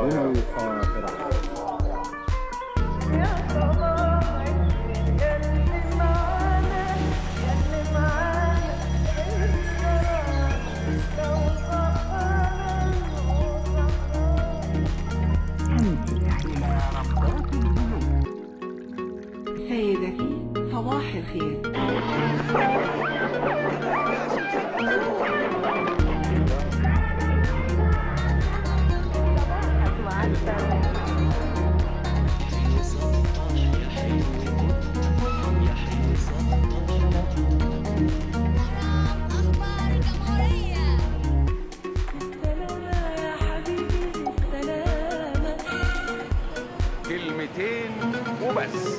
غنوي خاطرة سيدتي صباح الخير أخبار الجمهورية كلمتين وبس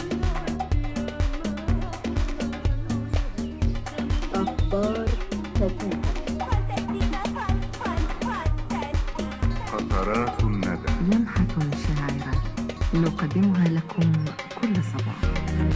قطرات الندى لمحة شاعرة نقدمها لكم كل صباح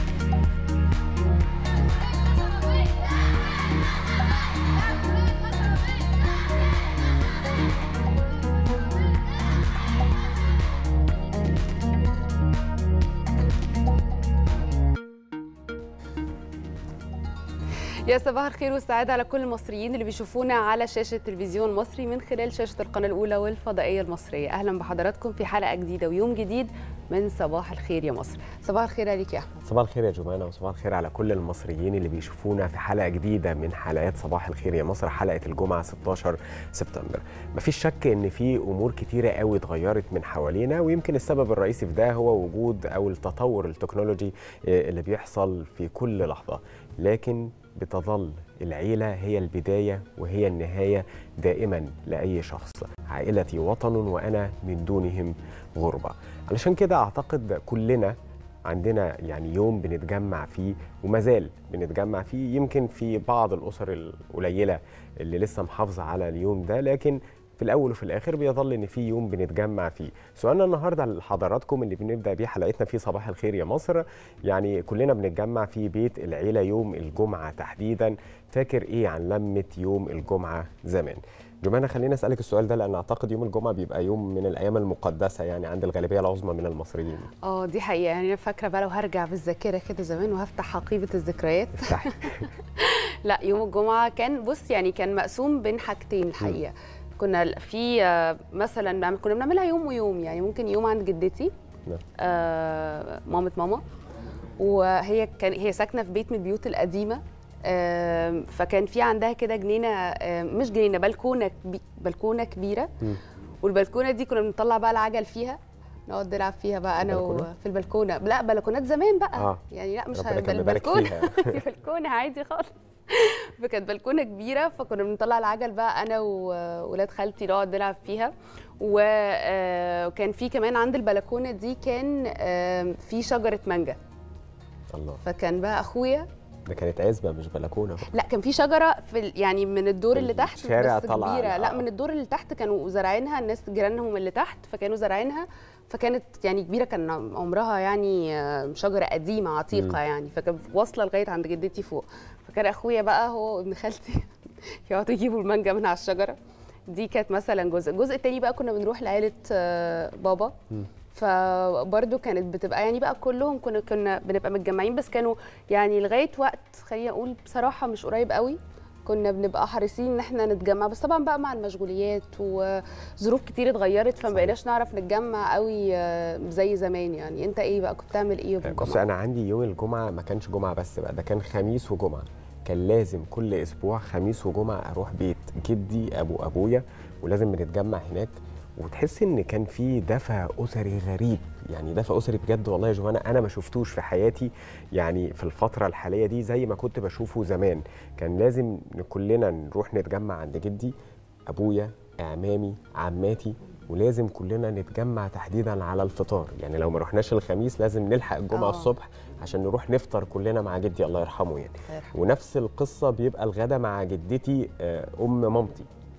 يا صباح الخير والسعادة على كل المصريين اللي بيشوفونا على شاشة التلفزيون المصري من خلال شاشة القناة الأولى والفضائية المصرية أهلا بحضراتكم في حلقة جديدة ويوم جديد من صباح الخير يا مصر صباح الخير عليك يا أحمد صباح الخير يا جمانة وصباح الخير على كل المصريين اللي بيشوفونا في حلقة جديدة من حلقات صباح الخير يا مصر حلقة الجمعة 16 سبتمبر مفيش شك ان في امور كتيرة قوي اتغيرت من حوالينا ويمكن السبب الرئيسي في ده هو وجود او التطور التكنولوجي آه، اللي بيحصل في كل لحظة لكن بتظل العيلة هي البداية وهي النهاية دائما لأي شخص عائلتي وطن وأنا من دونهم غربة علشان كده أعتقد كلنا عندنا يعني يوم بنتجمع فيه وما زال بنتجمع فيه يمكن في بعض الأسر القليلة اللي لسه محافظة على اليوم ده لكن في الأول وفي الآخر بيظل إن في يوم بنتجمع فيه سؤالنا النهاردة لحضراتكم اللي بنبدأ بيه حلقتنا في صباح الخير يا مصر يعني كلنا بنتجمع في بيت العيلة يوم الجمعة تحديدا فاكر إيه عن لمة يوم الجمعة زمان جمانة خلينا أسألك السؤال ده لأن أعتقد يوم الجمعة بيبقى يوم من الأيام المقدسة يعني عند الغالبية العظمى من المصريين اه دي حقيقة يعني أنا فاكرة بقى لو هرجع بالذاكرة كده زمان وهفتح حقيبة الذكريات افتحي لا يوم الجمعة كان بص يعني كان مقسوم بين حاجتين الحقيقة كنا في آه، مثلا بنعمل- كنا بنعملها يوم ويوم يعني ممكن يوم عند جدتي نعم. آه مامة ماما وهي كان هي ساكنة في بيت من البيوت القديمة آم، فكان في عندها كده جنينة آم، مش جنينة بلكونة كبي- بلكونة كبيرة مم. والبلكونة دي كنا بنطلع بقى العجل فيها نقعد نلعب فيها بقى انا و... البلكونة؟ في البلكونه لا بلكونات زمان بقى آه. يعني لا مش ربنا كان بل- مبارك بلكونه فيها. دي بلكونه عادي خالص فكانت بلكونه كبيره فكنا بنطلع العجل بقى انا وولاد خالتي نقعد نلعب فيها و- آه، وكان في كمان عند البلكونه دي كان آم، في شجره مانجا الله فكان بقى اخويا ده كانت عزبة مش بلكونة بقى. لا كان في شجره في ال- يعني من الدور في اللي تحت الشارع بس طالعة كبيره لا آه. من الدور اللي تحت كانوا زارعينها الناس جيرانهم اللي تحت فكانوا زارعينها فكانت يعني كبيره كان عمرها يعني آه، شجره قديمه عتيقه مم. يعني فكانت واصله لغايه عند جدتي فوق فكان اخويا بقى هو وابن خالتي يقعدوا يجيبوا المانجا من على الشجره دي كانت مثلا جزء الجزء التاني بقى كنا بنروح لعيله آه، بابا مم. فبرضه كانت بتبقى يعني بقى كلهم كنا كنا بنبقى متجمعين بس كانوا يعني لغايه وقت خليني اقول بصراحه مش قريب قوي كنا بنبقى حريصين ان احنا نتجمع بس طبعا بقى مع المشغوليات وظروف كتير اتغيرت فما بقيناش نعرف نتجمع قوي آه، زي زمان يعني انت ايه بقى كنت بتعمل ايه يوم بص الجمعه انا عندي يوم الجمعه ما كانش جمعه بس بقى ده كان خميس وجمعه كان لازم كل اسبوع خميس وجمعه اروح بيت جدي ابو ابويا ولازم بنتجمع هناك وتحس ان كان في دفى اسري غريب يعني دفى اسري بجد والله يا جماعه انا ما شفتوش في حياتي يعني في الفتره الحاليه دي زي ما كنت بشوفه زمان كان لازم كلنا نروح نتجمع عند جدي ابويا اعمامي عماتي ولازم كلنا نتجمع تحديدا على الفطار يعني لو ما رحناش الخميس لازم نلحق الجمعه آه. الصبح عشان نروح نفطر كلنا مع جدي الله يرحمه يعني الله يرحمه. ونفس القصه بيبقى الغدا مع جدتي آه، ام مامتي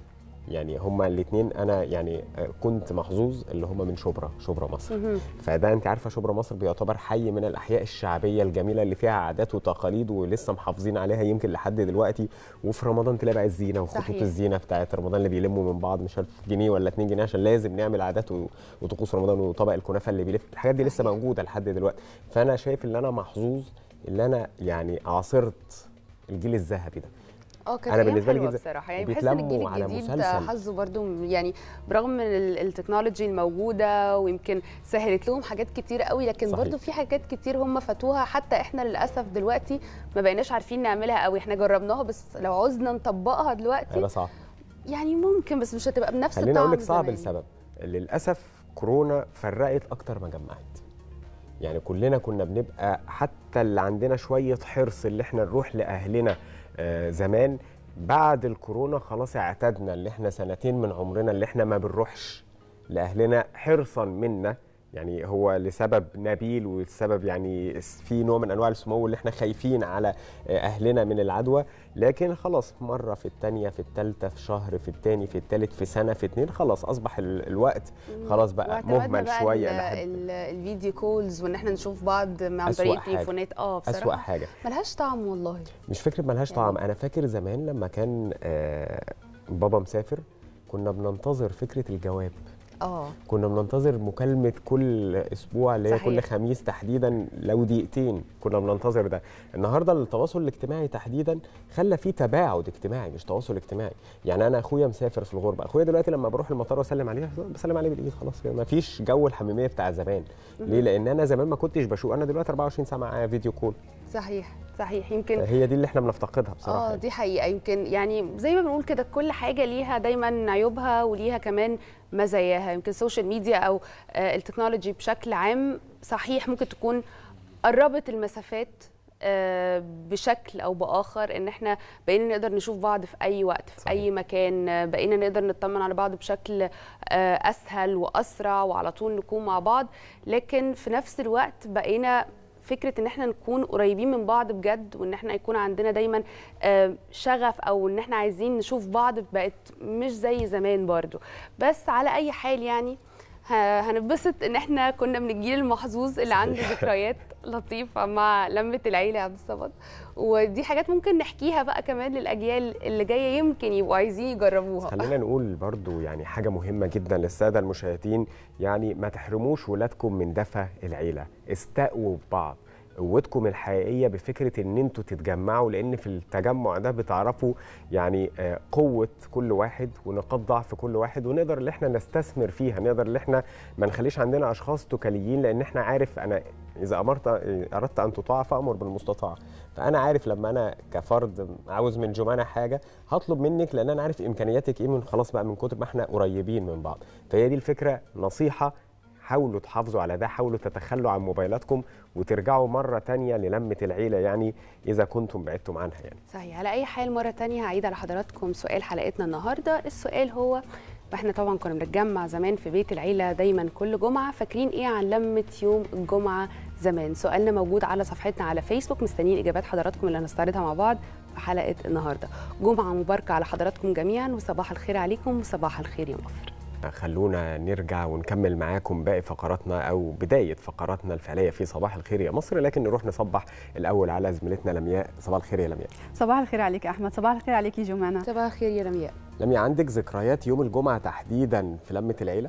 يعني هما الاثنين انا يعني آه، كنت محظوظ اللي هما من شبرا شبرا مصر مهم. فده انت عارفه شبرا مصر بيعتبر حي من الاحياء الشعبيه الجميله اللي فيها عادات وتقاليد ولسه محافظين عليها يمكن لحد دلوقتي وفي رمضان تلاقي بقى الزينه وخطوط صحيح. الزينه بتاعت رمضان اللي بيلموا من بعض مش عارف جنيه ولا 2 جنيه عشان لازم نعمل عادات و- وطقوس رمضان وطبق الكنافه اللي بيلف الحاجات دي لسه صحيح. موجوده لحد دلوقتي فانا شايف ان انا محظوظ ان انا يعني عاصرت الجيل الذهبي ده اه كانت أنا أيام بالنسبة لي حلوة جدا. بصراحه يعني بحس ان الجيل وبيتلموا على الجديد مسلسل. حظه برضو يعني برغم من ال- التكنولوجي الموجوده ويمكن سهلت لهم حاجات كتير قوي لكن صحيح. برضو في حاجات كتير هم فاتوها حتى احنا للاسف دلوقتي ما بقيناش عارفين نعملها قوي احنا جربناها بس لو عوزنا نطبقها دلوقتي هيبقى صعب يعني ممكن بس مش هتبقى بنفس خليني الطعم اقول لك صعب زمان. لسبب للاسف كورونا فرقت اكتر ما جمعت يعني كلنا كنا بنبقى حتى اللي عندنا شويه حرص اللي احنا نروح لاهلنا آه، زمان بعد الكورونا خلاص اعتدنا اللي احنا سنتين من عمرنا اللي احنا ما بنروحش لاهلنا حرصا منا يعني هو لسبب نبيل والسبب يعني في نوع من انواع السمو اللي احنا خايفين على آه، اهلنا من العدوى لكن خلاص مره في الثانيه في الثالثه في شهر في الثاني في الثالث في سنه في اتنين خلاص اصبح ال- الوقت خلاص بقى واعتمدنا مهمل بقى شويه ال- لحد ال- الفيديو كولز وان احنا نشوف بعض عن أسوأ طريق حاجة. التليفونات اه بصراحه اسوأ حاجه ملهاش طعم والله مش فكره ملهاش يعني- طعم انا فاكر زمان لما كان آه، بابا مسافر كنا بننتظر فكره الجواب اه كنا بننتظر مكالمة كل أسبوع اللي هي صحيح. كل خميس تحديدا لو دقيقتين كنا بننتظر ده النهاردة التواصل الاجتماعي تحديدا خلى فيه تباعد اجتماعي مش تواصل اجتماعي يعني أنا أخويا مسافر في الغربة أخويا دلوقتي لما بروح المطار وأسلم عليه بسلم عليه بالإيد خلاص ما فيش جو الحميمية بتاع زمان ليه لأن أنا زمان ما كنتش بشوف أنا دلوقتي 24 ساعة معايا فيديو كول صحيح صحيح يمكن هي دي اللي احنا بنفتقدها بصراحة اه دي حقيقه يمكن يعني زي ما بنقول كده كل حاجه ليها دايما عيوبها وليها كمان مزاياها يمكن السوشيال ميديا او آه، التكنولوجي بشكل عام صحيح ممكن تكون قربت المسافات آه، بشكل او باخر ان احنا بقينا نقدر نشوف بعض في اي وقت في صحيح. اي مكان آه، بقينا نقدر نطمن على بعض بشكل آه، اسهل واسرع وعلى طول نكون مع بعض لكن في نفس الوقت بقينا فكره ان احنا نكون قريبين من بعض بجد وان احنا يكون عندنا دايما آه، شغف او ان احنا عايزين نشوف بعض بقت مش زي زمان برضو بس على اي حال يعني ه- هنبسط ان احنا كنا من الجيل المحظوظ اللي عنده ذكريات لطيفه مع لمه العيله يا عبد الصمد ودي حاجات ممكن نحكيها بقى كمان للاجيال اللي جايه يمكن يبقوا عايزين يجربوها خلينا نقول برضو يعني حاجة مهمة جدا للسادة المشاهدين يعني ما تحرموش ولادكم من دفى العيلة استقوا ببعض قوتكم الحقيقية بفكرة ان انتوا تتجمعوا لان في التجمع ده بتعرفوا يعني آه، قوة كل واحد ونقاط ضعف كل واحد ونقدر اللي احنا نستثمر فيها نقدر اللي احنا ما نخليش عندنا اشخاص تكاليين لان احنا عارف انا اذا امرت اردت ان تطاع فامر بالمستطاع فانا عارف لما انا كفرد عاوز من جمانه حاجه هطلب منك لان انا عارف امكانياتك ايه من خلاص بقى من كتر ما احنا قريبين من بعض فهي دي الفكره نصيحه حاولوا تحافظوا على ده حاولوا تتخلوا عن موبايلاتكم وترجعوا مره تانية للمه العيله يعني اذا كنتم بعدتم عنها يعني صحيح على اي حال مره تانية هعيد على حضراتكم سؤال حلقتنا النهارده السؤال هو احنا طبعا كنا بنتجمع زمان في بيت العيله دايما كل جمعه فاكرين ايه عن لمه يوم الجمعه زمان سؤالنا موجود على صفحتنا على فيسبوك مستنيين اجابات حضراتكم اللي هنستعرضها مع بعض في حلقه النهارده جمعه مباركه على حضراتكم جميعا وصباح الخير عليكم وصباح الخير يا مصر خلونا نرجع ونكمل معاكم باقي فقراتنا او بدايه فقراتنا الفعليه في صباح الخير يا مصر لكن نروح نصبح الاول على زميلتنا لمياء صباح الخير يا لمياء صباح الخير عليك يا احمد صباح الخير عليك يا جمانه صباح الخير يا رمياء لمياء عندك ذكريات يوم الجمعه تحديدا في لمه العيله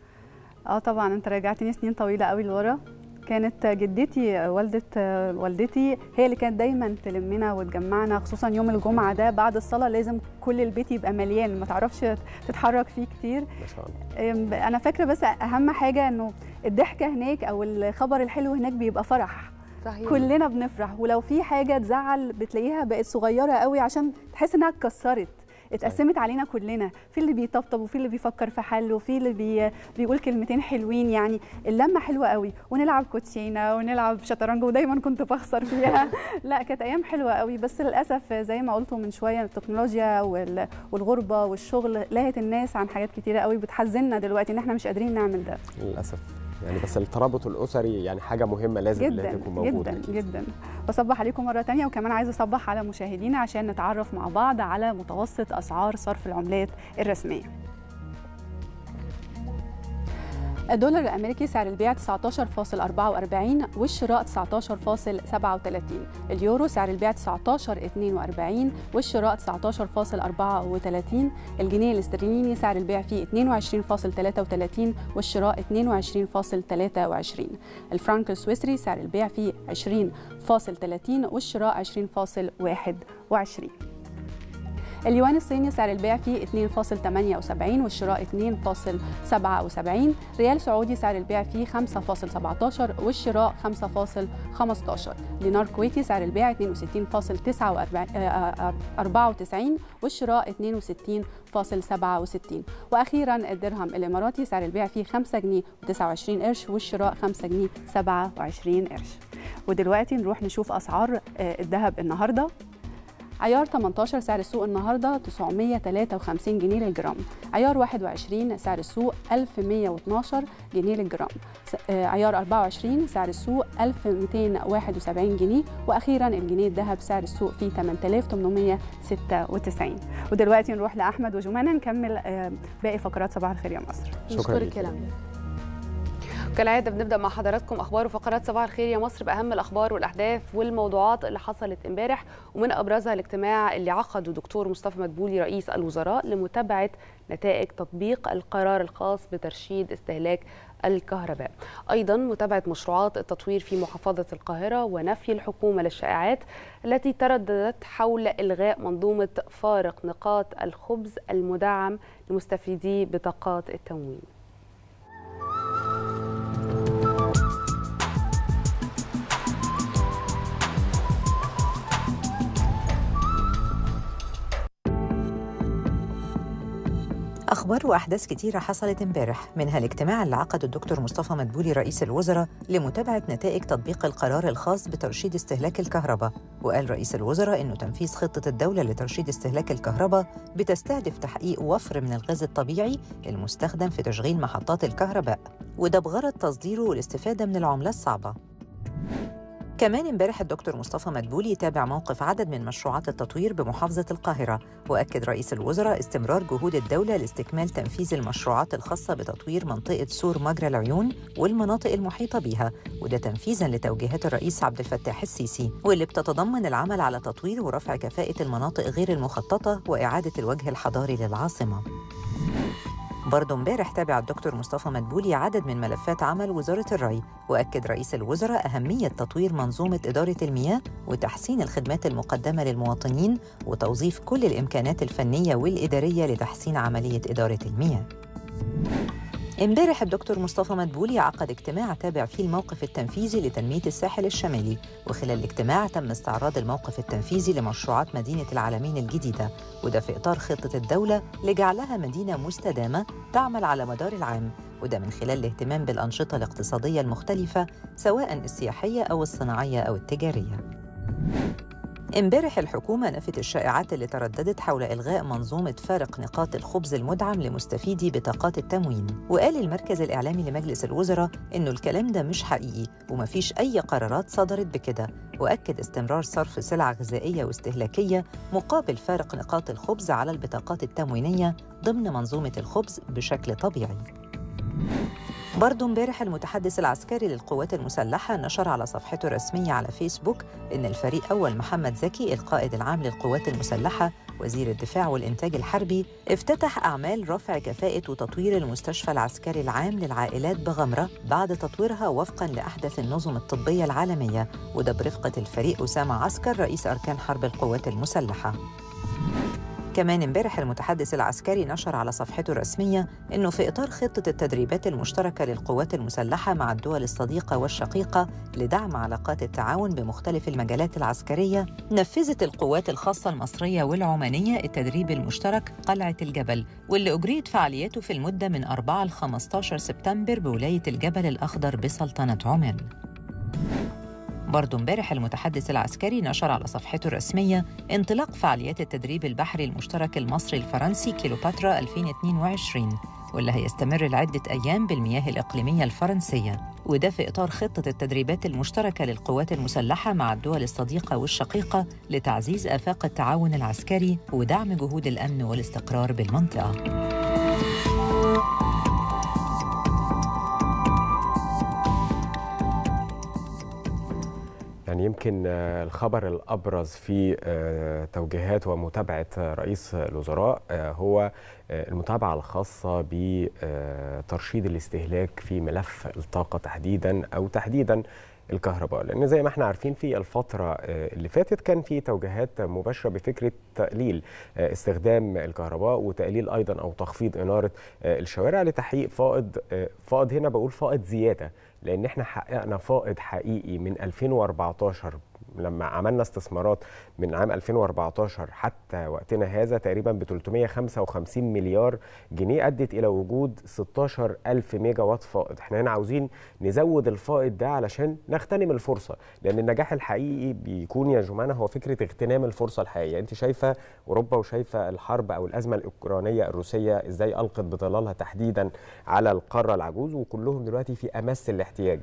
اه طبعا انت رجعتني سنين طويله قوي لورا كانت جدتي والدة والدتي هي اللي كانت دايما تلمنا وتجمعنا خصوصا يوم الجمعة ده بعد الصلاة لازم كل البيت يبقى مليان ما تعرفش تتحرك فيه كتير ما شاء الله أم، انا فاكرة بس اهم حاجة انه الضحكة هناك او الخبر الحلو هناك بيبقى فرح صحيح كلنا بنفرح ولو في حاجة تزعل بتلاقيها بقت صغيرة قوي عشان تحس انها اتكسرت اتقسمت علينا كلنا في اللي بيطبطب وفي اللي بيفكر في حل وفي اللي بي بيقول كلمتين حلوين يعني اللمه حلوه قوي ونلعب كوتشينه ونلعب شطرنج ودايما كنت بخسر فيها لا كانت ايام حلوه قوي بس للاسف زي ما قلتوا من شويه التكنولوجيا وال- والغربه والشغل لهت الناس عن حاجات كتيره قوي بتحزننا دلوقتي ان احنا مش قادرين نعمل ده للاسف يعني بس الترابط الاسري يعني حاجه مهمه لازم إنها جدا تكون موجوده جدا جدا بصبح عليكم مره تانية وكمان عايزه اصبح على مشاهدينا عشان نتعرف مع بعض على متوسط اسعار صرف العملات الرسميه الدولار الامريكي سعر البيع 19.44 والشراء 19.37 اليورو سعر البيع 19.42 والشراء 19.34 الجنيه الاسترليني سعر البيع فيه 22.33 والشراء 22.23 الفرنك السويسري سعر البيع فيه 20.30 والشراء 20.21 اليوان الصيني سعر البيع فيه 2.78 والشراء 2.77 ريال سعودي سعر البيع فيه 5.17 والشراء 5.15 دينار كويتي سعر البيع 62.94 والشراء 62.67 واخيرا الدرهم الاماراتي سعر البيع فيه 5 جنيه و29 قرش والشراء 5 جنيه 27 قرش ودلوقتي نروح نشوف اسعار آه، الذهب النهارده عيار 18 سعر السوق النهارده 953 جنيه للجرام عيار 21 سعر السوق 1112 جنيه للجرام س- آه، عيار 24 سعر السوق 1271 جنيه واخيرا الجنيه الذهب سعر السوق فيه 8896 ودلوقتي نروح لاحمد وجمانه نكمل آه، باقي فقرات صباح الخير يا مصر شكراً نشكرك ليك. يا لميا كالعاده بنبدا مع حضراتكم اخبار وفقرات صباح الخير يا مصر باهم الاخبار والاحداث والموضوعات اللي حصلت امبارح ومن ابرزها الاجتماع اللي عقده دكتور مصطفى مدبولي رئيس الوزراء لمتابعه نتائج تطبيق القرار الخاص بترشيد استهلاك الكهرباء ايضا متابعه مشروعات التطوير في محافظه القاهره ونفي الحكومه للشائعات التي ترددت حول الغاء منظومه فارق نقاط الخبز المدعم لمستفيدي بطاقات التموين أخبار وأحداث كتيرة حصلت امبارح منها الاجتماع اللي عقده الدكتور مصطفى مدبولي رئيس الوزراء لمتابعة نتائج تطبيق القرار الخاص بترشيد استهلاك الكهرباء وقال رئيس الوزراء إنه تنفيذ خطة الدولة لترشيد استهلاك الكهرباء بتستهدف تحقيق وفر من الغاز الطبيعي المستخدم في تشغيل محطات الكهرباء وده بغرض تصديره والاستفادة من العملة الصعبة كمان امبارح الدكتور مصطفى مدبولي تابع موقف عدد من مشروعات التطوير بمحافظة القاهرة وأكد رئيس الوزراء استمرار جهود الدولة لاستكمال تنفيذ المشروعات الخاصة بتطوير منطقة سور مجرى العيون والمناطق المحيطة بها وده تنفيذا لتوجيهات الرئيس عبد الفتاح السيسي واللي بتتضمن العمل على تطوير ورفع كفاءة المناطق غير المخططة وإعادة الوجه الحضاري للعاصمة برضه امبارح تابع الدكتور مصطفى مدبولي عدد من ملفات عمل وزارة الري وأكد رئيس الوزراء أهمية تطوير منظومة إدارة المياه وتحسين الخدمات المقدمة للمواطنين وتوظيف كل الإمكانات الفنية والإدارية لتحسين عملية إدارة المياه امبارح الدكتور مصطفى مدبولي عقد اجتماع تابع فيه الموقف التنفيذي لتنمية الساحل الشمالي وخلال الاجتماع تم استعراض الموقف التنفيذي لمشروعات مدينة العالمين الجديدة وده في إطار خطة الدولة لجعلها مدينة مستدامة تعمل على مدار العام وده من خلال الاهتمام بالأنشطة الاقتصادية المختلفة سواء السياحية أو الصناعية أو التجارية امبارح الحكومة نفت الشائعات اللي ترددت حول إلغاء منظومة فارق نقاط الخبز المدعم لمستفيدي بطاقات التموين وقال المركز الإعلامي لمجلس الوزراء إنه الكلام ده مش حقيقي ومفيش أي قرارات صدرت بكده وأكد استمرار صرف سلع غذائية واستهلاكية مقابل فارق نقاط الخبز على البطاقات التموينية ضمن منظومة الخبز بشكل طبيعي برضه امبارح المتحدث العسكري للقوات المسلحة نشر على صفحته الرسمية على فيسبوك إن الفريق أول محمد زكي القائد العام للقوات المسلحة وزير الدفاع والإنتاج الحربي افتتح أعمال رفع كفاءة وتطوير المستشفى العسكري العام للعائلات بغمرة بعد تطويرها وفقاً لأحدث النظم الطبية العالمية وده برفقة الفريق أسامة عسكر رئيس أركان حرب القوات المسلحة كمان امبارح المتحدث العسكري نشر على صفحته الرسمية إنه في إطار خطة التدريبات المشتركة للقوات المسلحة مع الدول الصديقة والشقيقة لدعم علاقات التعاون بمختلف المجالات العسكرية نفذت القوات الخاصة المصرية والعمانية التدريب المشترك قلعة الجبل واللي أجريت فعالياته في المدة من 4 ل 15 سبتمبر بولاية الجبل الأخضر بسلطنة عمان برضه امبارح المتحدث العسكري نشر على صفحته الرسمية انطلاق فعاليات التدريب البحري المشترك المصري الفرنسي كيلوباترا 2022 واللي هيستمر لعدة أيام بالمياه الإقليمية الفرنسية وده في إطار خطة التدريبات المشتركة للقوات المسلحة مع الدول الصديقة والشقيقة لتعزيز آفاق التعاون العسكري ودعم جهود الأمن والاستقرار بالمنطقة يعني يمكن آه، الخبر الابرز في آه، توجيهات ومتابعه رئيس الوزراء آه، هو آه، المتابعه الخاصه بترشيد الاستهلاك في ملف الطاقه تحديدا او تحديدا الكهرباء لان زي ما احنا عارفين في الفتره آه، اللي فاتت كان في توجيهات مباشره بفكره تقليل آه، استخدام الكهرباء وتقليل ايضا او تخفيض اناره آه، الشوارع لتحقيق فائض آه، فائض هنا بقول فائض زياده لان احنا حققنا فائض حقيقي من 2014 لما عملنا استثمارات من عام 2014 حتى وقتنا هذا تقريبا ب 355 مليار جنيه ادت الى وجود 16 الف ميجا وات فائض احنا هنا عاوزين نزود الفائض ده علشان نغتنم الفرصه لان النجاح الحقيقي بيكون يا جمانه هو فكره اغتنام الفرصه الحقيقيه انت شايفه اوروبا وشايفه الحرب او الازمه الاوكرانيه الروسيه ازاي القت بظلالها تحديدا على القاره العجوز وكلهم دلوقتي في امس الاحتياج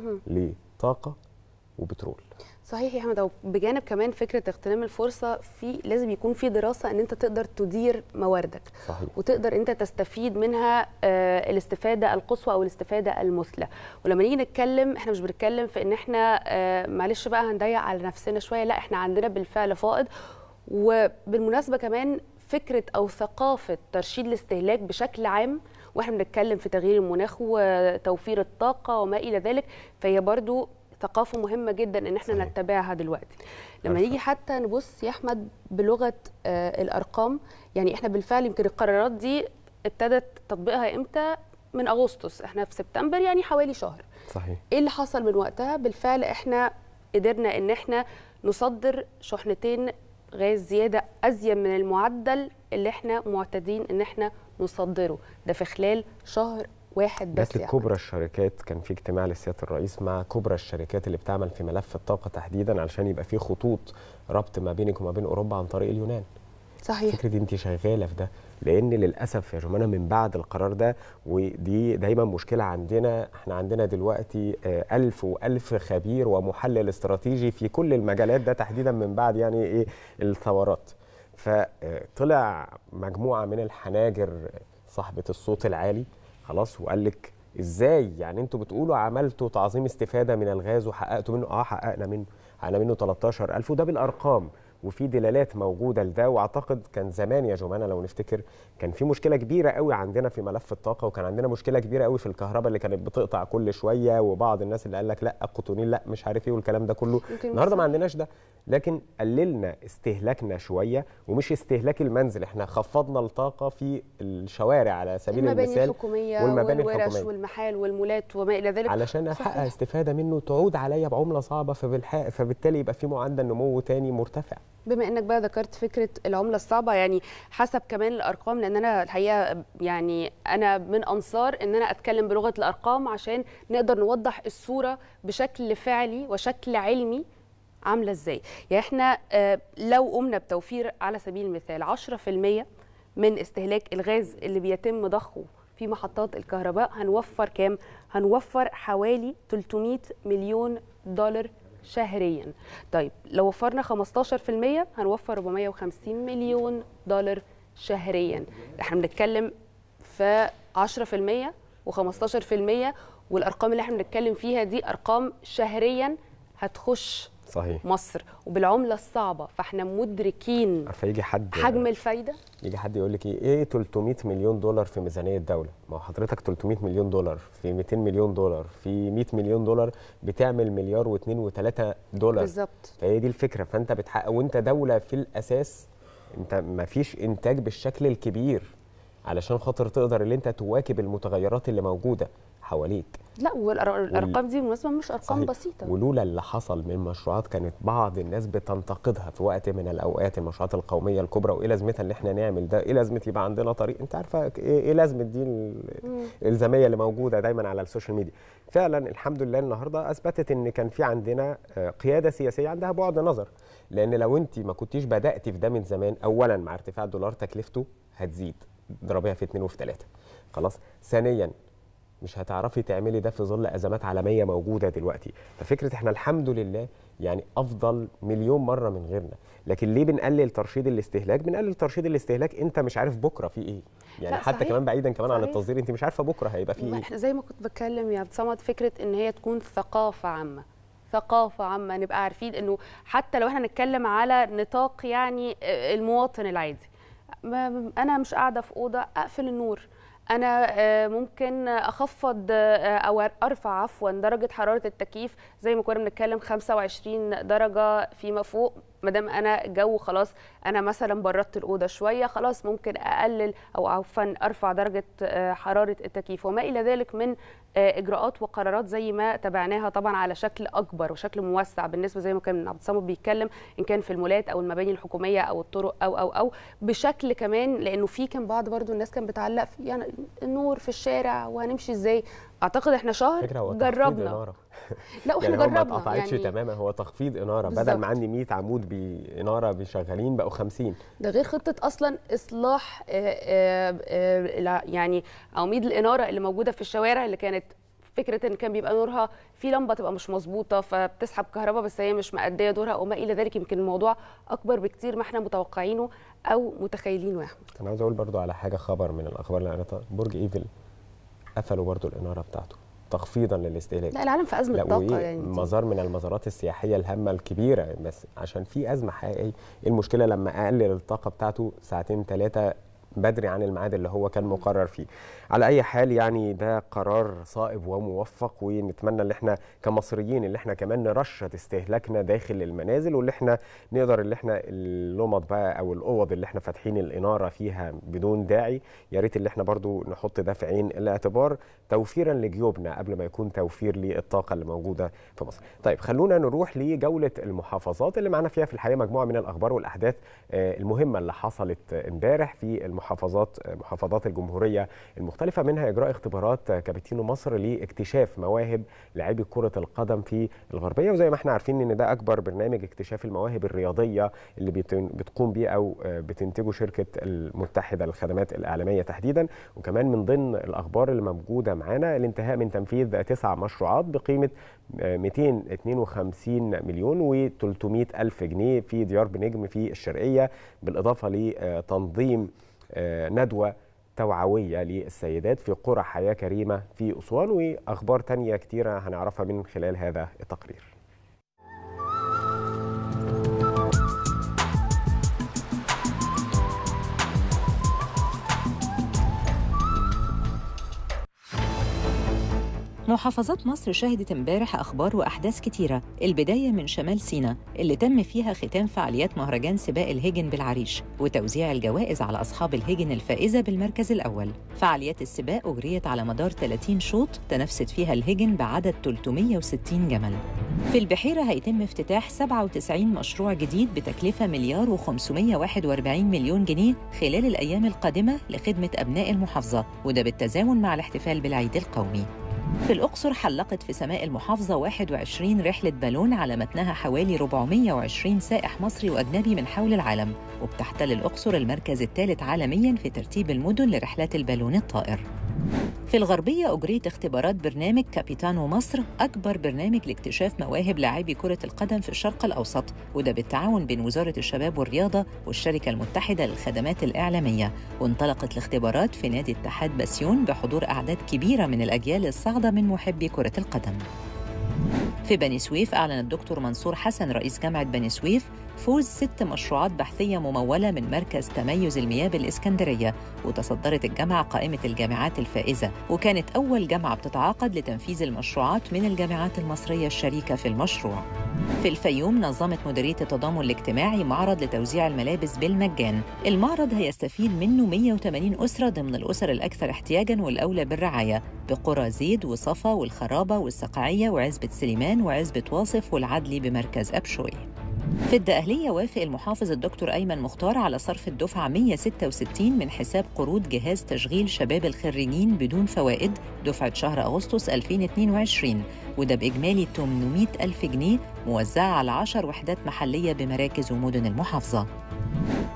لطاقه وبترول صحيح يا احمد او بجانب كمان فكره اغتنام الفرصه في لازم يكون في دراسه ان انت تقدر تدير مواردك صحيح وتقدر انت تستفيد منها آه، الاستفاده القصوى او الاستفاده المثلى ولما نيجي نتكلم احنا مش بنتكلم في ان احنا آه، معلش بقى هنضيق على نفسنا شويه لا احنا عندنا بالفعل فائض وبالمناسبه كمان فكره او ثقافه ترشيد الاستهلاك بشكل عام واحنا بنتكلم في تغيير المناخ وتوفير الطاقه وما الى ذلك فهي برضو ثقافه مهمه جدا ان احنا صحيح. نتبعها دلوقتي لما عارفة. نيجي حتى نبص يا احمد بلغه آه، الارقام يعني احنا بالفعل يمكن القرارات دي ابتدت تطبيقها امتى من اغسطس احنا في سبتمبر يعني حوالي شهر صحيح ايه اللي حصل من وقتها بالفعل احنا قدرنا ان احنا نصدر شحنتين غاز زياده ازيد من المعدل اللي احنا معتادين ان احنا نصدره ده في خلال شهر واحد بس جات يا لكبرى الشركات كان في اجتماع لسياده الرئيس مع كبرى الشركات اللي بتعمل في ملف الطاقه تحديدا علشان يبقى في خطوط ربط ما بينك وما بين اوروبا عن طريق اليونان صحيح فكره انت شغاله في ده لان للاسف يا جماعه من بعد القرار ده ودي دايما مشكله عندنا احنا عندنا دلوقتي آه، ألف وألف خبير ومحلل استراتيجي في كل المجالات ده تحديدا من بعد يعني ايه الثورات فطلع مجموعه من الحناجر صاحبه الصوت العالي خلاص وقال لك ازاي يعني انتوا بتقولوا عملتوا تعظيم استفاده من الغاز وحققتوا منه اه حققنا منه حققنا منه 13000 وده بالارقام وفي دلالات موجوده لده واعتقد كان زمان يا جمانه لو نفتكر كان في مشكله كبيره قوي عندنا في ملف الطاقه وكان عندنا مشكله كبيره قوي في الكهرباء اللي كانت بتقطع كل شويه وبعض الناس اللي قال لك لا القطونين لا مش عارف ايه والكلام ده كله يمكن النهارده ما مثلاً- عندناش ده لكن قللنا استهلاكنا شويه ومش استهلاك المنزل احنا خفضنا الطاقه في الشوارع على سبيل المباني المثال الحكوميه والمباني والورش الحكوميه والمحال والمولات وما الى ذلك علشان احقق صحيح. استفاده منه تعود عليا بعمله صعبه فبالحق فبالتالي يبقى في معدل نمو تاني مرتفع بما انك بقى ذكرت فكره العمله الصعبه يعني حسب كمان الارقام لان انا الحقيقه يعني انا من انصار ان انا اتكلم بلغه الارقام عشان نقدر نوضح الصوره بشكل فعلي وشكل علمي عامله ازاي يعني احنا آه، لو قمنا بتوفير على سبيل المثال 10% من استهلاك الغاز اللي بيتم ضخه في محطات الكهرباء هنوفر كام هنوفر حوالي 300 مليون دولار شهريا طيب لو وفرنا 15% هنوفر 450 مليون دولار شهريا احنا بنتكلم في 10% و15% والارقام اللي احنا بنتكلم فيها دي ارقام شهريا هتخش صحيح مصر وبالعمله الصعبه فاحنا مدركين عارفه يجي حد حجم الفايده يجي حد يقول لك ايه ايه 300 مليون دولار في ميزانيه الدوله ما هو حضرتك 300 مليون دولار في 200 مليون دولار في 100 مليون دولار بتعمل مليار واثنين وثلاثة دولار بالظبط فهي دي الفكره فانت بتحقق وانت دوله في الاساس انت ما فيش انتاج بالشكل الكبير علشان خاطر تقدر اللي انت تواكب المتغيرات اللي موجوده حواليك لا والارقام دي بالمناسبه مش ارقام صحيح. بسيطه ولولا اللي حصل من مشروعات كانت بعض الناس بتنتقدها في وقت من الاوقات المشروعات القوميه الكبرى وايه لازمتها ان احنا نعمل ده ايه لازمه يبقى عندنا طريق انت عارفه ايه إيه لازمه دي ال- الالزاميه اللي موجوده دايما على السوشيال ميديا فعلا الحمد لله النهارده اثبتت ان كان في عندنا آه، قياده سياسيه عندها بعد نظر لان لو انت ما كنتيش بداتي في ده من زمان اولا مع ارتفاع الدولار تكلفته هتزيد ضربيها في اتنين وفي ثلاثه خلاص ثانيا مش هتعرفي تعملي ده في ظل ازمات عالميه موجوده دلوقتي ففكره احنا الحمد لله يعني افضل مليون مره من غيرنا لكن ليه بنقلل ترشيد الاستهلاك بنقلل ترشيد الاستهلاك انت مش عارف بكره في ايه يعني لا، حتى صحيح. كمان بعيدا كمان عن صحيح. التصدير انت مش عارفه بكره هيبقى في ما ايه احنا زي ما كنت بتكلم يا عبد الصمد فكره ان هي تكون ثقافه عامه ثقافه عامه نبقى عارفين انه حتى لو احنا نتكلم على نطاق يعني المواطن العادي ما انا مش قاعده في اوضه اقفل النور انا آه، ممكن اخفض آه، او ارفع عفوا درجه حراره التكييف زي ما كنا بنتكلم 25 درجه فيما فوق ما دام انا الجو خلاص انا مثلا بردت الاوضه شويه خلاص ممكن اقلل او عفوا ارفع درجه آه، حراره التكييف وما الى ذلك من آه، اجراءات وقرارات زي ما تابعناها طبعا على شكل اكبر وشكل موسع بالنسبه زي ما كان عبد الصمد بيتكلم ان كان في المولات او المباني الحكوميه او الطرق او او او بشكل كمان لانه في كان بعض برضو الناس كانت بتعلق في يعني النور في الشارع وهنمشي ازاي اعتقد احنا شهر فكره هو تخفيض جربنا إنارة. لا واحنا يعني هو ما جربنا اتقطعتش يعني تماما هو تخفيض اناره بدل بالظبط. ما عندي 100 عمود باناره بشغالين بقوا 50 ده غير خطه اصلا اصلاح آه، آه، آه، لا- يعني عواميد الاناره اللي موجوده في الشوارع اللي كانت فكره ان كان بيبقى نورها في لمبه تبقى مش مظبوطه فبتسحب كهرباء بس هي مش مأديه دورها وما الى ذلك يمكن الموضوع اكبر بكتير ما احنا متوقعينه او متخيلينه يا احمد انا عاوز اقول برضو على حاجه خبر من الاخبار اللي قريتها برج ايفل قفلوا برضو الاناره بتاعته تخفيضا للاستهلاك لا العالم في ازمه لا طاقه وإيه يعني دي. مزار من المزارات السياحيه الهامه الكبيره بس عشان في ازمه حقيقيه ايه المشكله لما اقلل الطاقه بتاعته ساعتين ثلاثه بدري عن الميعاد اللي هو كان مقرر فيه على اي حال يعني ده قرار صائب وموفق ونتمنى ان احنا كمصريين اللي احنا كمان نرشد استهلاكنا داخل المنازل واللي احنا نقدر اللي احنا اللمض بقى او الاوض اللي احنا فاتحين الاناره فيها بدون داعي يا ريت اللي احنا برضو نحط ده في عين الاعتبار توفيرا لجيوبنا قبل ما يكون توفير للطاقه اللي موجوده في مصر. طيب خلونا نروح لجوله المحافظات اللي معانا فيها في الحقيقه مجموعه من الاخبار والاحداث آه، المهمه اللي حصلت آه، امبارح في المحافظات آه، محافظات الجمهوريه المختلفه منها اجراء اختبارات آه، كابتنو مصر لاكتشاف مواهب لاعبي كره القدم في الغربيه وزي ما احنا عارفين ان ده اكبر برنامج اكتشاف المواهب الرياضيه اللي بيتن- بتقوم بيه او آه، بتنتجه شركه المتحده للخدمات الاعلاميه تحديدا وكمان من ضمن الاخبار اللي موجوده معانا الانتهاء من تنفيذ تسع مشروعات بقيمه آه، 252 مليون و300 الف جنيه في ديار بنجم في الشرقيه بالاضافه لتنظيم آه، ندوه توعويه للسيدات في قرى حياه كريمه في اسوان واخبار تانية كتيره هنعرفها من خلال هذا التقرير محافظات مصر شهدت امبارح أخبار وأحداث كتيرة البداية من شمال سيناء اللي تم فيها ختام فعاليات مهرجان سباق الهجن بالعريش وتوزيع الجوائز على أصحاب الهجن الفائزة بالمركز الأول فعاليات السباق أجريت على مدار 30 شوط تنافست فيها الهجن بعدد 360 جمل في البحيرة هيتم افتتاح 97 مشروع جديد بتكلفة مليار و541 مليون جنيه خلال الأيام القادمة لخدمة أبناء المحافظة وده بالتزامن مع الاحتفال بالعيد القومي في الأقصر حلقت في سماء المحافظة 21 رحلة بالون على متنها حوالي 420 سائح مصري وأجنبي من حول العالم وبتحتل الأقصر المركز الثالث عالمياً في ترتيب المدن لرحلات البالون الطائر في الغربية أجريت اختبارات برنامج كابيتانو مصر أكبر برنامج لاكتشاف مواهب لاعبي كرة القدم في الشرق الأوسط وده بالتعاون بين وزارة الشباب والرياضة والشركة المتحدة للخدمات الإعلامية وانطلقت الاختبارات في نادي اتحاد بسيون بحضور أعداد كبيرة من الأجيال الصاعدة من محبي كرة القدم في بني سويف أعلن الدكتور منصور حسن رئيس جامعة بني سويف فوز ست مشروعات بحثية ممولة من مركز تميز المياه بالإسكندرية وتصدرت الجامعة قائمة الجامعات الفائزة وكانت أول جامعة بتتعاقد لتنفيذ المشروعات من الجامعات المصرية الشريكة في المشروع في الفيوم نظمت مديرية التضامن الاجتماعي معرض لتوزيع الملابس بالمجان المعرض هيستفيد منه 180 أسرة ضمن الأسر الأكثر احتياجاً والأولى بالرعاية بقرى زيد وصفا والخرابة والسقعية وعزبة سليمان وعزبة واصف والعدلي بمركز أبشوي في الدقهلية وافق المحافظ الدكتور أيمن مختار على صرف الدفعة 166 من حساب قروض جهاز تشغيل شباب الخريجين بدون فوائد دفعة شهر أغسطس 2022 وده بإجمالي 800 ألف جنيه موزعة على 10 وحدات محلية بمراكز ومدن المحافظة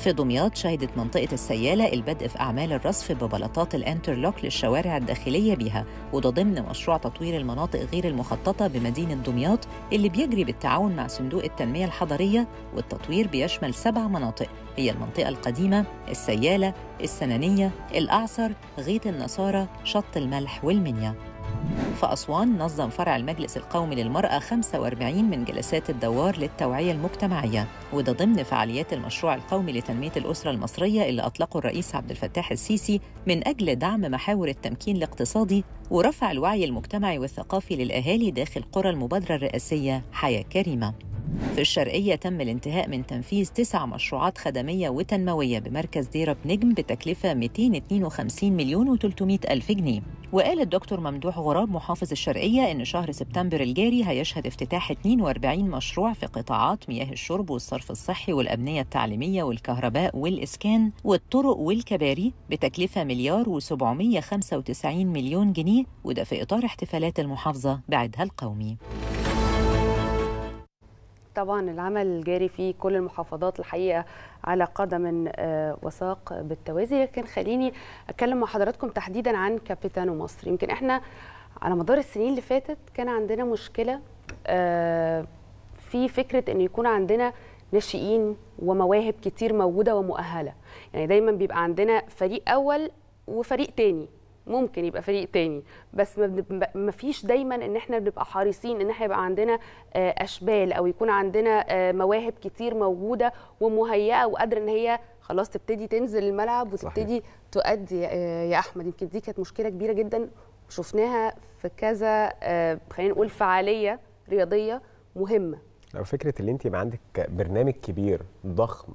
في دمياط شهدت منطقة السيالة البدء في أعمال الرصف ببلاطات الانترلوك للشوارع الداخلية بها وده ضمن مشروع تطوير المناطق غير المخططة بمدينة دمياط اللي بيجري بالتعاون مع صندوق التنمية الحضرية والتطوير بيشمل سبع مناطق هي المنطقة القديمة، السيالة، السنانية، الأعصر، غيط النصارى، شط الملح والمنيا في أسوان نظم فرع المجلس القومي للمرأة 45 من جلسات الدوار للتوعية المجتمعية وده ضمن فعاليات المشروع القومي لتنمية الأسرة المصرية اللي أطلقه الرئيس عبد الفتاح السيسي من أجل دعم محاور التمكين الاقتصادي ورفع الوعي المجتمعي والثقافي للأهالي داخل قرى المبادرة الرئاسية حياة كريمة في الشرقية تم الانتهاء من تنفيذ تسع مشروعات خدمية وتنموية بمركز ديرة نجم بتكلفة 252 مليون و300 ألف جنيه وقال الدكتور ممدوح غراب محافظ الشرقية إن شهر سبتمبر الجاري هيشهد افتتاح 42 مشروع في قطاعات مياه الشرب والصرف الصحي والأبنية التعليمية والكهرباء والإسكان والطرق والكباري بتكلفة مليار و795 مليون جنيه وده في إطار احتفالات المحافظة بعيدها القومي طبعا العمل الجاري في كل المحافظات الحقيقه على قدم آه، وساق بالتوازي لكن خليني اتكلم مع حضراتكم تحديدا عن كابيتانو مصر يمكن احنا على مدار السنين اللي فاتت كان عندنا مشكله آه، في فكره ان يكون عندنا ناشئين ومواهب كتير موجوده ومؤهله يعني دايما بيبقى عندنا فريق اول وفريق تاني ممكن يبقى فريق تاني بس ما, بنبقى ما فيش دايما ان احنا بنبقى حريصين ان احنا يبقى عندنا آه، اشبال او يكون عندنا آه، مواهب كتير موجوده ومهيئه وقادره ان هي خلاص تبتدي تنزل الملعب وتبتدي تؤدي آه، يا احمد يمكن دي كانت مشكله كبيره جدا شفناها في كذا آه، خلينا نقول فعاليه رياضيه مهمه لو فكره اللي انت يبقى عندك برنامج كبير ضخم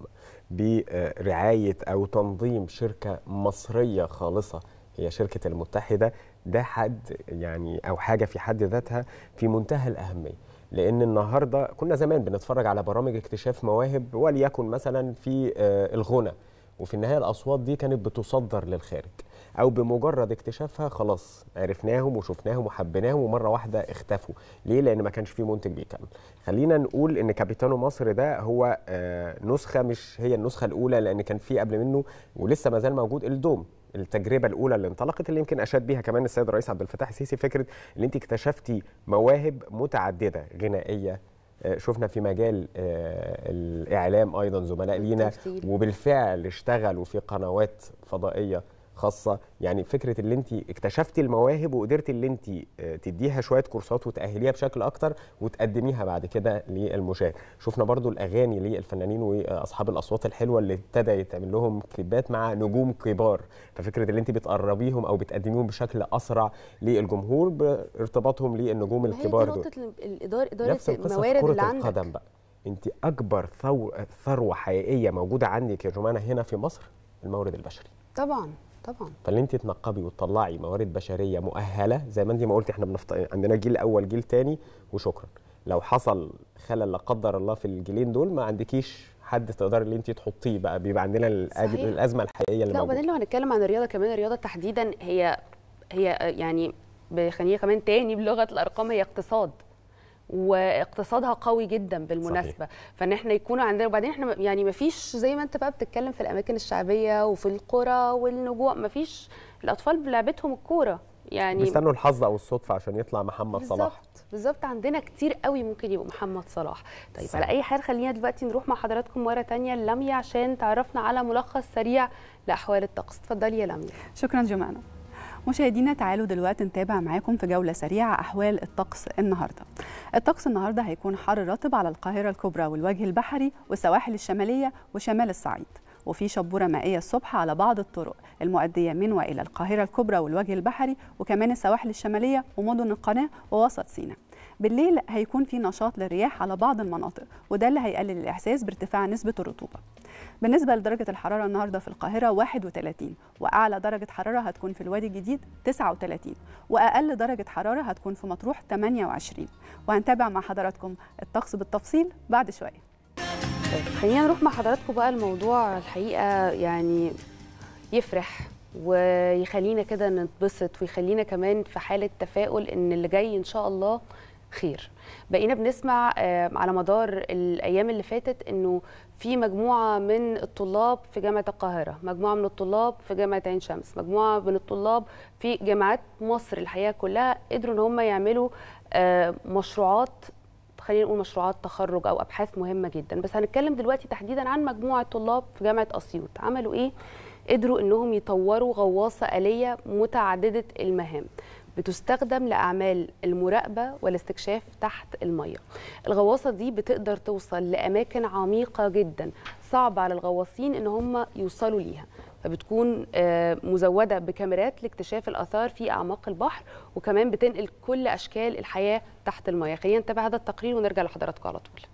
برعايه او تنظيم شركه مصريه خالصه هي شركه المتحده ده حد يعني او حاجه في حد ذاتها في منتهى الاهميه لان النهارده كنا زمان بنتفرج على برامج اكتشاف مواهب وليكن مثلا في آه، الغنى وفي النهايه الاصوات دي كانت بتصدر للخارج او بمجرد اكتشافها خلاص عرفناهم وشفناهم وحبيناهم ومره واحده اختفوا ليه لان ما كانش في منتج بيكمل خلينا نقول ان كابيتانو مصر ده هو آه، نسخه مش هي النسخه الاولى لان كان في قبل منه ولسه ما زال موجود الدوم التجربه الاولى اللي انطلقت اللي يمكن اشاد بيها كمان السيد الرئيس عبد الفتاح السيسي فكره ان انت اكتشفتي مواهب متعدده غنائيه آه، شفنا في مجال آه، الاعلام ايضا زملاء لينا التمثيل. وبالفعل اشتغلوا في قنوات فضائيه خاصه يعني فكره اللي انت اكتشفتي المواهب وقدرتي اللي انت آه، تديها شويه كورسات وتاهليها بشكل اكتر وتقدميها بعد كده للمشاهد شفنا برضو الاغاني للفنانين واصحاب الاصوات الحلوه اللي ابتدى يتعمل لهم كليبات مع نجوم كبار ففكره اللي انت بتقربيهم او بتقدميهم بشكل اسرع للجمهور بارتباطهم للنجوم ما هي دي الكبار دول نقطه ال- الاداره اداره نفس القصه في الموارد كره اللي عندك القدم بقى انت اكبر ثو... ثروه حقيقيه موجوده عندك يا جمانه هنا في مصر المورد البشري طبعا طبعا فاللي انت تنقبي وتطلعي موارد بشريه مؤهله زي ما انت ما قلتي احنا بنفط... عندنا جيل اول جيل تاني وشكرا لو حصل خلل لا قدر الله في الجيلين دول ما عندكيش حد تقدري اللي انت تحطيه بقى بيبقى عندنا الأج... صحيح. الازمه الحقيقيه اللي لا موجوده وبعدين لو هنتكلم عن الرياضه كمان الرياضه تحديدا هي هي يعني ب- خلينا كمان تاني بلغه الارقام هي اقتصاد واقتصادها قوي جدا بالمناسبه صحيح. فان احنا يكون عندنا وبعدين احنا يعني ما فيش زي ما انت بقى بتتكلم في الاماكن الشعبيه وفي القرى والنجوع ما فيش الاطفال لعبتهم الكوره يعني بيستنوا الحظ او الصدفه عشان يطلع محمد صلاح بالظبط بالظبط عندنا كتير قوي ممكن يبقوا محمد صلاح طيب صح. على اي حال خلينا دلوقتي نروح مع حضراتكم مره تانية لميا عشان تعرفنا على ملخص سريع لاحوال الطقس اتفضلي يا لميا شكرا جمانة مشاهدينا تعالوا دلوقتي نتابع معاكم في جولة سريعة أحوال الطقس النهاردة الطقس النهاردة هيكون حر رطب على القاهرة الكبرى والوجه البحري والسواحل الشمالية وشمال الصعيد وفي شبورة مائية الصبح على بعض الطرق المؤدية من وإلى القاهرة الكبرى والوجه البحري وكمان السواحل الشمالية ومدن القناة ووسط سيناء بالليل هيكون في نشاط للرياح على بعض المناطق وده اللي هيقلل الإحساس بارتفاع نسبة الرطوبة بالنسبة لدرجة الحرارة النهاردة في القاهرة 31 وأعلى درجة حرارة هتكون في الوادي الجديد 39 وأقل درجة حرارة هتكون في مطروح 28 وهنتابع مع حضراتكم الطقس بالتفصيل بعد شوية طيب خلينا نروح مع حضراتكم بقى الموضوع الحقيقه يعني يفرح ويخلينا كده نتبسط ويخلينا كمان في حاله تفاؤل ان اللي جاي ان شاء الله خير بقينا بنسمع آه، على مدار الايام اللي فاتت انه في مجموعه من الطلاب في جامعه القاهره مجموعه من الطلاب في جامعه عين شمس مجموعه من الطلاب في جامعات مصر الحقيقه كلها قدروا ان هم يعملوا آه، مشروعات خلينا نقول مشروعات تخرج او ابحاث مهمه جدا بس هنتكلم دلوقتي تحديدا عن مجموعه طلاب في جامعه اسيوط عملوا ايه قدروا انهم يطوروا غواصه آلية متعدده المهام بتستخدم لاعمال المراقبه والاستكشاف تحت الميه الغواصه دي بتقدر توصل لاماكن عميقه جدا صعب على الغواصين ان هم يوصلوا ليها فبتكون آه، مزوده بكاميرات لاكتشاف الاثار في اعماق البحر وكمان بتنقل كل اشكال الحياه تحت الميه خلينا نتابع هذا التقرير ونرجع لحضراتكم على طول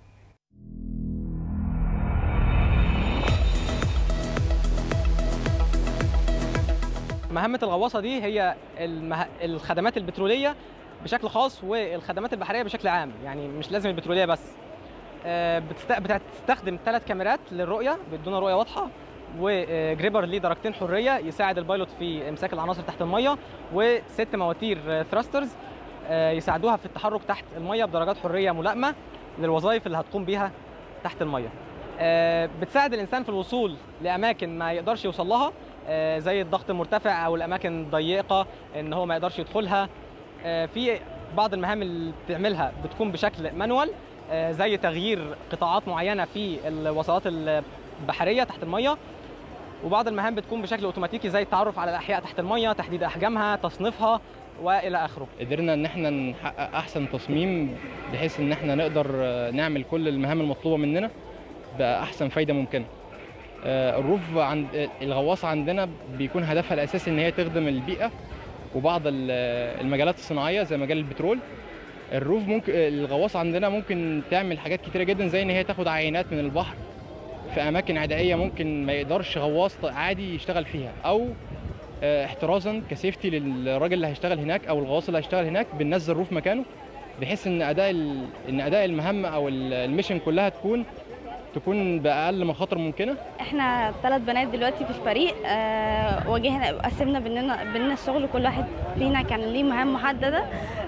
مهمة الغواصة دي هي المه... الخدمات البترولية بشكل خاص والخدمات البحرية بشكل عام يعني مش لازم البترولية بس آه، بتست... بتستخدم ثلاث كاميرات للرؤية بيدونا رؤية واضحة وجريبر ليه درجتين حرية يساعد البايلوت في إمساك العناصر تحت المية وست مواتير ثراسترز يساعدوها في التحرك تحت المية بدرجات حرية ملائمة للوظائف اللي هتقوم بيها تحت المية آه، بتساعد الإنسان في الوصول لأماكن ما يقدرش يوصل لها آه، زي الضغط المرتفع او الاماكن الضيقه ان هو ما يقدرش يدخلها آه، في بعض المهام اللي بتعملها بتكون بشكل مانوال آه، زي تغيير قطاعات معينه في الوصلات البحريه تحت الميه وبعض المهام بتكون بشكل اوتوماتيكي زي التعرف على الاحياء تحت الميه تحديد احجامها تصنيفها والى اخره قدرنا ان احنا نحقق احسن تصميم بحيث ان احنا نقدر آه، نعمل كل المهام المطلوبه مننا باحسن فايده ممكنه آه، الروف عند آه، الغواصه عندنا بيكون هدفها الاساسي ان هي تخدم البيئه وبعض ال- آه، المجالات الصناعيه زي مجال البترول الروف ممكن الغواصه عندنا ممكن تعمل حاجات كتيره جدا زي ان هي تاخد عينات من البحر في اماكن عدائيه ممكن ما يقدرش غواص عادي يشتغل فيها او آه، احترازا كسيفتي للراجل اللي هيشتغل هناك او الغواص اللي هيشتغل هناك بننزل روف مكانه بحيث ان اداء ال- ان اداء المهمه او ال- الميشن كلها تكون تكون باقل مخاطر ممكنه احنا ثلاث بنات دلوقتي في الفريق آه واجهنا قسمنا بيننا بيننا الشغل كل واحد فينا كان ليه مهام محدده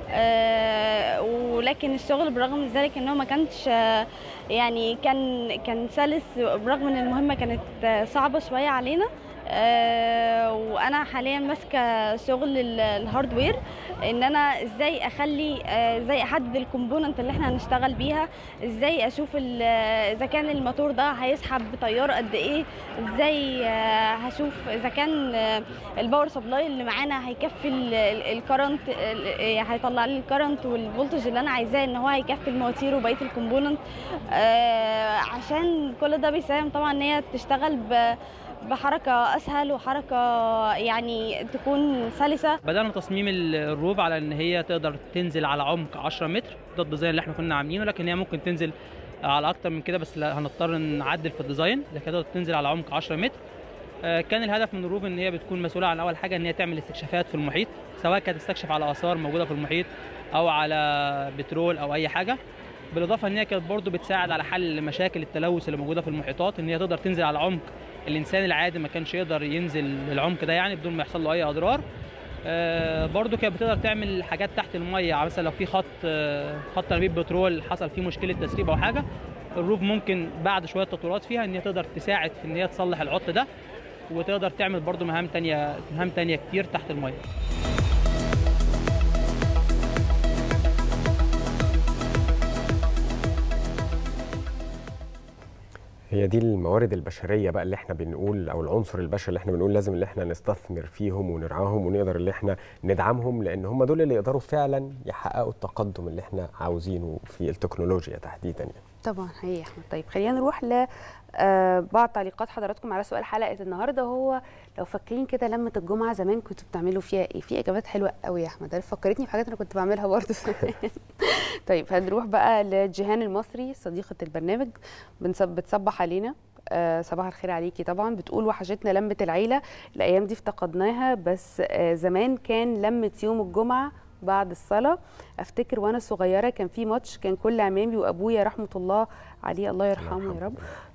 آه ولكن الشغل برغم من ذلك ان هو ما كانش آه يعني كان كان سلس برغم ان المهمه كانت آه صعبه شويه علينا آه وانا حاليا ماسكه شغل ال- الهاردوير ان انا ازاي اخلي آه، ازاي احدد الكومبوننت اللي احنا هنشتغل بيها ازاي اشوف ال- اذا كان الموتور ده هيسحب تيار قد ايه ازاي آه، هشوف اذا كان آه، الباور سبلاي اللي معانا هيكفي الكرنت هيطلع لي الكرنت والفولتج اللي انا عايزاه ان هو هيكفي المواتير وبقيه الكومبوننت آه، عشان كل ده بيساهم طبعا ان هي تشتغل ب بحركه اسهل وحركه يعني تكون سلسه بدأنا تصميم ال- الروب على ان هي تقدر تنزل على عمق 10 متر ده الديزاين اللي احنا كنا عاملينه لكن هي ممكن تنزل على اكتر من كده بس لا- هنضطر نعدل في الديزاين لكن تقدر تنزل على عمق 10 متر آه، كان الهدف من الروب ان هي بتكون مسؤوله عن اول حاجه ان هي تعمل استكشافات في المحيط سواء كانت تستكشف على اثار موجوده في المحيط او على بترول او اي حاجه بالاضافه ان هي كانت برضه بتساعد على حل مشاكل التلوث اللي موجوده في المحيطات ان هي تقدر تنزل على عمق الانسان العادي ما كانش يقدر ينزل للعمق ده يعني بدون ما يحصل له اي اضرار آه، برضو كانت بتقدر تعمل حاجات تحت الميه يعني مثلا لو في خط آه، خط انابيب بترول حصل فيه مشكله تسريب او حاجه الروف ممكن بعد شويه تطويرات فيها ان هي تقدر تساعد في ان هي تصلح العطل ده وتقدر تعمل برضو مهام تانية مهام تانية كتير تحت الميه هي دي الموارد البشريه بقى اللي احنا بنقول او العنصر البشري اللي احنا بنقول لازم اللي احنا نستثمر فيهم ونرعاهم ونقدر اللي احنا ندعمهم لان هم دول اللي يقدروا فعلا يحققوا التقدم اللي احنا عاوزينه في التكنولوجيا تحديدا يعني. طبعا حقيقي يا احمد طيب خلينا نروح ل آه، بعض تعليقات حضراتكم على سؤال حلقه النهارده هو لو فاكرين كده لمه الجمعه زمان كنتوا بتعملوا فيها ايه في اجابات حلوه قوي يا احمد عارف فكرتني بحاجات انا كنت بعملها برضه زمان. طيب هنروح بقى لجيهان المصري صديقه البرنامج بنصب- بتصبح علينا آه، صباح الخير عليكي طبعا بتقول وحشتنا لمه العيله الايام دي افتقدناها بس آه، زمان كان لمه يوم الجمعه بعد الصلاه افتكر وانا صغيره كان في ماتش كان كل عمامي وابويا رحمه الله عليه الله يرحمه يا رب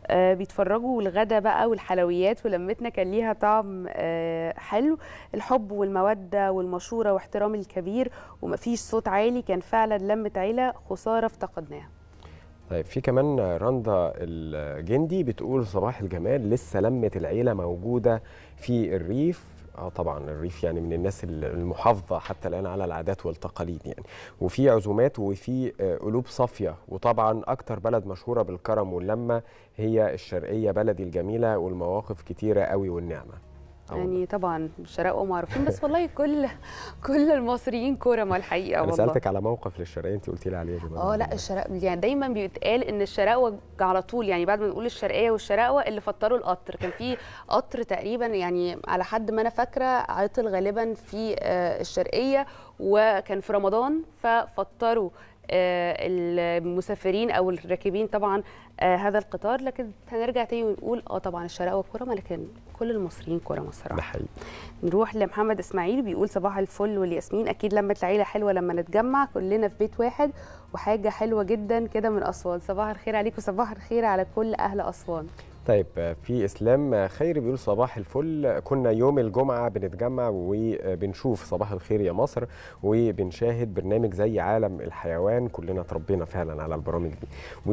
آه، بيتفرجوا الغدا بقى والحلويات ولمتنا كان ليها طعم آه، حلو الحب والموده والمشوره واحترام الكبير ومفيش صوت عالي كان فعلا لمه عيله خساره افتقدناها طيب في كمان رندا الجندي بتقول صباح الجمال لسه لمة العيلة موجودة في الريف اه طبعا الريف يعني من الناس المحافظة حتى الآن على العادات والتقاليد يعني وفي عزومات وفي آه، قلوب صافية وطبعا أكتر بلد مشهورة بالكرم واللمة هي الشرقية بلدي الجميلة والمواقف كتيرة قوي والنعمة يعني طبعا الشرقاء معروفين بس والله كل كل المصريين كرم الحقيقه أنا والله سألتك على موقف للشرقية أنت قلتي لي عليه يا جماعة اه لا الشرق يعني دايما بيتقال ان الشراقوه على طول يعني بعد ما نقول الشرقيه والشراقوه اللي فطروا القطر كان في قطر تقريبا يعني على حد ما انا فاكره عطل غالبا في آه، الشرقيه وكان في رمضان ففطروا آه، المسافرين او الراكبين طبعا آه، هذا القطار لكن هنرجع تاني ونقول اه طبعا الشراقوه كرمه لكن كل المصريين كرمه الصراحه ده حقيقي نروح لمحمد اسماعيل بيقول صباح الفل والياسمين اكيد لمه العيله حلوه لما نتجمع كلنا في بيت واحد وحاجه حلوه جدا كده من اسوان صباح الخير عليكم صباح الخير على كل اهل اسوان طيب في اسلام خيري بيقول صباح الفل كنا يوم الجمعه بنتجمع وبنشوف صباح الخير يا مصر وبنشاهد برنامج زي عالم الحيوان كلنا اتربينا فعلا على البرامج دي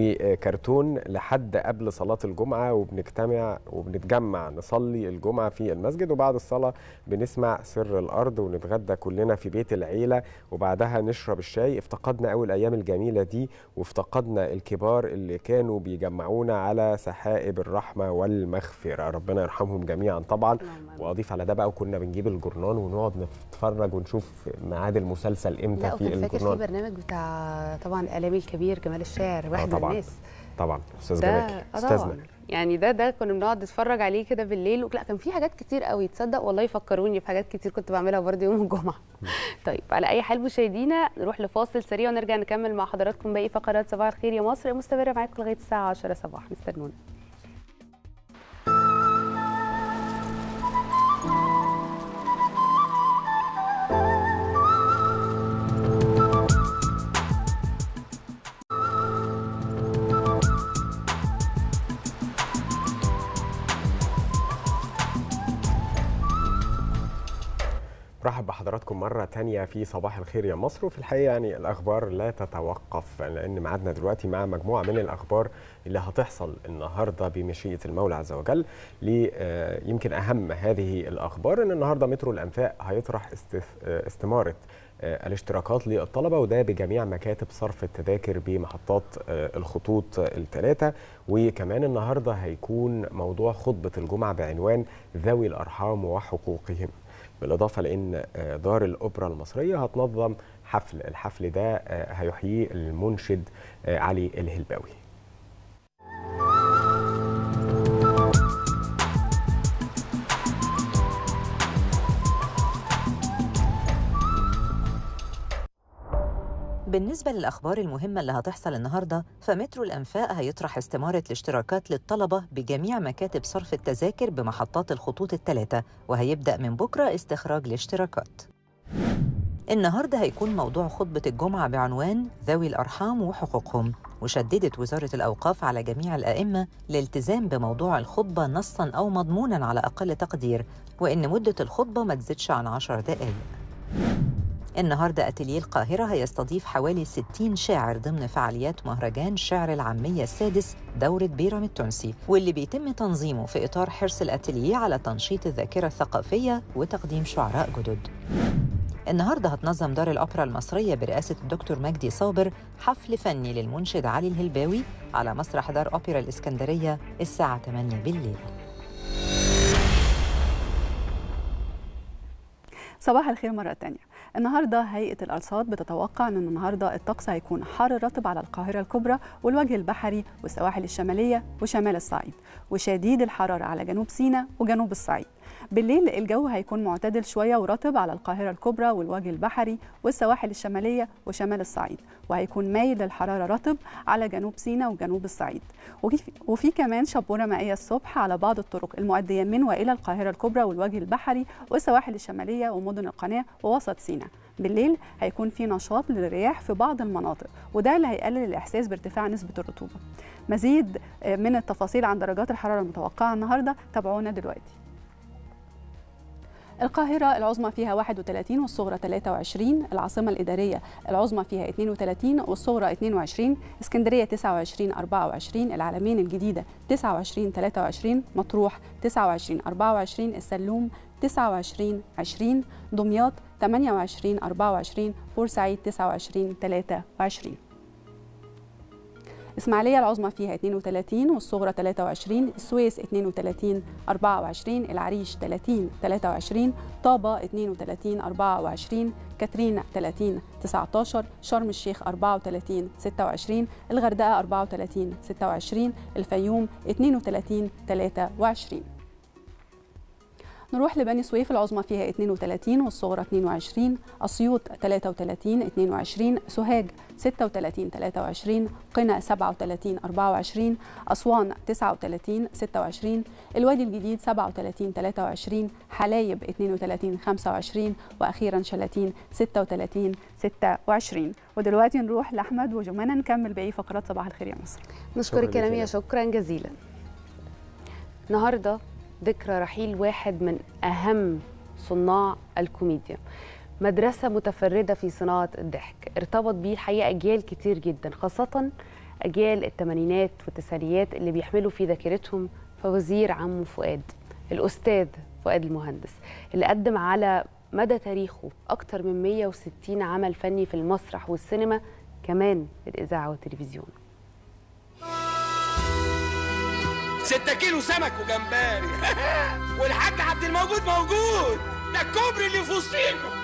وكرتون لحد قبل صلاه الجمعه وبنجتمع وبنتجمع نصلي الجمعه في المسجد وبعد الصلاه بنسمع سر الارض ونتغدى كلنا في بيت العيله وبعدها نشرب الشاي افتقدنا قوي الايام الجميله دي وافتقدنا الكبار اللي كانوا بيجمعونا على سحائب الرحمه والمغفره ربنا يرحمهم جميعا طبعا واضيف على ده بقى وكنا بنجيب الجورنان ونقعد نتفرج ونشوف ميعاد المسلسل امتى لا في وكان فاكر في الجورنان برنامج بتاع طبعا الاعلامي الكبير جمال الشاعر آه واحد من طبعا الناس طبعا استاذ ده جمال آه استاذنا طبعا يعني ده ده كنا بنقعد نتفرج عليه كده بالليل لا كان في حاجات كتير قوي تصدق والله فكروني في حاجات كتير كنت بعملها برضه يوم الجمعه طيب على اي حال مشاهدينا نروح لفاصل سريع ونرجع نكمل مع حضراتكم باقي فقرات صباح الخير يا مصر مستمره معاكم لغايه الساعه 10 صباح استنونا برحب بحضراتكم مرة تانية في صباح الخير يا مصر وفي الحقيقة يعني الأخبار لا تتوقف لأن معادنا دلوقتي مع مجموعة من الأخبار اللي هتحصل النهاردة بمشيئة المولى عز وجل ل آه، يمكن أهم هذه الأخبار أن النهاردة مترو الأنفاق هيطرح استث- آه، استمارة آه، الاشتراكات للطلبة وده بجميع مكاتب صرف التذاكر بمحطات آه، الخطوط الثلاثة وكمان النهاردة هيكون موضوع خطبة الجمعة بعنوان ذوي الأرحام وحقوقهم بالإضافة لأن آه، دار الأوبرا المصرية هتنظم حفل الحفل ده آه، هيحييه المنشد آه، علي الهلباوي بالنسبة للأخبار المهمة اللي هتحصل النهاردة فمترو الأنفاق هيطرح استمارة الاشتراكات للطلبة بجميع مكاتب صرف التذاكر بمحطات الخطوط الثلاثة وهيبدأ من بكرة استخراج الاشتراكات النهاردة هيكون موضوع خطبة الجمعة بعنوان ذوي الأرحام وحقوقهم وشددت وزارة الأوقاف على جميع الأئمة الالتزام بموضوع الخطبة نصاً أو مضموناً على أقل تقدير وإن مدة الخطبة ما تزيدش عن عشر دقايق النهارده اتيليه القاهره هيستضيف حوالي 60 شاعر ضمن فعاليات مهرجان شعر العاميه السادس دوره بيرام التونسي واللي بيتم تنظيمه في اطار حرص الاتيليه على تنشيط الذاكره الثقافيه وتقديم شعراء جدد. النهارده هتنظم دار الاوبرا المصريه برئاسه الدكتور مجدي صابر حفل فني للمنشد علي الهلباوي على مسرح دار اوبرا الاسكندريه الساعه 8 بالليل. صباح الخير مرة تانية النهاردة هيئة الأرصاد بتتوقع أن النهاردة الطقس هيكون حر رطب على القاهرة الكبرى والوجه البحري والسواحل الشمالية وشمال الصعيد وشديد الحرارة على جنوب سيناء وجنوب الصعيد بالليل الجو هيكون معتدل شوية ورطب على القاهرة الكبرى والوجه البحري والسواحل الشمالية وشمال الصعيد وهيكون مايل للحرارة رطب على جنوب سيناء وجنوب الصعيد وفي, وفي كمان شبورة مائية الصبح على بعض الطرق المؤدية من وإلى القاهرة الكبرى والوجه البحري والسواحل الشمالية ومدن القناة ووسط سيناء بالليل هيكون في نشاط للرياح في بعض المناطق وده اللي هيقلل الإحساس بارتفاع نسبة الرطوبة مزيد من التفاصيل عن درجات الحرارة المتوقعة النهاردة تابعونا دلوقتي القاهرة العظمى فيها 31 والصغرى 23 العاصمة الإدارية العظمى فيها 32 والصغرى 22 اسكندرية 29 24 العلمين الجديدة 29 23 مطروح 29 24 السلوم 29 20 دمياط 28 24 بورسعيد 29 23 إسماعيلية العظمى فيها 32 والصغرى 23 السويس 32 24 العريش 30 23 طابة 32 24 كاترين 30 19 شرم الشيخ 34 26 الغردقة 34 26 الفيوم 32 23 نروح لبني سويف العظمى فيها 32 والصغرى 22 أسيوط 33 22 سوهاج 36 23 قنا 37 24 أسوان 39 26 الوادي الجديد 37 23 حلايب 32 25 وأخيرا شلاتين 36 26 ودلوقتي نروح لأحمد وجمانة نكمل باقي فقرات صباح الخير يا مصر نشكرك يا نمية شكرا جزيلا النهارده ذكرى رحيل واحد من أهم صناع الكوميديا مدرسة متفردة في صناعة الضحك ارتبط بيه الحقيقة أجيال كتير جدا خاصة أجيال الثمانينات والتسعينيات اللي بيحملوا في ذاكرتهم فوزير عمه فؤاد الأستاذ فؤاد المهندس اللي قدم على مدى تاريخه أكتر من 160 عمل فني في المسرح والسينما كمان الإذاعة والتلفزيون ستة كيلو سمك وجمبري والحاج عبد الموجود موجود ده الكوبري اللي في وسطيكم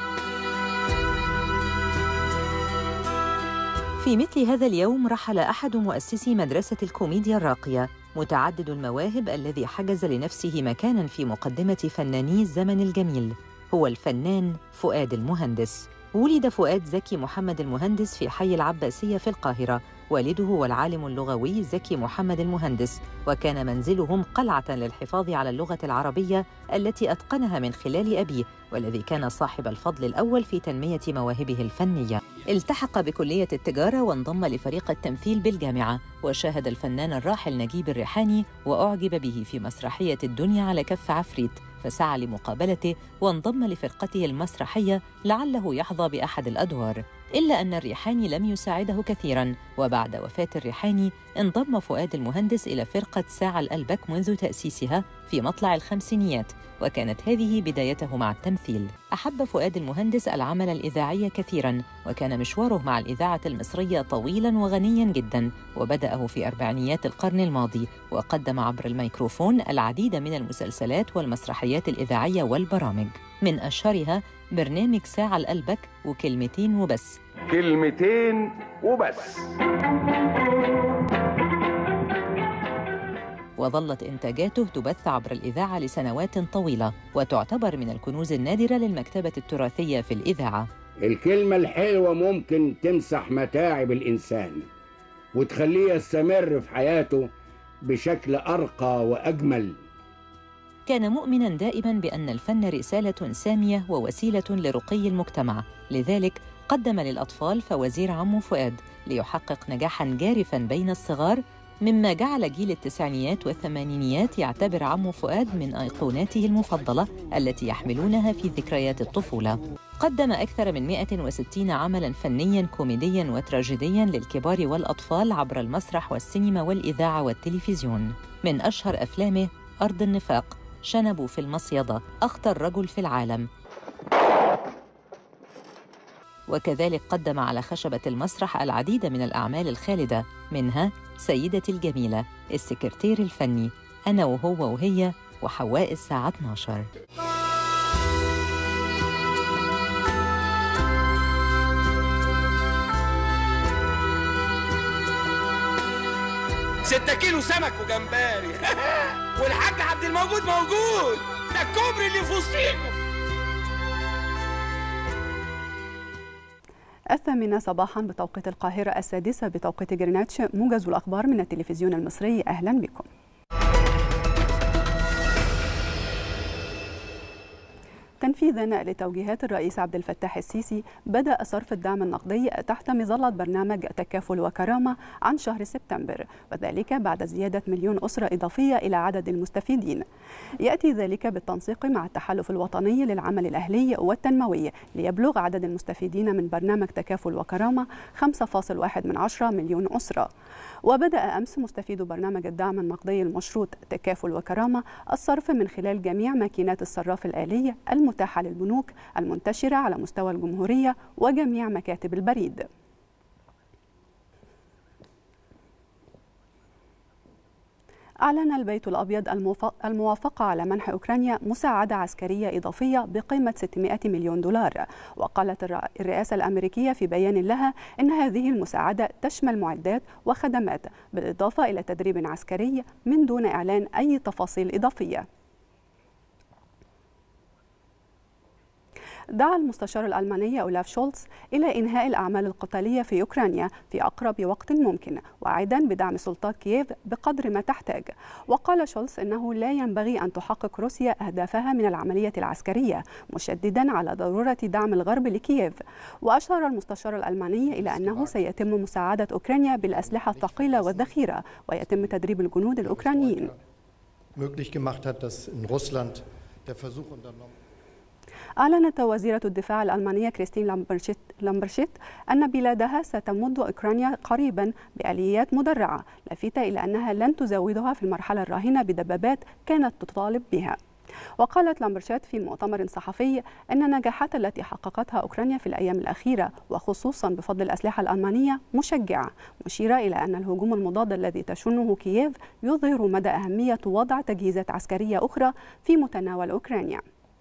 في مثل هذا اليوم رحل أحد مؤسسي مدرسة الكوميديا الراقية متعدد المواهب الذي حجز لنفسه مكانا في مقدمة فناني الزمن الجميل هو الفنان فؤاد المهندس ولد فؤاد زكي محمد المهندس في حي العباسية في القاهرة والده هو العالم اللغوي زكي محمد المهندس وكان منزلهم قلعة للحفاظ على اللغة العربية التي أتقنها من خلال أبيه والذي كان صاحب الفضل الأول في تنمية مواهبه الفنية التحق بكلية التجارة وانضم لفريق التمثيل بالجامعة وشاهد الفنان الراحل نجيب الريحاني وأعجب به في مسرحية الدنيا على كف عفريت فسعى لمقابلته وانضم لفرقته المسرحية لعله يحظى بأحد الأدوار إلا أن الريحاني لم يساعده كثيراً وبعد وفاة الريحاني انضم فؤاد المهندس إلى فرقة ساعة الألبك منذ تأسيسها في مطلع الخمسينيات وكانت هذه بدايته مع التمثيل أحب فؤاد المهندس العمل الإذاعي كثيراً وكان مشواره مع الإذاعة المصرية طويلاً وغنياً جداً وبدأه في أربعينيات القرن الماضي وقدم عبر الميكروفون العديد من المسلسلات والمسرحيات الإذاعية والبرامج من أشهرها برنامج ساعة الألبك وكلمتين وبس كلمتين وبس وظلت إنتاجاته تبث عبر الإذاعة لسنوات طويلة وتعتبر من الكنوز النادرة للمكتبة التراثية في الإذاعة الكلمة الحلوة ممكن تمسح متاعب الإنسان وتخليه يستمر في حياته بشكل أرقى وأجمل كان مؤمنا دائما بأن الفن رسالة سامية ووسيلة لرقي المجتمع لذلك قدم للأطفال فوزير عمو فؤاد ليحقق نجاحا جارفا بين الصغار مما جعل جيل التسعينيات والثمانينيات يعتبر عمو فؤاد من أيقوناته المفضلة التي يحملونها في ذكريات الطفولة قدم أكثر من 160 عملاً فنياً كوميدياً وتراجيدياً للكبار والأطفال عبر المسرح والسينما والإذاعة والتلفزيون من أشهر أفلامه أرض النفاق شنبوا في المصيدة أخطر رجل في العالم وكذلك قدم على خشبة المسرح العديد من الأعمال الخالدة منها سيدتي الجميلة السكرتير الفني أنا وهو وهي وحواء الساعة 12 ستة كيلو سمك وجمبري والحاج عبد الموجود موجود ده الكوبري اللي في وسطيكم الثامنة صباحا بتوقيت القاهرة السادسة بتوقيت جرينتش موجز الأخبار من التلفزيون المصري أهلا بكم تنفيذا لتوجيهات الرئيس عبد الفتاح السيسي بدأ صرف الدعم النقدي تحت مظلة برنامج تكافل وكرامة عن شهر سبتمبر وذلك بعد زيادة مليون أسرة إضافية إلى عدد المستفيدين يأتي ذلك بالتنسيق مع التحالف الوطني للعمل الأهلي والتنموي ليبلغ عدد المستفيدين من برنامج تكافل وكرامة 5.1 من عشرة مليون أسرة وبدأ أمس مستفيد برنامج الدعم النقدي المشروط تكافل وكرامة الصرف من خلال جميع ماكينات الصراف الآلية المتاحة للبنوك المنتشرة على مستوى الجمهورية وجميع مكاتب البريد أعلن البيت الأبيض الموافقة على منح أوكرانيا مساعدة عسكرية إضافية بقيمة 600 مليون دولار وقالت الرئاسة الأمريكية في بيان لها إن هذه المساعدة تشمل معدات وخدمات بالإضافة إلى تدريب عسكري من دون إعلان أي تفاصيل إضافية دعا المستشار الألماني أولاف شولتز إلى إنهاء الأعمال القتالية في أوكرانيا في أقرب وقت ممكن وعدا بدعم سلطات كييف بقدر ما تحتاج وقال شولتز إنه لا ينبغي أن تحقق روسيا أهدافها من العملية العسكرية مشددا على ضرورة دعم الغرب لكييف وأشار المستشار الألماني إلى أنه سيتم مساعدة أوكرانيا بالأسلحة الثقيلة والذخيرة ويتم تدريب الجنود الأوكرانيين möglich gemacht hat, dass in Russland der Versuch unternommen أعلنت وزيرة الدفاع الألمانية كريستين لامبرشيت, لامبرشيت أن بلادها ستمد أوكرانيا قريبا بآليات مدرعة لافتة إلى أنها لن تزودها في المرحلة الراهنة بدبابات كانت تطالب بها وقالت لامبرشات في مؤتمر صحفي أن النجاحات التي حققتها أوكرانيا في الأيام الأخيرة وخصوصا بفضل الأسلحة الألمانية مشجعة مشيرة إلى أن الهجوم المضاد الذي تشنه كييف يظهر مدى أهمية وضع تجهيزات عسكرية أخرى في متناول أوكرانيا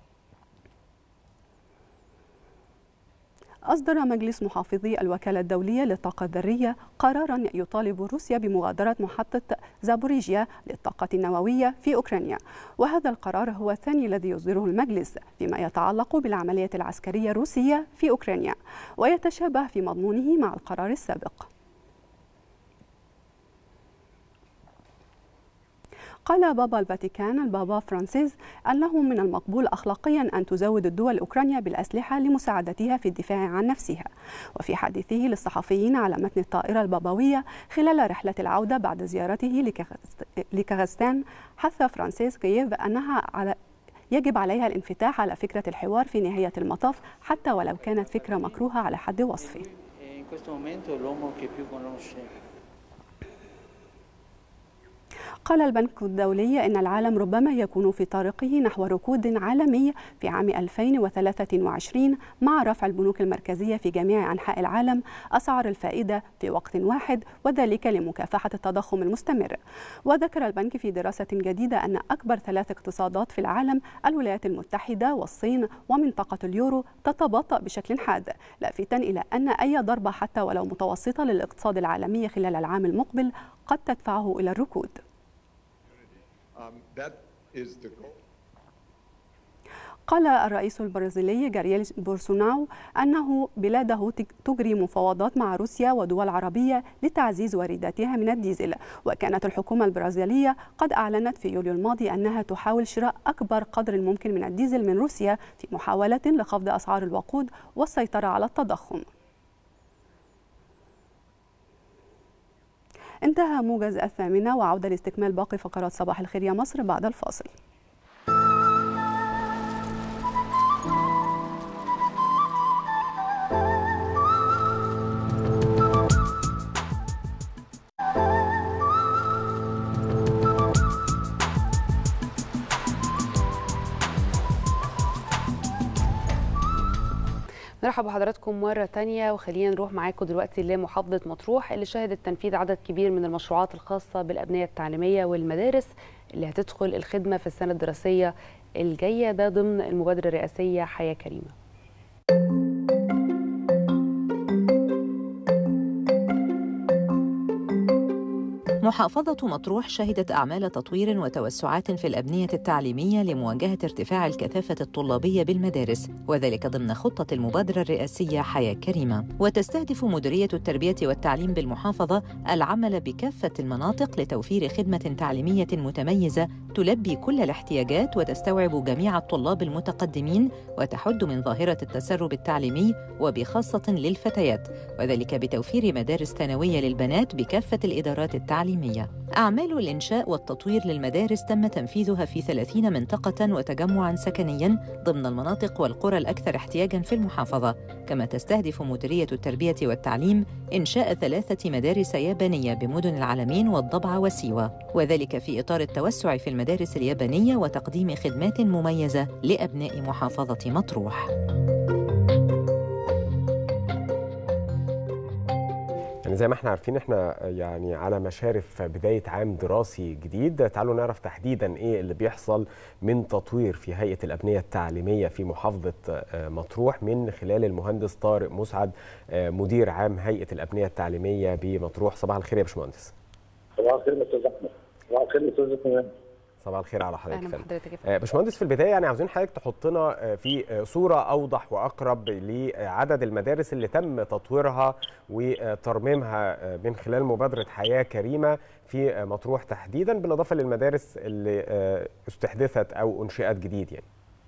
أصدر مجلس محافظي الوكالة الدولية للطاقة الذرية قرارا يطالب روسيا بمغادرة محطة زابوريجيا للطاقة النووية في أوكرانيا وهذا القرار هو الثاني الذي يصدره المجلس فيما يتعلق بالعملية العسكرية الروسية في أوكرانيا ويتشابه في مضمونه مع القرار السابق قال بابا الفاتيكان البابا فرانسيس أنه من المقبول أخلاقيا أن تزود الدول أوكرانيا بالأسلحة لمساعدتها في الدفاع عن نفسها وفي حديثه للصحفيين على متن الطائرة البابوية خلال رحلة العودة بعد زيارته لكازاخستان حث فرانسيس كييف أنها على يجب عليها الانفتاح على فكرة الحوار في نهاية المطاف حتى ولو كانت فكرة مكروهة على حد وصفه قال البنك الدولي إن العالم ربما يكون في طريقه نحو ركود عالمي في عام 2023 مع رفع البنوك المركزية في جميع أنحاء العالم أسعار الفائدة في وقت واحد وذلك لمكافحة التضخم المستمر وذكر البنك في دراسة جديدة أن أكبر ثلاث اقتصادات في العالم الولايات المتحدة والصين ومنطقة اليورو تتباطأ بشكل حاد لافتا إلى أن أي ضربة حتى ولو متوسطة للاقتصاد العالمي خلال العام المقبل قد تدفعه إلى الركود Um, that is the goal. قال الرئيس البرازيلي جارييل بورسوناو أنه بلاده تجري مفاوضات مع روسيا ودول عربية لتعزيز وارداتها من الديزل وكانت الحكومة البرازيلية قد أعلنت في يوليو الماضي أنها تحاول شراء أكبر قدر الممكن من الديزل من روسيا في محاولة لخفض أسعار الوقود والسيطرة على التضخم انتهى موجز الثامنة وعودة لاستكمال باقي فقرات صباح الخير يا مصر بعد الفاصل نرحب بحضراتكم مرة تانية وخلينا نروح معاكم دلوقتي لمحافظة مطروح اللي شهدت تنفيذ عدد كبير من المشروعات الخاصة بالأبنية التعليمية والمدارس اللي هتدخل الخدمة في السنة الدراسية الجاية ده ضمن المبادرة الرئاسية حياة كريمة محافظة مطروح شهدت أعمال تطوير وتوسعات في الأبنية التعليمية لمواجهة ارتفاع الكثافة الطلابية بالمدارس وذلك ضمن خطة المبادرة الرئاسية حياة كريمة وتستهدف مديرية التربية والتعليم بالمحافظة العمل بكافة المناطق لتوفير خدمة تعليمية متميزة تلبي كل الاحتياجات وتستوعب جميع الطلاب المتقدمين وتحد من ظاهرة التسرب التعليمي وبخاصة للفتيات وذلك بتوفير مدارس ثانوية للبنات بكافة الإدارات التعليمية أعمال الإنشاء والتطوير للمدارس تم تنفيذها في 30 منطقة وتجمعاً سكنياً ضمن المناطق والقرى الأكثر احتياجاً في المحافظة كما تستهدف مديرية التربية والتعليم إنشاء ثلاثة مدارس يابانية بمدن العلمين والضبع وسيوة وذلك في إطار التوسع في المدارس اليابانية وتقديم خدمات مميزة لأبناء محافظة مطروح يعني زي ما احنا عارفين احنا يعني على مشارف بداية عام دراسي جديد تعالوا نعرف تحديدا ايه اللي بيحصل من تطوير في هيئة الأبنية التعليمية في محافظة مطروح من خلال المهندس طارق مسعد مدير عام هيئة الأبنية التعليمية بمطروح صباح الخير يا باشمهندس صباح الخير يا استاذ احمد صباح الخير يا استاذ احمد صباح الخير على حضرتك اهلا فندم. بحضرتك يا آه، باشمهندس في البدايه يعني عاوزين حضرتك تحطنا آه، في آه، صوره اوضح واقرب لعدد المدارس اللي تم تطويرها وترميمها آه، من خلال مبادره حياه كريمه في آه، مطروح تحديدا بالاضافه للمدارس اللي آه، استحدثت او انشئت جديد يعني.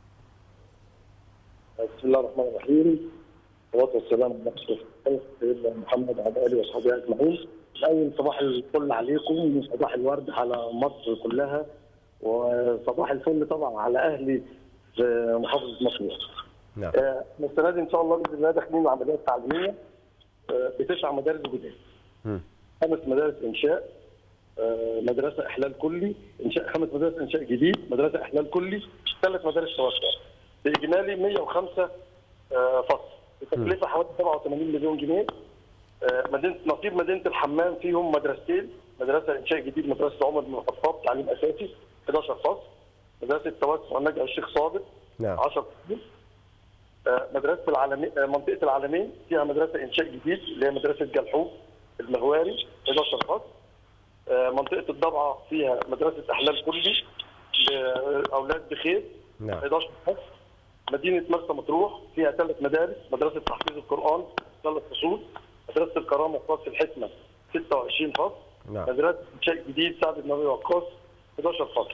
بسم الله الرحمن الرحيم والصلاه والسلام على اشرف الخلق سيدنا محمد وعلى اله وصحبه اجمعين الاول صباح الفل عليكم وصباح الورد على مصر كلها وصباح الفل طبعا على اهلي في محافظه مطروح. نعم. آه، احنا السنه دي ان شاء الله باذن الله داخلين عمليات تعليميه آه، بتسع مدارس جداد. مم. خمس مدارس انشاء آه، مدرسه احلال كلي انشاء خمس مدارس انشاء جديد مدرسه احلال كلي ثلاث مدارس توسع باجمالي 105 آه، فصل بتكلفه حوالي 87 مليون جنيه آه، مدينه نصيب مدينه الحمام فيهم مدرستين مدرسه انشاء جديد مدرسه عمر بن الخطاب تعليم اساسي 11 فصل مدرسه توسع نجع الشيخ صادق نعم 10 فصول آه، مدرسه العالمين آه، منطقه العالمين فيها مدرسه انشاء جديد اللي هي مدرسه جلحوب المهواري 11 فصل آه، منطقه الضبعه فيها مدرسه احلال كلي لاولاد بخير نعم 11 فصل مدينه مرسى مطروح فيها ثلاث مدارس مدرسه تحفيظ القران ثلاث فصول مدرسه الكرامه في راس الحكمه 26 فصل نعم مدرسه انشاء جديد سعد بن ابي وقاص 11 فصل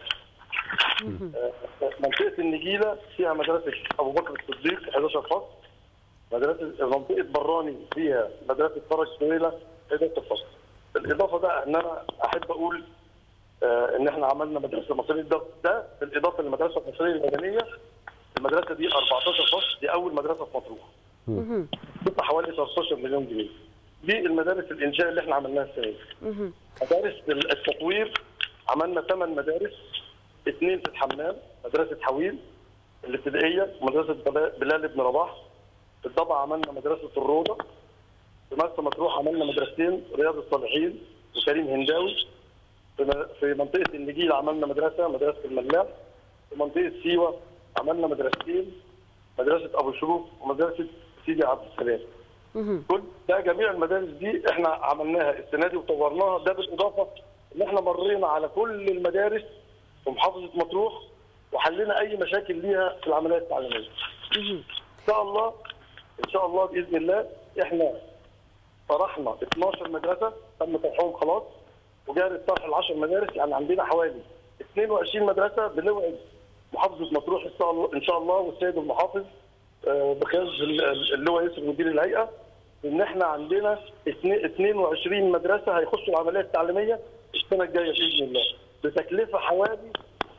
آه، منطقه النجيله فيها مدرسه ابو بكر الصديق 11 فصل مدرسه منطقه براني فيها مدرسه فرج سويله 11 فصل بالاضافه بقى ان انا احب اقول آه، ان احنا عملنا مدرسه مصريه ده, ده بالاضافه للمدرسه المصريه المدنيه المدرسه دي 14 فصل دي اول مدرسه في مطروح بتدفع حوالي 13 مليون جنيه دي المدارس الانشاء اللي احنا عملناها السنه دي مدارس التطوير عملنا ثمان مدارس اثنين في الحمام مدرسه حويل الابتدائيه ومدرسه بلا- بلال بن رباح في الضبع عملنا مدرسه الروضه في مرسى مطروح عملنا مدرستين رياض الصالحين وكريم هنداوي في م- في منطقه النجيل عملنا مدرسه مدرسه الملاح في منطقه سيوه عملنا مدرستين مدرسه ابو شروق ومدرسه سيدي عبد السلام كل ده جميع المدارس دي احنا عملناها السنه دي وطورناها ده بالاضافه ان احنا مرينا على كل المدارس في محافظه مطروح وحلينا اي مشاكل ليها في العمليه التعليميه. ان شاء الله ان شاء الله باذن الله احنا طرحنا 12 مدرسه تم طرحهم خلاص وجاري طرح ال 10 مدارس يعني عندنا حوالي 22 مدرسه بنوعد محافظه مطروح ان شاء الله ان شاء الله والسيد المحافظ آه، بقياده ال- اللواء ياسر مدير الهيئه ان احنا عندنا اتنين- 22 مدرسه هيخشوا العمليه التعليميه السنه الجايه باذن الله بتكلفه حوالي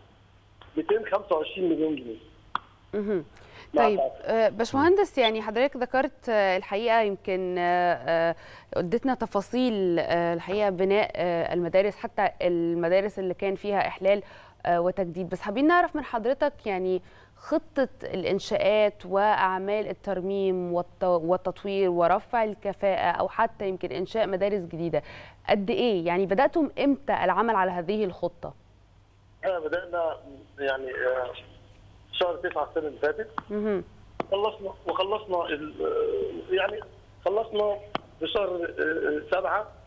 225 مليون جنيه. مهم. طيب آه، باشمهندس يعني حضرتك ذكرت آه، الحقيقه يمكن آه، آه، اديتنا تفاصيل آه، الحقيقه بناء آه، المدارس حتى المدارس اللي كان فيها احلال آه، وتجديد بس حابين نعرف من حضرتك يعني خطه الانشاءات واعمال الترميم والت- والتطوير ورفع الكفاءه او حتى يمكن انشاء مدارس جديده قد ايه يعني بداتم امتى العمل على هذه الخطه احنا بدانا يعني آه، شهر 9 السنه اللي فاتت مهم. خلصنا وخلصنا ال- يعني خلصنا في شهر آه، سبعة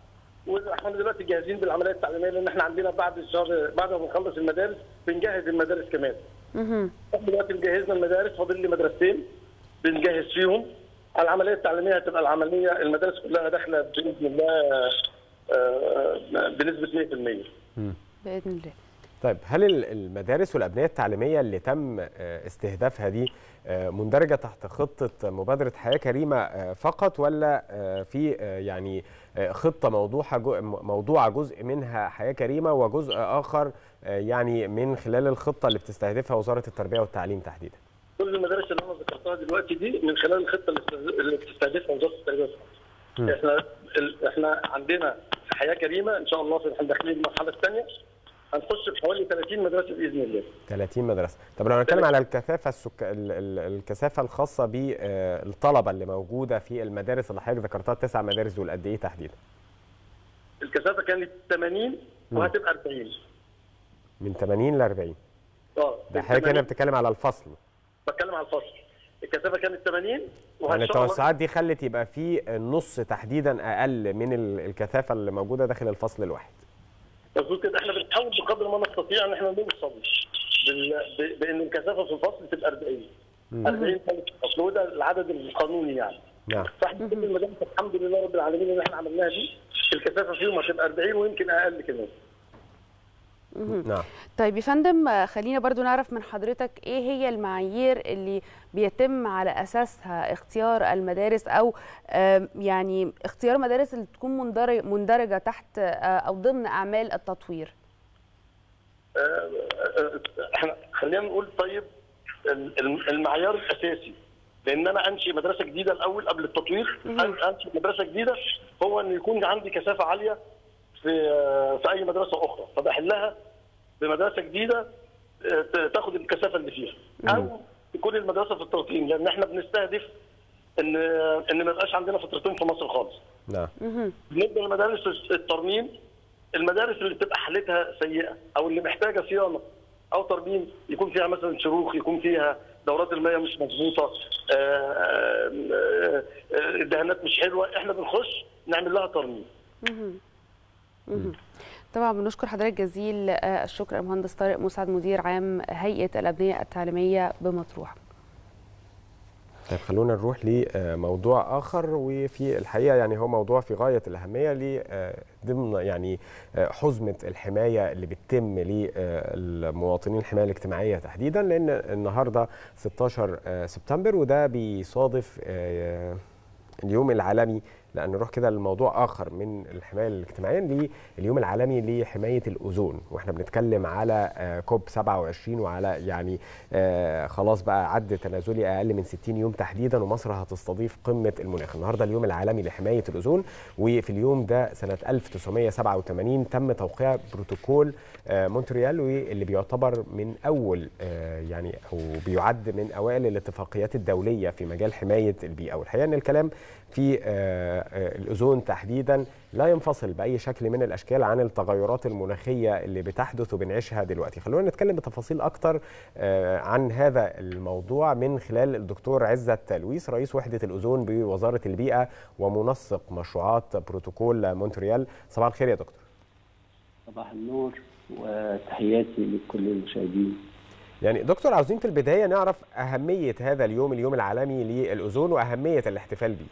واحنا دلوقتي جاهزين بالعمليه التعليميه لان احنا عندنا بعد الشهر بعد ما بنخلص المدارس بنجهز المدارس كمان مهم. احنا دلوقتي جهزنا المدارس فاضل لي مدرستين بنجهز فيهم العمليه التعليميه هتبقى العمليه المدارس كلها داخله باذن الله آه، بنسبه 100% باذن الله طيب هل ال- المدارس والابنيه التعليميه اللي تم آه، استهدافها دي آه، مندرجه تحت خطه مبادره حياه كريمه آه، فقط ولا آه، في آه، يعني آه، خطه موضوعه جو- موضوعه جزء منها حياه كريمه وجزء اخر آه، يعني من خلال الخطه اللي بتستهدفها وزاره التربيه والتعليم تحديدا كل المدارس اللي انا ذكرتها دلوقتي دي من خلال الخطه اللي بتستهدف- اللي بتستهدفها وزاره التربيه والتعليم. احنا ال- احنا عندنا في حياه كريمه ان شاء الله في احنا داخلين المرحله الثانيه هنخش في حوالي 30 مدرسه باذن الله 30 مدرسه طب لو هنتكلم على الكثافه السك... ال- ال- الكثافه الخاصه بالطلبه اللي موجوده في المدارس اللي حضرتك ذكرتها التسع مدارس دول قد ايه تحديدا الكثافه كانت 80 وهتبقى 40 من 80 ل 40 اه ده حضرتك هنا بتتكلم على الفصل بتكلم على الفصل الكثافه كانت 80 يعني وان شاء الله التوسعات دي خلت يبقى في النص تحديدا اقل من ال- الكثافه اللي موجوده داخل الفصل الواحد مظبوط كده احنا بنحاول بقدر ما نستطيع ان احنا نوصل بال... ب... بان الكثافه في الفصل تبقى 40 مم. 40 طالب في الفصل وده العدد القانوني يعني نعم فاحنا كل المدارس الحمد لله رب العالمين اللي احنا عملناها دي الكثافه فيهم هتبقى 40 ويمكن اقل كمان مهم. نعم طيب يا فندم آه، خلينا برضو نعرف من حضرتك ايه هي المعايير اللي بيتم على اساسها اختيار المدارس او آم، يعني اختيار مدارس اللي تكون مندرج- مندرجه تحت آه، او ضمن اعمال التطوير آه، آه، احنا خلينا نقول طيب ال- ال- المعيار الاساسي لان انا انشئ مدرسه جديده الاول قبل التطوير أن- انشئ مدرسه جديده هو ان يكون عندي كثافه عاليه في آه، في اي مدرسه اخرى فبحلها بمدرسه جديده آه، ت- تاخد الكثافه اللي فيها او تكون المدرسه في الترطيم لان احنا بنستهدف ان ان ما يبقاش عندنا فترتين في مصر خالص نعم بالنسبه لمدارس الترميم المدارس اللي بتبقى حالتها سيئه او اللي محتاجه صيانه او ترميم يكون فيها مثلا شروخ يكون فيها دورات المياه مش مظبوطه آه، آه، آه، الدهانات مش حلوه احنا بنخش نعمل لها ترميم مهم. مهم. طبعا بنشكر حضرتك جزيل آه، الشكر المهندس طارق مسعد مدير عام هيئه الابنيه التعليميه بمطروح طيب خلونا نروح لموضوع اخر وفي الحقيقه يعني هو موضوع في غايه الاهميه ل آه، ضمن يعني آه، حزمه الحمايه اللي بتتم للمواطنين الحمايه الاجتماعيه تحديدا لان النهارده 16 آه، سبتمبر وده بيصادف آه، اليوم العالمي لان نروح كده لموضوع اخر من الحمايه الاجتماعيه لليوم العالمي لحمايه الاوزون واحنا بنتكلم على آه، كوب 27 وعلى يعني آه، خلاص بقى عد تنازلي اقل من 60 يوم تحديدا ومصر هتستضيف قمه المناخ النهارده اليوم العالمي لحمايه الاوزون وفي اليوم ده سنه 1987 تم توقيع بروتوكول آه، مونتريال واللي بيعتبر من اول آه، يعني او بيعد من اوائل الاتفاقيات الدوليه في مجال حمايه البيئه والحقيقه ان الكلام في آه، آه، الاوزون تحديدا لا ينفصل باي شكل من الاشكال عن التغيرات المناخيه اللي بتحدث وبنعيشها دلوقتي خلونا نتكلم بتفاصيل اكتر آه، عن هذا الموضوع من خلال الدكتور عزت لويس رئيس وحده الاوزون بوزاره البيئه ومنسق مشروعات بروتوكول مونتريال صباح الخير يا دكتور صباح النور وتحياتي لكل المشاهدين يعني دكتور عاوزين في البدايه نعرف اهميه هذا اليوم اليوم العالمي للاوزون واهميه الاحتفال بيه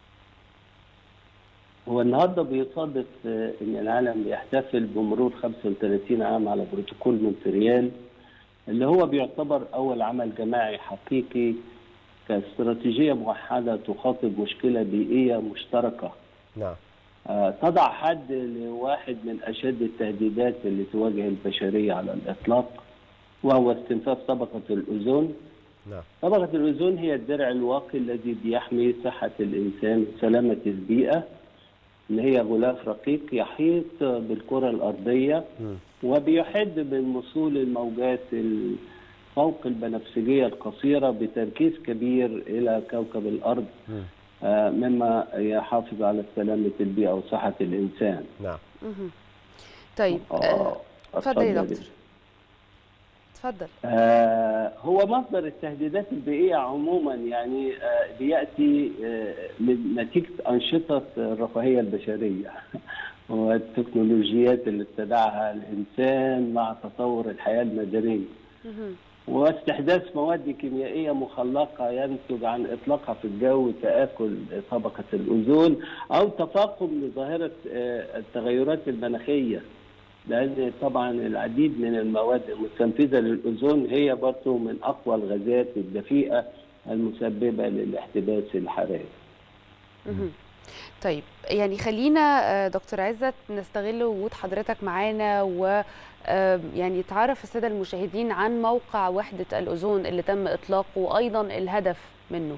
هو النهارده بيصادف آه، ان العالم بيحتفل بمرور 35 عام على بروتوكول مونتريال اللي هو بيعتبر اول عمل جماعي حقيقي كاستراتيجيه موحده تخاطب مشكله بيئيه مشتركه نعم آه، تضع حد لواحد من اشد التهديدات اللي تواجه البشريه على الاطلاق وهو استنفاف طبقه الاوزون نعم طبقة الأوزون هي الدرع الواقي الذي بيحمي صحة الإنسان وسلامة البيئة اللي هي غلاف رقيق يحيط بالكرة الأرضية وبيحد من وصول الموجات ال- فوق البنفسجية القصيرة بتركيز كبير إلى كوكب الأرض آه، مما يحافظ على سلامة البيئة وصحة الإنسان نعم مهم. طيب آه، آه، اتفضل يا اتفضل. دكتور اتفضل آه، هو مصدر التهديدات البيئية عموما يعني آه، بيأتي آه، من نتيجة أنشطة الرفاهية البشرية والتكنولوجيات اللي ابتدعها الإنسان مع تطور الحياة المدنية واستحداث مواد كيميائية مخلقة ينتج عن إطلاقها في الجو تآكل طبقة الأوزون أو تفاقم لظاهرة آه، التغيرات المناخية لأن طبعا العديد من المواد المستنفذة للأوزون هي برضه من أقوى الغازات الدفيئة المسببة للاحتباس الحراري مهم. طيب يعني خلينا آه، دكتور عزت نستغل وجود حضرتك معانا و آه، يعني يتعرف الساده المشاهدين عن موقع وحده الاوزون اللي تم اطلاقه وايضا الهدف منه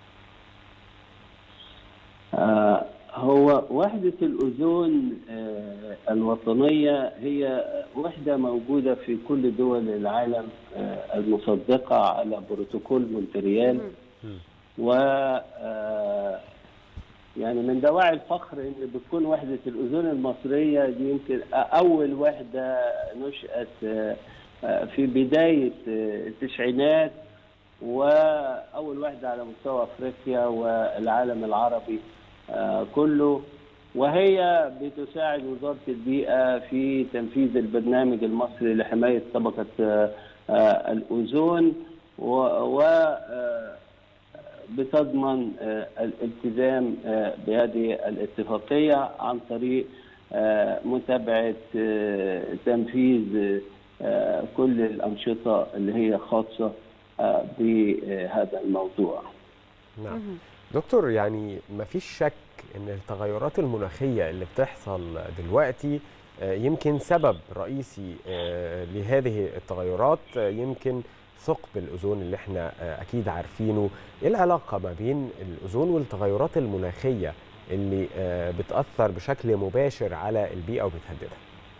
آه، هو وحدة الأوزون آه، الوطنية هي وحدة موجودة في كل دول العالم آه، المصدقة على بروتوكول مونتريال و آه، يعني من دواعي الفخر ان بتكون وحده الاذون المصريه دي يمكن اول وحده نشات آه، آه، في بدايه آه، التسعينات واول وحده على مستوى افريقيا والعالم العربي آه، كله وهي بتساعد وزاره البيئه في تنفيذ البرنامج المصري لحمايه طبقه آه، آه، الاوزون و, و آه، بتضمن آه، الالتزام آه، بهذه الاتفاقية عن طريق آه، متابعة آه، تنفيذ آه، كل الأنشطة اللي هي خاصة آه، بهذا الموضوع نعم دكتور يعني ما فيش شك ان التغيرات المناخيه اللي بتحصل دلوقتي آه، يمكن سبب رئيسي آه، لهذه التغيرات آه، يمكن ثقب الاوزون اللي احنا آه، اكيد عارفينه ايه العلاقه ما بين الاوزون والتغيرات المناخيه اللي آه، بتاثر بشكل مباشر على البيئه وبتهددها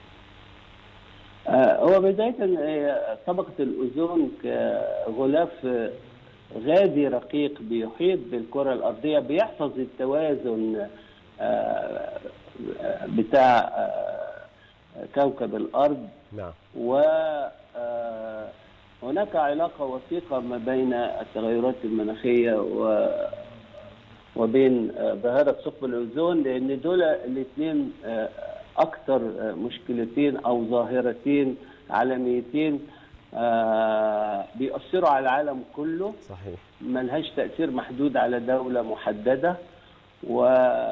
آه، هو بداية آه، طبقة الأوزون كغلاف آه، غازي رقيق بيحيط بالكرة الأرضية بيحفظ التوازن آه، بتاع آه، كوكب الأرض نعم وهناك علاقة وثيقة ما بين التغيرات المناخية و وبين آه، ظاهرة ثقب الأوزون لأن دول الاثنين آه، أكثر آه، مشكلتين أو ظاهرتين عالميتين آه، بيأثروا على العالم كله صحيح ملهاش تأثير محدود على دولة محددة و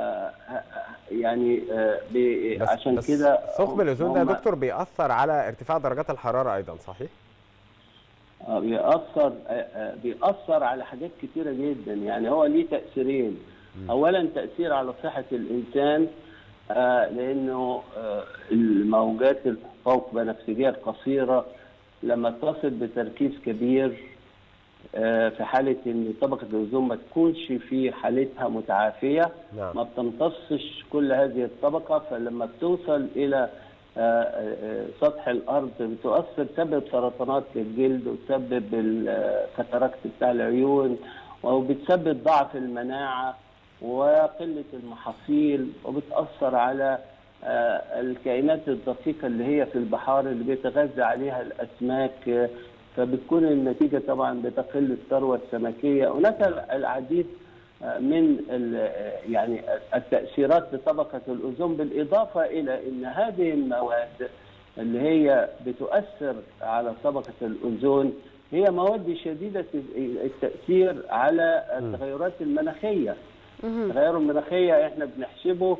يعني آه، ب- بس عشان بس كده ثقب الاوزون ده يا هم- دكتور بيأثر على ارتفاع درجات الحراره ايضا صحيح آه، بيأثر آه، آه، بيأثر على حاجات كتيرة جدا يعني هو ليه تأثيرين أولا تأثير على صحة الإنسان آه، لأنه آه، الموجات الفوق بنفسجية القصيرة لما تصل بتركيز كبير آه، في حالة إن طبقة الأوزون ما تكونش في حالتها متعافية نعم. ما بتمتصش كل هذه الطبقة فلما بتوصل إلى آه، آه، سطح الأرض بتؤثر تسبب سرطانات للجلد وتسبب الكاتاراكت بتاع العيون وبتسبب ضعف المناعة وقلة المحاصيل وبتأثر على آه، الكائنات الدقيقة اللي هي في البحار اللي بيتغذى عليها الأسماك آه، فبتكون النتيجة طبعا بتقل الثروة السمكية هناك العديد آه، من ال- يعني التأثيرات لطبقة الأوزون بالإضافة إلى أن هذه المواد اللي هي بتؤثر على طبقة الأوزون هي مواد شديدة التأثير على التغيرات المناخية التغير المناخية احنا بنحسبه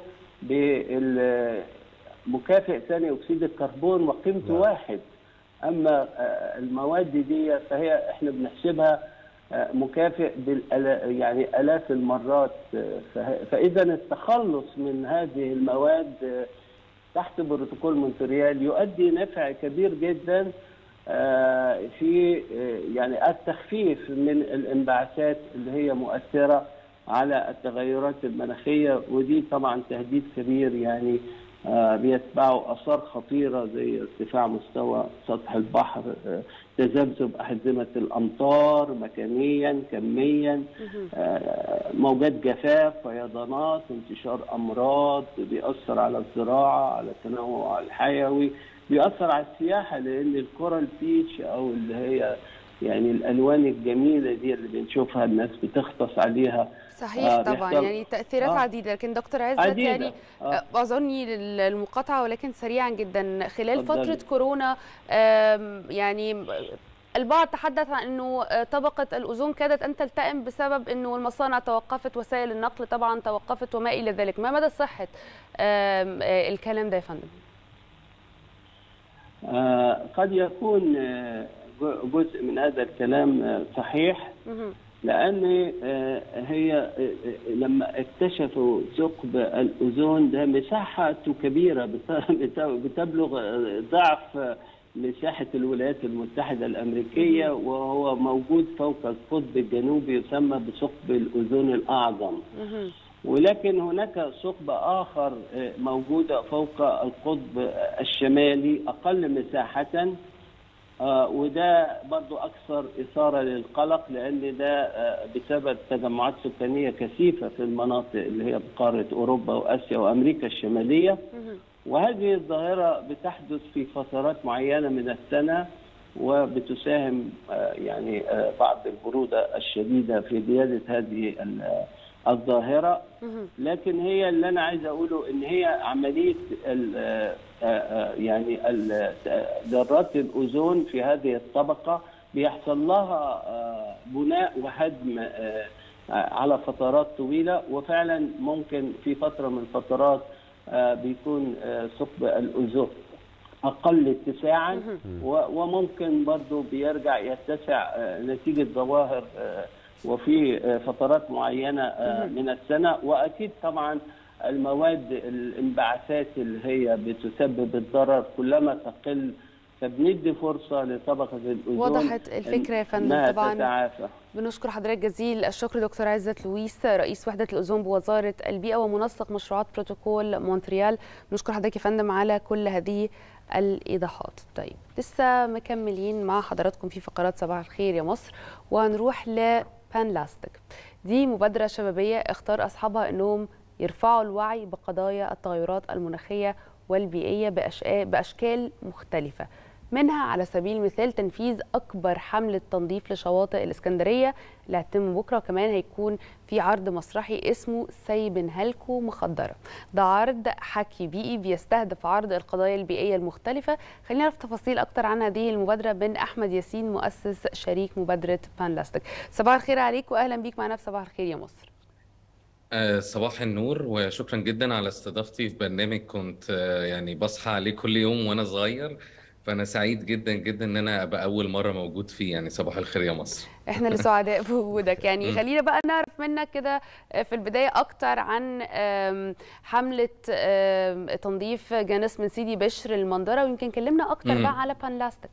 بمكافئ ثاني أكسيد الكربون وقيمته واحد أما آه، المواد دي فهي احنا بنحسبها آه، مكافئ بالألا يعني آلاف المرات آه، فه- فإذا التخلص من هذه المواد آه، تحت بروتوكول مونتريال يؤدي نفع كبير جدا آه، في آه، يعني التخفيف من الانبعاثات اللي هي مؤثرة على التغيرات المناخية ودي طبعا تهديد كبير يعني آه، بيتبعه آثار خطيرة زي ارتفاع مستوى سطح البحر آه، تذبذب أحزمة الأمطار مكانيا كميا آه، موجات جفاف فيضانات انتشار أمراض بيأثر على الزراعة على التنوع الحيوي بيأثر على السياحة لأن الكورال بيتش أو اللي هي يعني الالوان الجميله دي اللي بنشوفها الناس بتغطس عليها صحيح آه، طبعا بيحصل- يعني تاثيرات آه. عديده لكن دكتور عزت عديدة. يعني آه. اعذرني للمقاطعه ولكن سريعا جدا خلال اتفضلي. فتره كورونا آم، يعني البعض تحدث عن انه آه، طبقه الاوزون كادت ان تلتئم بسبب انه المصانع توقفت وسائل النقل طبعا توقفت وما الى ذلك ما مدى صحه آم، آه، الكلام ده يا فندم آه، قد يكون آه، جزء من هذا الكلام آه، صحيح مهم. لان آه، هي آه، آه، لما اكتشفوا ثقب الاوزون ده مساحته كبيره بت- بت- بتبلغ آه، ضعف آه، مساحه الولايات المتحده الامريكيه وهو موجود فوق القطب الجنوبي يسمى بثقب الاوزون الاعظم مهم. ولكن هناك ثقب آخر آه، موجودة فوق القطب آه، الشمالي أقل مساحة آه، وده برضو أكثر إثارة للقلق لأن ده آه، بسبب تجمعات سكانية كثيفة في المناطق اللي هي بقارة أوروبا وآسيا وأمريكا الشمالية مهم. وهذه الظاهرة بتحدث في فترات معينة من السنة وبتساهم آه، يعني آه، بعض البرودة الشديدة في زيادة هذه ال- الظاهرة مهم. لكن هي اللي أنا عايز أقوله إن هي عملية ال- آه، آه، يعني ال- آه، ذرات الأوزون في هذه الطبقة بيحصل لها آه، بناء وهدم آه، على فترات طويلة وفعلا ممكن في فترة من الفترات آه، بيكون آه، ثقب الأوزون أقل اتساعا و- وممكن برضو بيرجع يتسع آه، نتيجة ظواهر آه، وفي آه، فترات معينة آه، من السنة وأكيد طبعا المواد الانبعاثات اللي هي بتسبب الضرر كلما تقل فبندي فرصة لطبقة الأوزون وضحت الفكرة يا فندم إنها طبعاً. تتعافى بنشكر حضرتك جزيل الشكر دكتور عزت لويس رئيس وحدة الأوزون بوزارة البيئة ومنسق مشروعات بروتوكول مونتريال بنشكر حضرتك يا فندم على كل هذه الإيضاحات طيب لسه مكملين مع حضراتكم في فقرات صباح الخير يا مصر وهنروح لبان لاستيك دي مبادرة شبابية اختار أصحابها أنهم يرفعوا الوعي بقضايا التغيرات المناخية والبيئية بأشقا- بأشكال مختلفة منها على سبيل المثال تنفيذ أكبر حملة تنظيف لشواطئ الإسكندرية اللي هتتم بكرة وكمان هيكون في عرض مسرحي اسمه سايبنها لكم مخدرة ده عرض حكي بيئي بيستهدف عرض القضايا البيئية المختلفة خلينا نعرف تفاصيل أكتر عن هذه المبادرة من أحمد ياسين مؤسس شريك مبادرة بان لاستيك صباح الخير عليك وأهلا بيك معنا في صباح الخير يا مصر آه، صباح النور وشكرا جدا على استضافتي في برنامج كنت آه، يعني بصحى عليه كل يوم وانا صغير فانا سعيد جدا جدا ان انا ابقى اول مره موجود فيه يعني صباح الخير يا مصر احنا اللي سعداء بوجودك يعني مم. خلينا بقى نعرف منك كده في البدايه اكتر عن آم، حمله آم، تنظيف جانس من سيدي بشر المنظره ويمكن كلمنا اكتر مم. بقى على بان لاستيك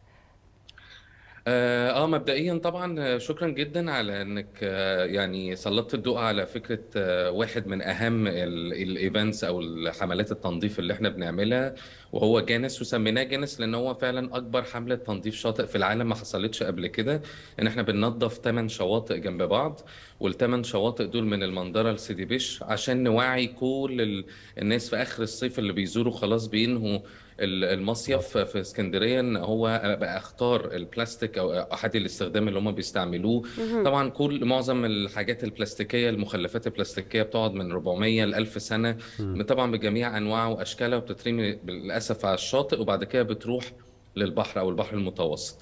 اه آه، مبدئيا طبعا آه، شكرا جدا على انك آه، يعني سلطت الضوء على فكره آه، واحد من اهم الايفنتس او الحملات التنظيف اللي احنا بنعملها وهو جانس وسميناه جانس لان هو فعلا اكبر حمله تنظيف شاطئ في العالم ما حصلتش قبل كده ان احنا بننظف 8 شواطئ جنب بعض والثمان شواطئ دول من المنظره لسيدي بشر عشان نوعي كل ال- الناس في اخر الصيف اللي بيزوروا خلاص بينهوا ال- المصيف في اسكندريه ان هو بقى اختار البلاستيك او احد الاستخدام اللي هم بيستعملوه مهم. طبعا كل معظم الحاجات البلاستيكيه المخلفات البلاستيكيه بتقعد من 400 ل 1000 سنه طبعا بجميع انواعها واشكالها وبتترمي للاسف على الشاطئ وبعد كده بتروح للبحر او البحر المتوسط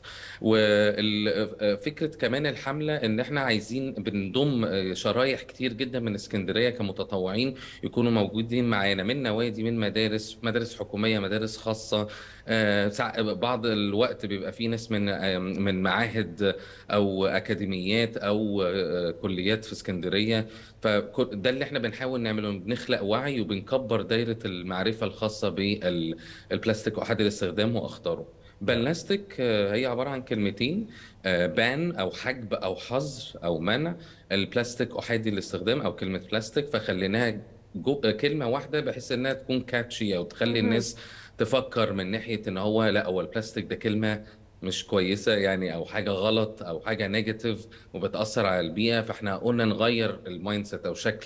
وفكره كمان الحمله ان احنا عايزين بنضم شرايح كتير جدا من اسكندريه كمتطوعين يكونوا موجودين معانا من نوادي من مدارس مدارس حكوميه مدارس خاصه آه، سع- بعض الوقت بيبقى في ناس من آه، من معاهد او اكاديميات او آه، كليات في اسكندريه فده اللي احنا بنحاول نعمله بنخلق وعي وبنكبر دايره المعرفه الخاصه بالبلاستيك واحد الاستخدام واخطاره بلاستيك آه، هي عباره عن كلمتين آه، بان او حجب او حظر او منع البلاستيك احادي الاستخدام او كلمه بلاستيك فخليناها جو كلمه واحده بحيث انها تكون كاتشي او تخلي مهم. الناس تفكر من ناحيه ان هو لا هو البلاستيك ده كلمه مش كويسه يعني او حاجه غلط او حاجه نيجاتيف وبتاثر على البيئه فاحنا قلنا نغير المايند سيت او شكل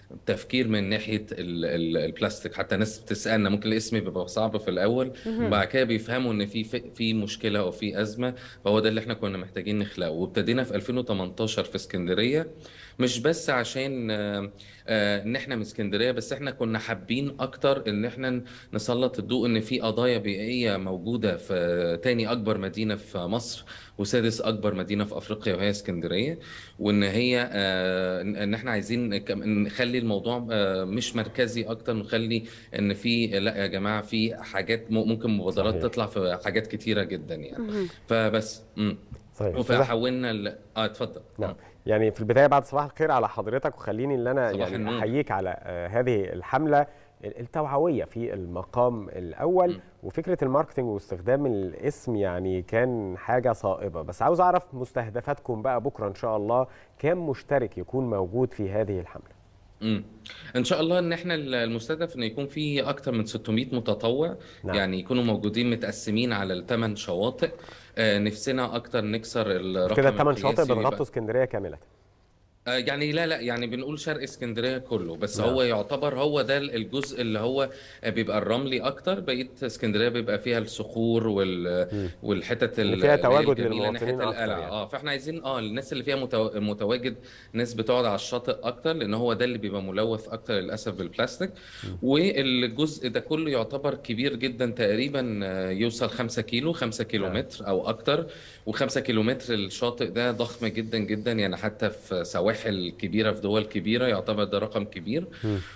تفكير من ناحيه ال- ال- البلاستيك حتى ناس بتسالنا ممكن الاسم بيبقى صعب في الاول مهم. بعد كده بيفهموا ان في في في مشكله او في ازمه فهو ده اللي احنا كنا محتاجين نخلقه وابتدينا في 2018 في اسكندريه مش بس عشان آه، آه، ان احنا من اسكندريه بس احنا كنا حابين اكتر ان احنا نسلط الضوء ان في قضايا بيئيه موجوده في تاني اكبر مدينه في مصر وسادس اكبر مدينه في افريقيا وهي اسكندريه وان هي آه، ان إن احنا عايزين كم- نخلي الموضوع آه، مش مركزي اكتر نخلي ان في لا يا جماعه في حاجات م- ممكن مبادرات صحيح. تطلع في حاجات كتيره جدا يعني مهم. فبس امم صحيح. فحولنا ال... اه اتفضل نعم يعني في البدايه بعد صباح الخير على حضرتك وخليني ان انا صباح يعني النور. احييك على آه، هذه الحمله التوعويه في المقام الاول وفكره الماركتنج واستخدام الاسم يعني كان حاجه صائبه بس عاوز اعرف مستهدفاتكم بقى بكره ان شاء الله كام مشترك يكون موجود في هذه الحمله امم ان شاء الله ان احنا المستهدف ان يكون في اكتر من 600 متطوع نعم. يعني يكونوا موجودين متقسمين على الثمان شواطئ آه، نفسنا اكتر نكسر الرقم كده الثمان شواطئ القياسي ويبقى- بتغطوا اسكندريه كامله آه، يعني لا لا يعني بنقول شرق اسكندريه كله بس نعم. هو يعتبر هو ده الجزء اللي هو بيبقى الرملي اكتر بقيه اسكندريه بيبقى فيها الصخور وال والحتت اللي ال- فيها اللي هي تواجد الجميله للمواطنين ناحيه أكتر القلعه يعني. اه فاحنا عايزين اه الناس اللي فيها متو- متواجد ناس بتقعد على الشاطئ اكتر لان هو ده اللي بيبقى ملوث اكتر للاسف بالبلاستيك والجزء ده كله يعتبر كبير جدا تقريبا آه، يوصل 5 كيلو 5 كيلو متر او اكتر و5 كيلو متر الشاطئ ده ضخم جدا جدا يعني حتى في سواحل كبيره في دول كبيره يعتبر ده رقم كبير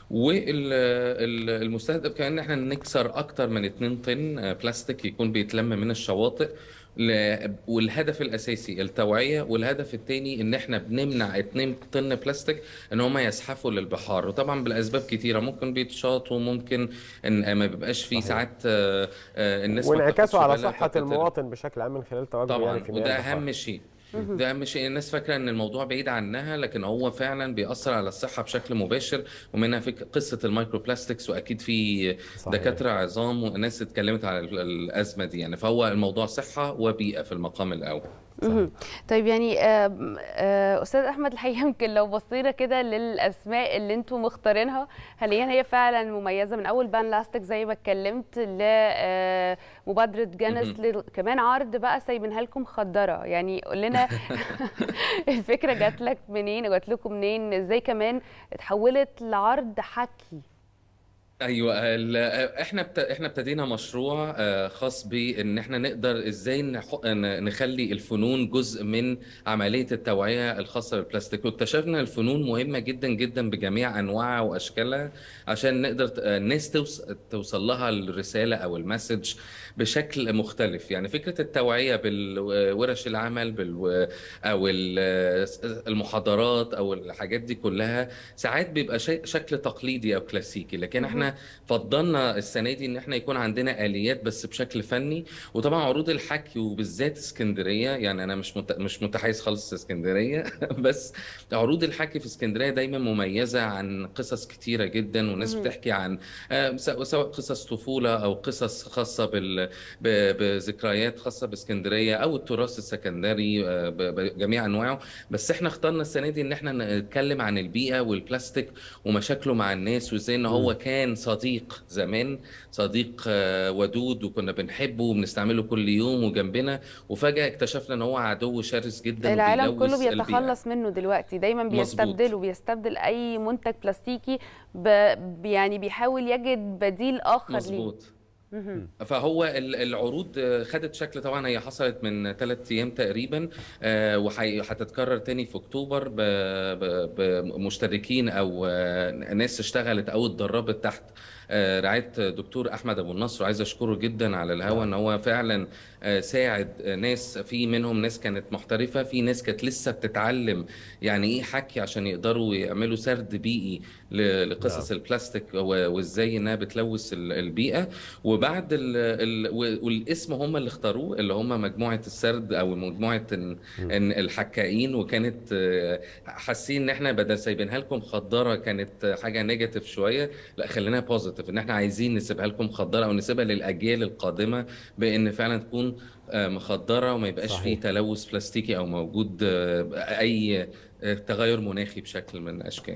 والمستهدف كمان ان احنا نكسر اكتر من 2 طن آه، بلاستيك يكون بيتلم من الشواطئ ل- والهدف الاساسي التوعيه والهدف الثاني ان احنا بنمنع 2 طن بلاستيك ان هم يزحفوا للبحار وطبعا بالاسباب كتيره ممكن بيتشاطوا ممكن ان ما بيبقاش فيه ساعات آه، آه، الناس ما وانعكاسه بتاخدش على بالها صحه فبتت- المواطن بشكل عام من خلال تواجده طبعا يعني في مياه وده البحار. اهم شيء مهم. ده اهم شيء الناس فاكره ان الموضوع بعيد عنها لكن هو فعلا بيأثر على الصحه بشكل مباشر ومنها فك... قصه المايكرو بلاستكس واكيد في صحيح. دكاتره عظام وناس اتكلمت على ال- الازمه دي يعني فهو الموضوع صحه وبيئه في المقام الاول مهم. طيب يعني آم، آه، استاذ احمد الحقيقه يمكن لو بصينا كده للاسماء اللي انتم مختارينها حاليا هي فعلا مميزه من اول بان لاستيك زي ما اتكلمت لمبادره جانس مهم. ل- كمان عرض بقى سايبينها لكم خضره يعني قول لنا الفكره جات لك منين جات لكم منين ازاي كمان اتحولت لعرض حكي ايوه ال- احنا بت... احنا ابتدينا مشروع آه، خاص بان احنا نقدر ازاي نح... ن- نخلي الفنون جزء من عمليه التوعيه الخاصه بالبلاستيك واكتشفنا الفنون مهمه جدا جدا بجميع انواعها واشكالها عشان نقدر ت- آه، الناس توص... توصل لها الرساله او المسج بشكل مختلف يعني فكره التوعيه بالورش العمل بال او ال- المحاضرات او الحاجات دي كلها ساعات بيبقى شيء شكل تقليدي او كلاسيكي لكن احنا فضلنا السنه دي ان احنا يكون عندنا اليات بس بشكل فني وطبعا عروض الحكي وبالذات اسكندريه يعني انا مش مت... مش متحيز خالص اسكندريه بس عروض الحكي في اسكندريه دايما مميزه عن قصص كتيره جدا والناس مهم. بتحكي عن آه، سواء سواء قصص طفوله او قصص خاصه بال... ب... بذكريات خاصه باسكندريه او التراث السكندري آه، ب... بجميع انواعه بس احنا اخترنا السنه دي ان احنا نتكلم عن البيئه والبلاستيك ومشاكله مع الناس وازاي ان هو كان صديق زمان صديق آه، ودود وكنا بنحبه وبنستعمله كل يوم وجنبنا وفجاه اكتشفنا ان هو عدو شرس جدا العالم كله وبيلوث البيئة. بيتخلص منه دلوقتي دايما مظبوط. بيستبدله بيستبدل اي منتج بلاستيكي ب... يعني بيحاول يجد بديل اخر ليه مظبوط مهم. فهو ال- العروض آه، خدت شكل طبعا هي حصلت من ثلاث ايام تقريبا وهتتكرر تاني في اكتوبر ب- ب- بمشتركين او آه، ناس اشتغلت او اتدربت تحت آه، رعايه دكتور احمد ابو النصر وعايز اشكره جدا على الهوا ان هو فعلا آه، ساعد آه، ناس في منهم ناس كانت محترفه في ناس كانت لسه بتتعلم يعني ايه حكي عشان يقدروا يعملوا سرد بيئي ل- لقصص البلاستيك و- وازاي انها بتلوث ال- البيئه وبعد ال ال و- والاسم هم اللي اختاروه اللي هم مجموعه السرد او مجموعه إن إن الحكائين وكانت آه، حاسين ان احنا بدل سايبينها لكم خضره كانت حاجه نيجاتيف شويه لا خليناها بوزيتيف ان احنا عايزين نسيبها لكم خضره او نسيبها للاجيال القادمه بان فعلا تكون آه، مخضره وما يبقاش صحيح. فيه تلوث بلاستيكي او موجود آه، اي آه، تغير مناخي بشكل من الاشكال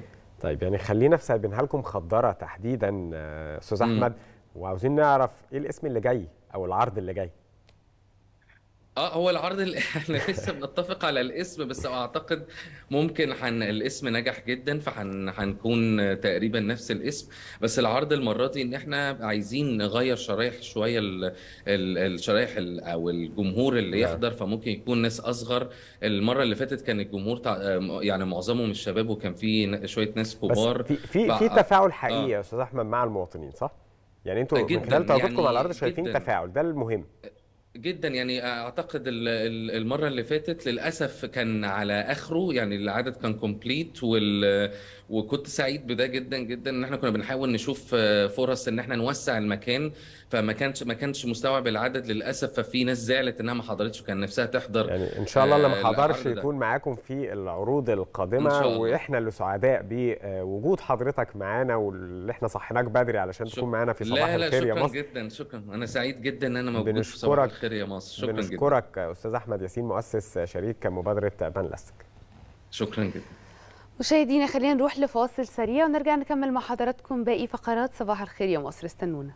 طيب يعني خلينا في سايبينها لكم مخدره تحديدا آه، استاذ مم. احمد وعاوزين نعرف ايه الاسم اللي جاي او العرض اللي جاي اه هو العرض اللي احنا لسه بنتفق على الاسم بس اعتقد ممكن حن الاسم نجح جدا فهنكون تقريبا نفس الاسم بس العرض المره دي ان احنا عايزين نغير شرايح شويه ال- ال- الشرايح ال- او الجمهور اللي نعم. يحضر فممكن يكون ناس اصغر المره اللي فاتت كان الجمهور تع... يعني معظمهم الشباب وكان في ن- شويه ناس بس كبار في في بقى- في تفاعل آه. حقيقي يا استاذ احمد مع المواطنين صح؟ يعني انتوا من جداً، خلال تواجدكم يعني على الارض شايفين جداً. تفاعل ده المهم جدا يعني اعتقد ال- ال- المره اللي فاتت للاسف كان على اخره يعني العدد كان كومبليت وال وكنت سعيد بده جدا جدا ان احنا كنا بنحاول نشوف آه، فرص ان احنا نوسع المكان فما كانش ما كانش مستوعب العدد للاسف ففي ناس زعلت انها ما حضرتش وكان نفسها تحضر يعني ان شاء الله اللي آه، ما حضرش العرض ده. يكون معاكم في العروض إن القادمه شاء الله. واحنا اللي سعداء بوجود حضرتك معانا واللي احنا صحيناك بدري علشان تكون معانا في صباح لا لا الخير يا شكرا مصر جدا شكرا انا سعيد جدا ان انا موجود في صباح بنشكرك الخير يا مصر شكرا جدا بنشكرك استاذ احمد ياسين مؤسس شريك مبادره بان لاستيك شكرا جدا مشاهدينا خلينا نروح لفاصل سريع ونرجع نكمل مع حضراتكم باقي فقرات صباح الخير يا مصر استنونا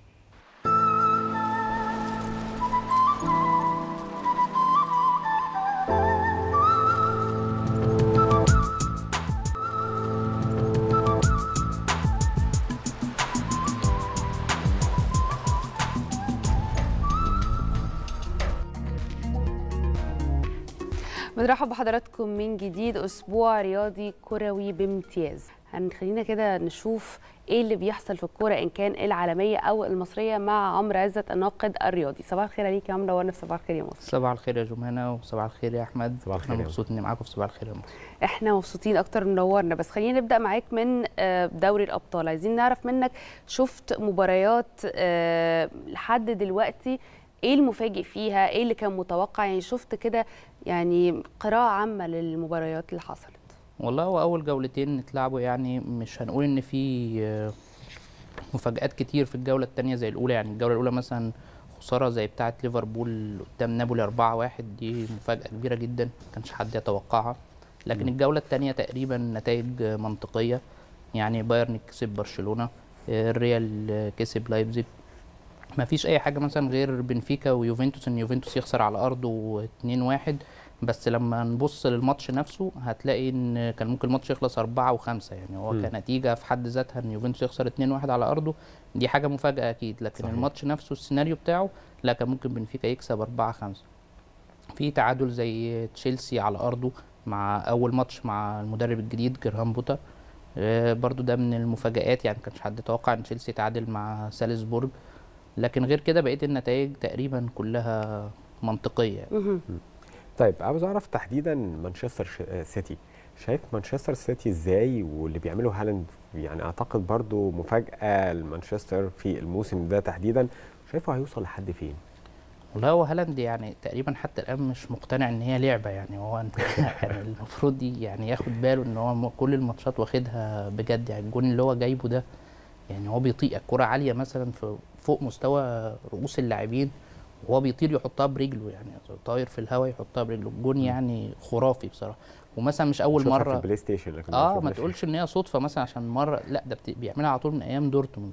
بنرحب بحضراتكم من جديد اسبوع رياضي كروي بامتياز هنخلينا كده نشوف ايه اللي بيحصل في الكوره ان كان العالميه او المصريه مع عمرو عزت الناقد الرياضي صباح الخير عليك يا عمرو وانا في صباح الخير يا مصر صباح الخير يا جمانة وصباح الخير يا احمد صباح الخير انا يا مبسوط اني معاكم في صباح الخير يا مصر احنا مبسوطين اكتر منورنا بس خلينا نبدا معاك من آه، دوري الابطال عايزين نعرف منك شفت مباريات آه، لحد دلوقتي ايه المفاجئ فيها ايه اللي كان متوقع يعني شفت كده يعني قراءه عامه للمباريات اللي حصلت والله هو اول جولتين اتلعبوا يعني مش هنقول ان في آه، مفاجآت كتير في الجولة التانية زي الأولى يعني الجولة الأولى مثلا خسارة زي بتاعة ليفربول قدام نابولي 4-1 دي مفاجأة كبيرة جدا مكانش حد يتوقعها لكن الجولة التانية تقريبا نتائج منطقية يعني بايرن كسب برشلونة آه، الريال آه، كسب لايبزيج ما فيش اي حاجه مثلا غير بنفيكا ويوفنتوس ان يوفنتوس يخسر على ارضه 2-1 بس لما نبص للماتش نفسه هتلاقي ان كان ممكن الماتش يخلص 4 و5 يعني هو مم. كنتيجه في حد ذاتها ان يوفنتوس يخسر 2-1 على ارضه دي حاجه مفاجاه اكيد لكن صحيح. صحيح. الماتش نفسه السيناريو بتاعه لا كان ممكن بنفيكا يكسب 4 5 في تعادل زي تشيلسي على ارضه مع اول ماتش مع المدرب الجديد جرهام بوتر آه، برضو ده من المفاجآت يعني كانش حد يتوقع ان تشيلسي يتعادل مع سالزبورج لكن غير كده بقيه النتائج تقريبا كلها منطقيه يعني. طيب عاوز اعرف تحديدا مانشستر ش- آه، سيتي شايف مانشستر سيتي ازاي واللي بيعمله هالاند يعني اعتقد برضو مفاجاه لمانشستر في الموسم ده تحديدا شايفه هيوصل لحد فين والله هو هالاند يعني تقريبا حتى الان مش مقتنع ان هي لعبه يعني هو يعني المفروض دي يعني ياخد باله ان هو م- كل الماتشات واخدها بجد يعني الجون اللي هو جايبه ده يعني هو بيطيق الكرة عالية مثلا في فوق مستوى رؤوس اللاعبين وهو بيطير يحطها برجله يعني طاير في الهواء يحطها برجله الجون يعني خرافي بصراحة ومثلا مش اول شوفها في مرة البلاي ستيشن لكن اه شوفها ما في- تقولش ان هي صدفة مثلا عشان مرة لا ده بت... بيعملها على طول من ايام دورتموند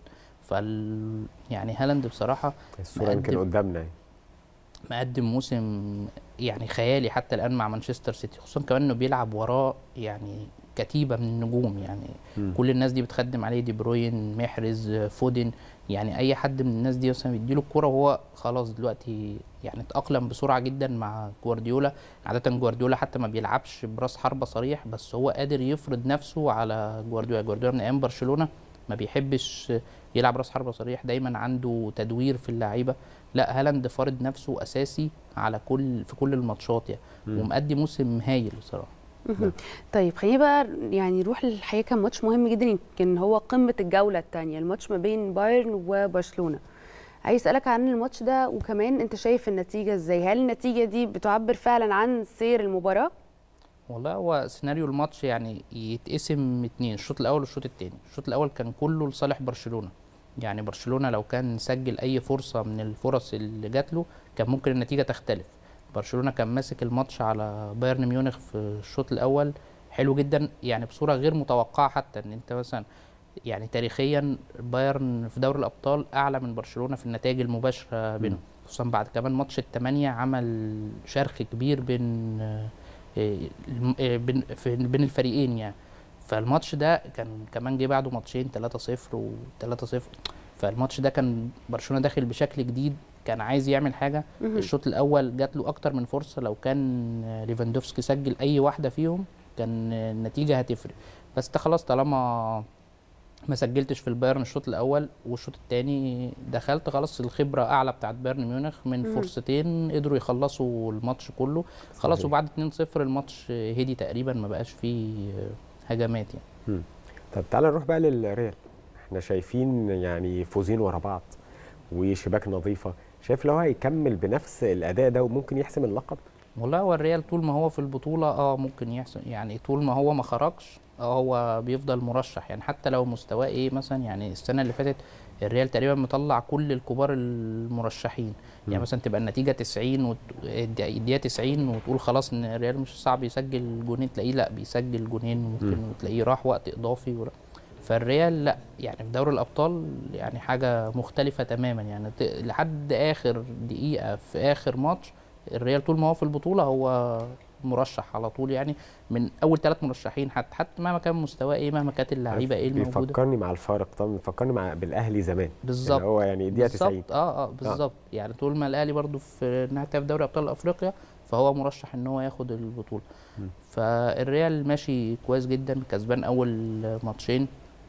فال يعني هالاند بصراحة الصوره يمكن مقدم- قدامنا يعني. مقدم موسم يعني خيالي حتى الان مع مانشستر سيتي خصوصا كمان انه بيلعب وراه يعني كتيبه من النجوم يعني مم. كل الناس دي بتخدم عليه دي بروين محرز فودن يعني اي حد من الناس دي مثلا بيديله الكوره وهو خلاص دلوقتي يعني اتاقلم بسرعه جدا مع جوارديولا عاده جوارديولا حتى ما بيلعبش براس حربه صريح بس هو قادر يفرض نفسه على جوارديولا جوارديولا من ايام برشلونه ما بيحبش يلعب راس حربه صريح دايما عنده تدوير في اللعيبه لا هالاند فارض نفسه اساسي على كل في كل الماتشات يعني مم. ومؤدي موسم هايل بصراحه مهم. طيب خلينا بقى يعني نروح للحقيقه كان ماتش مهم جدا يمكن هو قمه الجوله الثانيه الماتش ما بين بايرن وبرشلونه عايز اسالك عن الماتش ده وكمان انت شايف النتيجه ازاي هل النتيجه دي بتعبر فعلا عن سير المباراه والله هو سيناريو الماتش يعني يتقسم اتنين الشوط الاول والشوط التاني الشوط الاول كان كله لصالح برشلونه يعني برشلونه لو كان سجل اي فرصه من الفرص اللي جات له كان ممكن النتيجه تختلف برشلونه كان ماسك الماتش على بايرن ميونخ في الشوط الاول حلو جدا يعني بصوره غير متوقعه حتى ان انت مثلا يعني تاريخيا بايرن في دوري الابطال اعلى من برشلونه في النتائج المباشره بينهم خصوصا بعد كمان ماتش الثمانيه عمل شرخ كبير بين آه، آه، الم- آه، بين في- بين الفريقين يعني فالماتش ده كان كمان جه بعده ماتشين 3-0 و3-0 فالماتش ده كان برشلونه داخل بشكل جديد كان عايز يعمل حاجه مهم. الشوط الاول جات له اكتر من فرصه لو كان آه، ليفاندوفسكي سجل اي واحده فيهم كان آه، النتيجه هتفرق بس انت خلاص طالما ما سجلتش في البايرن الشوط الاول والشوط الثاني دخلت خلاص الخبره اعلى بتاعت بايرن ميونخ من مم. فرصتين قدروا يخلصوا الماتش كله خلاص صحيح. وبعد 2-0 الماتش هدي تقريبا ما بقاش فيه هجمات يعني مم. طب تعالى نروح بقى للريال احنا شايفين يعني فوزين ورا بعض وشباك نظيفه شايف لو هيكمل بنفس الاداء ده وممكن يحسم اللقب والله هو الريال طول ما هو في البطولة اه ممكن يحصل يعني طول ما هو ما خرجش اه هو بيفضل مرشح يعني حتى لو مستواه ايه مثلا يعني السنة اللي فاتت الريال تقريبا مطلع كل الكبار المرشحين يعني مم. مثلا تبقى النتيجة 90 وت... الدقيقة 90 وتقول خلاص ان الريال مش صعب يسجل جونين تلاقيه لا بيسجل جونين ممكن مم. وتلاقيه راح وقت اضافي ورا. فالريال لا يعني في دوري الابطال يعني حاجة مختلفة تماما يعني ت... لحد اخر دقيقة في اخر ماتش الريال طول ما هو في البطولة هو مرشح على طول يعني من اول ثلاث مرشحين حتى حتى مهما كان مستواه ايه مهما كانت اللعيبه ايه الموجوده بيفكرني مع الفارق طبعا بيفكرني مع بالاهلي زمان بالظبط اللي هو يعني الدقيقه 90 بالظبط اه اه بالظبط يعني طول ما الاهلي برضو في انها في دوري ابطال افريقيا فهو مرشح ان هو ياخد البطوله مم. فالريال ماشي كويس جدا كسبان اول ماتشين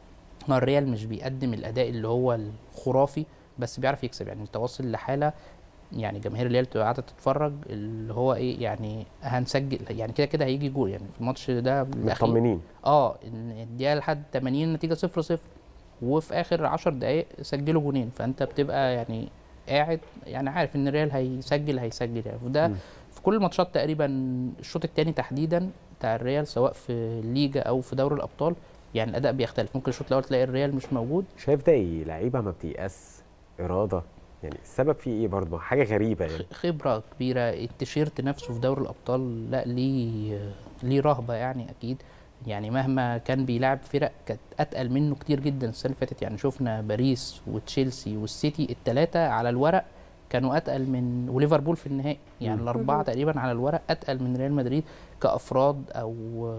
هو الريال مش بيقدم الاداء اللي هو الخرافي بس بيعرف يكسب يعني انت واصل لحاله يعني جماهير الريال تبقى قاعده تتفرج اللي هو ايه يعني هنسجل يعني كده كده هيجي جول يعني في الماتش ده الأخير مطمنين اه إن الدقيقه لحد 80 النتيجه 0 0 وفي اخر 10 دقائق سجلوا جونين فانت بتبقى يعني قاعد يعني عارف ان الريال هيسجل هيسجل يعني وده مم. في كل الماتشات تقريبا الشوط الثاني تحديدا بتاع الريال سواء في الليجا او في دوري الابطال يعني الاداء بيختلف ممكن الشوط الاول تلاقي الريال مش موجود شايف ده ايه لعيبه ما بتيأس اراده يعني السبب فيه ايه برضه حاجه غريبه يعني خبره كبيره التيشيرت نفسه في دوري الابطال لا ليه ليه رهبه يعني اكيد يعني مهما كان بيلعب فرق كانت اتقل منه كتير جدا السنه اللي فاتت يعني شفنا باريس وتشيلسي والسيتي الثلاثه على الورق كانوا اتقل من وليفربول في النهائي يعني مم. الاربعه مهم. تقريبا على الورق اتقل من ريال مدريد كافراد او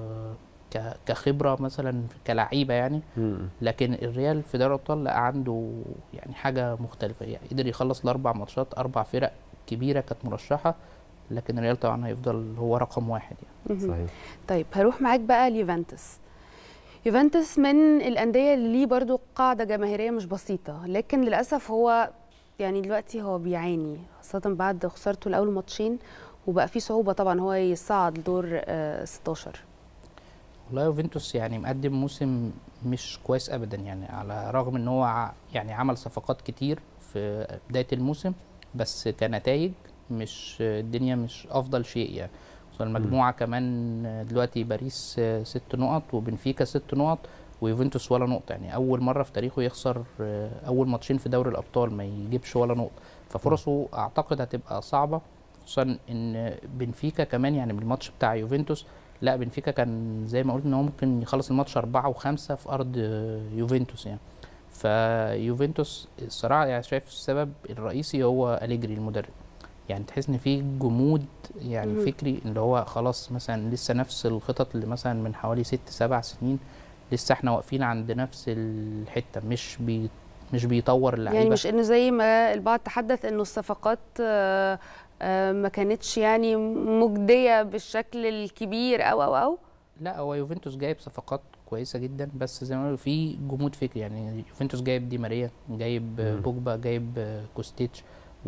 ك- كخبره مثلا كلعيبه يعني مم. لكن الريال في دوري الابطال لا عنده يعني حاجه مختلفه يعني قدر يخلص الاربع ماتشات اربع فرق كبيره كانت مرشحه لكن الريال طبعا هيفضل هو رقم واحد يعني مهم. صحيح طيب هروح معاك بقى ليوفنتوس يوفنتوس من الأندية اللي ليه برضو قاعدة جماهيرية مش بسيطة لكن للأسف هو يعني دلوقتي هو بيعاني خاصة بعد خسارته لأول ماتشين وبقى في صعوبة طبعا هو يصعد لدور آه، 16 والله يوفنتوس يعني مقدم موسم مش كويس ابدا يعني على رغم ان هو ع- يعني عمل صفقات كتير في بدايه الموسم بس كنتائج مش الدنيا مش افضل شيء يعني خصوصاً المجموعه كمان دلوقتي باريس ست نقط وبنفيكا ست نقط ويوفنتوس ولا نقطه يعني اول مره في تاريخه يخسر اول ماتشين في دوري الابطال ما يجيبش ولا نقطه ففرصه اعتقد هتبقى صعبه خصوصا ان بنفيكا كمان يعني بالماتش بتاع يوفنتوس لا بنفيكا كان زي ما قلت ان هو ممكن يخلص الماتش أربعة وخمسة في أرض يوفنتوس يعني فيوفنتوس الصراحة يعني شايف السبب الرئيسي هو أليجري المدرب يعني تحس ان في جمود يعني مهم. فكري اللي هو خلاص مثلا لسه نفس الخطط اللي مثلا من حوالي ست سبع سنين لسه احنا واقفين عند نفس الحته مش بي مش بيطور اللعيبه يعني مش انه زي ما البعض تحدث انه الصفقات آه، آه، ما كانتش يعني مجدية بالشكل الكبير او او او لا هو يوفنتوس جايب صفقات كويسه جدا بس زي ما بيقولوا في جمود فكري يعني يوفنتوس جايب دي ماريا جايب مم. بوجبا جايب كوستيتش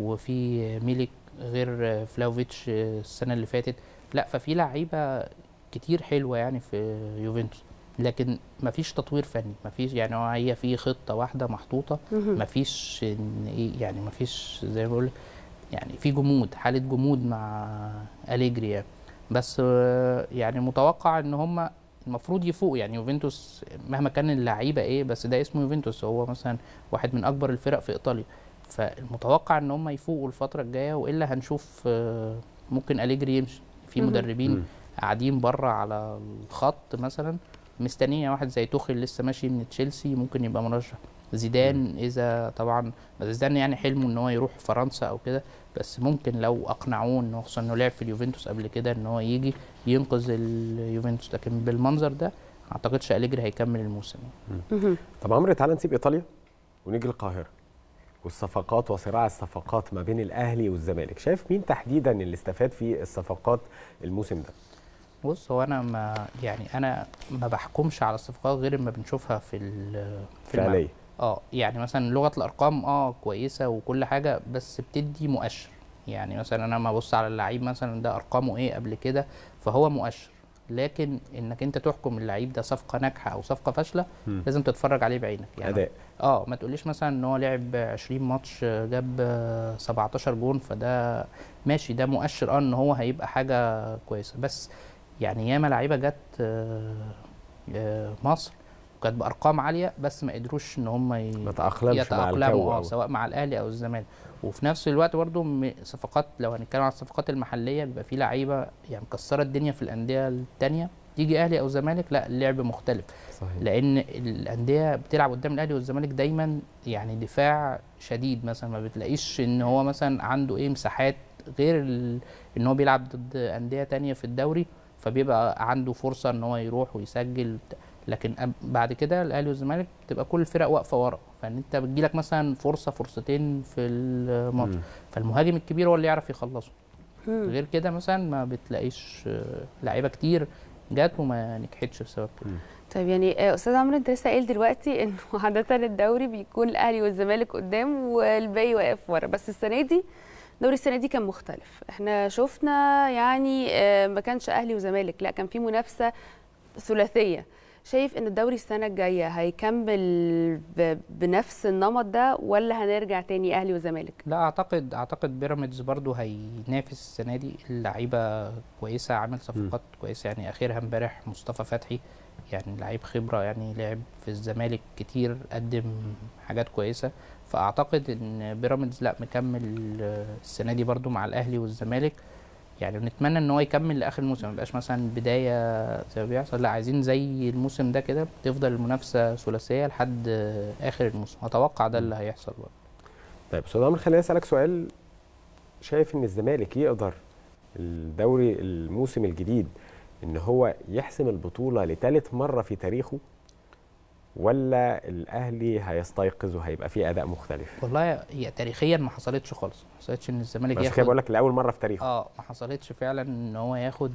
وفي ميليك غير فلاوفيتش السنه اللي فاتت لا ففي لعيبه كتير حلوه يعني في يوفنتوس لكن مفيش تطوير فني مفيش يعني هو هي في خطه واحده محطوطه مهم. مفيش إن ايه يعني مفيش زي ما بقول يعني في جمود حاله جمود مع أليجري يعني بس آه، يعني متوقع ان هم المفروض يفوق يعني يوفنتوس مهما كان اللعيبه ايه بس ده اسمه يوفنتوس هو مثلا واحد من اكبر الفرق في ايطاليا فالمتوقع ان هم يفوقوا الفتره الجايه والا هنشوف آه، ممكن أليجري يمشي في مهم. مدربين مم. قاعدين بره على الخط مثلا مستنيه واحد زي توخيل لسه ماشي من تشيلسي ممكن يبقى مرشح زيدان اذا طبعا بس زيدان يعني حلمه ان هو يروح فرنسا او كده بس ممكن لو اقنعوه انه خصوصا انه لعب في اليوفنتوس قبل كده ان هو يجي ينقذ اليوفنتوس لكن بالمنظر ده اعتقدش اليجري هيكمل الموسم طب عمرو تعالى نسيب ايطاليا ونيجي القاهره والصفقات وصراع الصفقات ما بين الاهلي والزمالك شايف مين تحديدا اللي استفاد في الصفقات الموسم ده بص هو انا ما يعني انا ما بحكمش على الصفقات غير ما بنشوفها في ال- في الملعب. فعليا. اه يعني مثلا لغه الارقام اه كويسه وكل حاجه بس بتدي مؤشر يعني مثلا انا ما ابص على اللعيب مثلا ده ارقامه ايه قبل كده فهو مؤشر لكن انك انت تحكم اللعيب ده صفقه ناجحه او صفقه فاشله مم. لازم تتفرج عليه بعينك يعني أداء. اه ما تقوليش مثلا ان هو لعب 20 ماتش جاب 17 جون فده ماشي ده مؤشر اه ان هو هيبقى حاجه كويسه بس يعني ياما لعيبه جت آه، آه، مصر وكانت بارقام عاليه بس ما قدروش ان هم ي- ما تأقلمش مع الجو يتاقلموا اه أوي. سواء مع الاهلي او الزمالك وفي نفس الوقت برضو م- صفقات لو هنتكلم عن الصفقات المحليه بيبقى في لعيبه يعني مكسره الدنيا في الانديه التانية تيجي اهلي او زمالك لا اللعب مختلف صحيح. لان الانديه بتلعب قدام الاهلي والزمالك دايما يعني دفاع شديد مثلا ما بتلاقيش ان هو مثلا عنده ايه مساحات غير ال... ان هو بيلعب ضد انديه تانية في الدوري فبيبقى عنده فرصه ان هو يروح ويسجل لكن أب- بعد كده الاهلي والزمالك بتبقى كل الفرق واقفه ورا فان انت بتجيلك مثلا فرصه فرصتين في الماتش مم. فالمهاجم الكبير هو اللي يعرف يخلصه مم. غير كده مثلا ما بتلاقيش آه، لعيبه كتير جات وما نجحتش بسبب كده طيب يعني آه، استاذ عمرو انت لسه قايل دلوقتي انه عاده الدوري بيكون الاهلي والزمالك قدام والباقي واقف ورا بس السنه دي الدوري السنه دي كان مختلف احنا شفنا يعني آه، ما كانش اهلي وزمالك لا كان في منافسه ثلاثيه شايف ان الدوري السنه الجايه هيكمل ب- بنفس النمط ده ولا هنرجع تاني اهلي وزمالك لا اعتقد اعتقد بيراميدز برضو هينافس السنه دي اللعيبه كويسه عامل صفقات كويسه يعني اخرها امبارح مصطفى فتحي يعني لعيب خبره يعني لعب في الزمالك كتير قدم حاجات كويسه فاعتقد ان بيراميدز لا مكمل آه، السنه دي برضو مع الاهلي والزمالك يعني نتمنى ان هو يكمل لاخر الموسم ما يبقاش مثلا بدايه زي ما بيحصل لا عايزين زي الموسم ده كده تفضل المنافسه ثلاثيه لحد آه، اخر الموسم اتوقع ده اللي هيحصل برضه طيب استاذ عمرو خليني اسالك سؤال شايف ان الزمالك يقدر الدوري الموسم الجديد ان هو يحسم البطوله لثالث مره في تاريخه ولا الاهلي هيستيقظ وهيبقى فيه اداء مختلف والله هي تاريخيا ما حصلتش خالص ما حصلتش ان الزمالك عشان ياخد كده بقول لك لاول مره في تاريخه اه ما حصلتش فعلا ان هو ياخد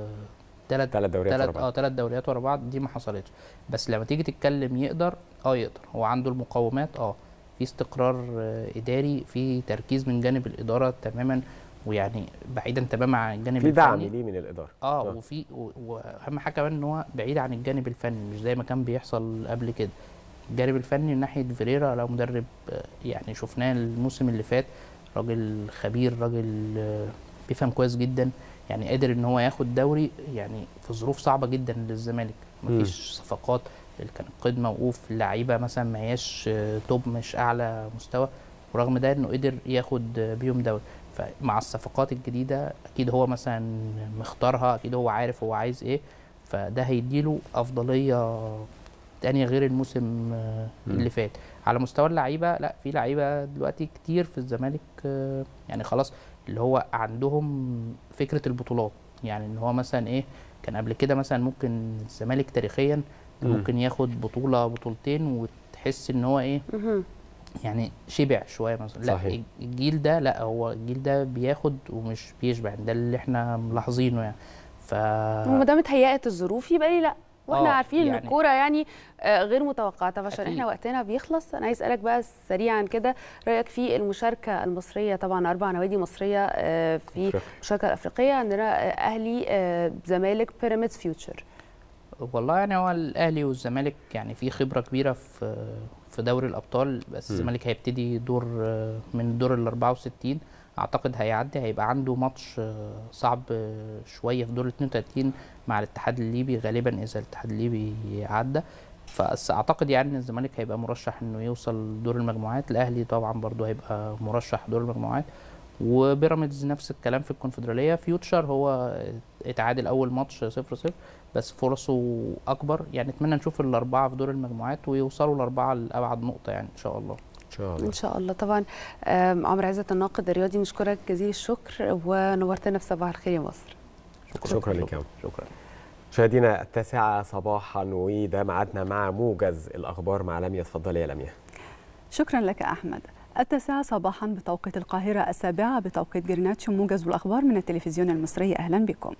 ثلاث ثلاث دوريات ورا ثلاث بعض. اه ثلاث دوريات ورا بعض دي ما حصلتش بس لما تيجي تتكلم يقدر اه يقدر هو عنده المقومات اه في استقرار آه، اداري في تركيز من جانب الاداره تماما ويعني بعيدا تماما عن الجانب في دعم الفني ليه من الاداره اه وفي و- واهم حاجه كمان ان هو بعيد عن الجانب الفني مش زي ما كان بيحصل قبل كده الجانب الفني من ناحيه فيريرا لو مدرب آه، يعني شفناه الموسم اللي فات راجل خبير راجل آه، بيفهم كويس جدا يعني قادر ان هو ياخد دوري يعني في ظروف صعبه جدا للزمالك مفيش صفقات اللي كان القيد موقوف اللعيبه مثلا ما هياش آه، توب مش اعلى مستوى ورغم ده انه قدر ياخد آه، بيهم دوري فمع الصفقات الجديده اكيد هو مثلا مختارها اكيد هو عارف هو عايز ايه فده هيديله افضليه تانية غير الموسم آه، مم. اللي فات على مستوى اللعيبه لا في لعيبه دلوقتي كتير في الزمالك آه، يعني خلاص اللي هو عندهم فكره البطولات يعني ان هو مثلا ايه كان قبل كده مثلا ممكن الزمالك تاريخيا كان مم. ممكن ياخد بطوله بطولتين وتحس ان هو ايه يعني شبع شويه مثلا لا صحيح. الجيل ده لا هو الجيل ده بياخد ومش بيشبع ده اللي احنا ملاحظينه يعني ف وما دام اتهيأت الظروف يبقى ليه لا واحنا آه، عارفين ان يعني- الكوره يعني آه، غير متوقعه طب عشان أكيد. احنا وقتنا بيخلص انا عايز اسالك بقى سريعا كده رايك في المشاركه المصريه طبعا اربع نوادي مصريه آه، في أفريقيا. المشاركه الافريقيه عندنا آه، اهلي آه، زمالك بيراميدز فيوتشر والله يعني هو الاهلي والزمالك يعني في خبره كبيره في في دوري الابطال بس مم. الزمالك هيبتدي دور آه، من الدور ال 64 اعتقد هيعدي هيبقى عنده ماتش آه، صعب آه، شويه في دور ال 32 مع الاتحاد الليبي غالبا اذا الاتحاد الليبي عدى بس اعتقد يعني ان الزمالك هيبقى مرشح انه يوصل دور المجموعات الاهلي طبعا برضو هيبقى مرشح دور المجموعات وبيراميدز نفس الكلام في الكونفدراليه فيوتشر هو اتعادل اول ماتش 0 0 بس فرصه اكبر يعني اتمنى نشوف الاربعه في دور المجموعات ويوصلوا الاربعه لابعد نقطه يعني ان شاء الله ان شاء الله ان شاء الله طبعا آم، عمرو عزت الناقد الرياضي نشكرك جزيل الشكر ونورتنا في صباح الخير يا مصر شكرا لك يا عم. شكرا مشاهدينا التاسعة صباحا وده ميعادنا مع موجز الأخبار مع لميا اتفضلي يا لميا شكرا لك أحمد التاسعة صباحا بتوقيت القاهرة السابعة بتوقيت جريناتش موجز الأخبار من التلفزيون المصري أهلا بكم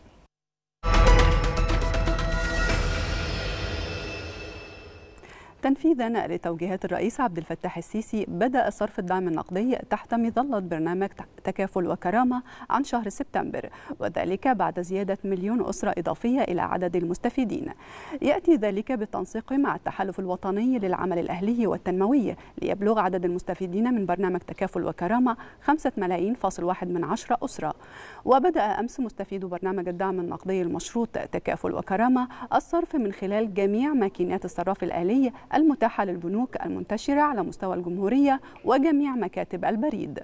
تنفيذا لتوجيهات الرئيس عبد الفتاح السيسي بدأ صرف الدعم النقدي تحت مظلة برنامج تكافل وكرامة عن شهر سبتمبر وذلك بعد زيادة مليون أسرة إضافية إلى عدد المستفيدين يأتي ذلك بالتنسيق مع التحالف الوطني للعمل الأهلي والتنموي ليبلغ عدد المستفيدين من برنامج تكافل وكرامة 5 ملايين فاصل واحد من عشرة أسرة وبدأ أمس مستفيدو برنامج الدعم النقدي المشروط تكافل وكرامة الصرف من خلال جميع ماكينات الصراف الآلي المتاحة للبنوك المنتشرة على مستوى الجمهورية وجميع مكاتب البريد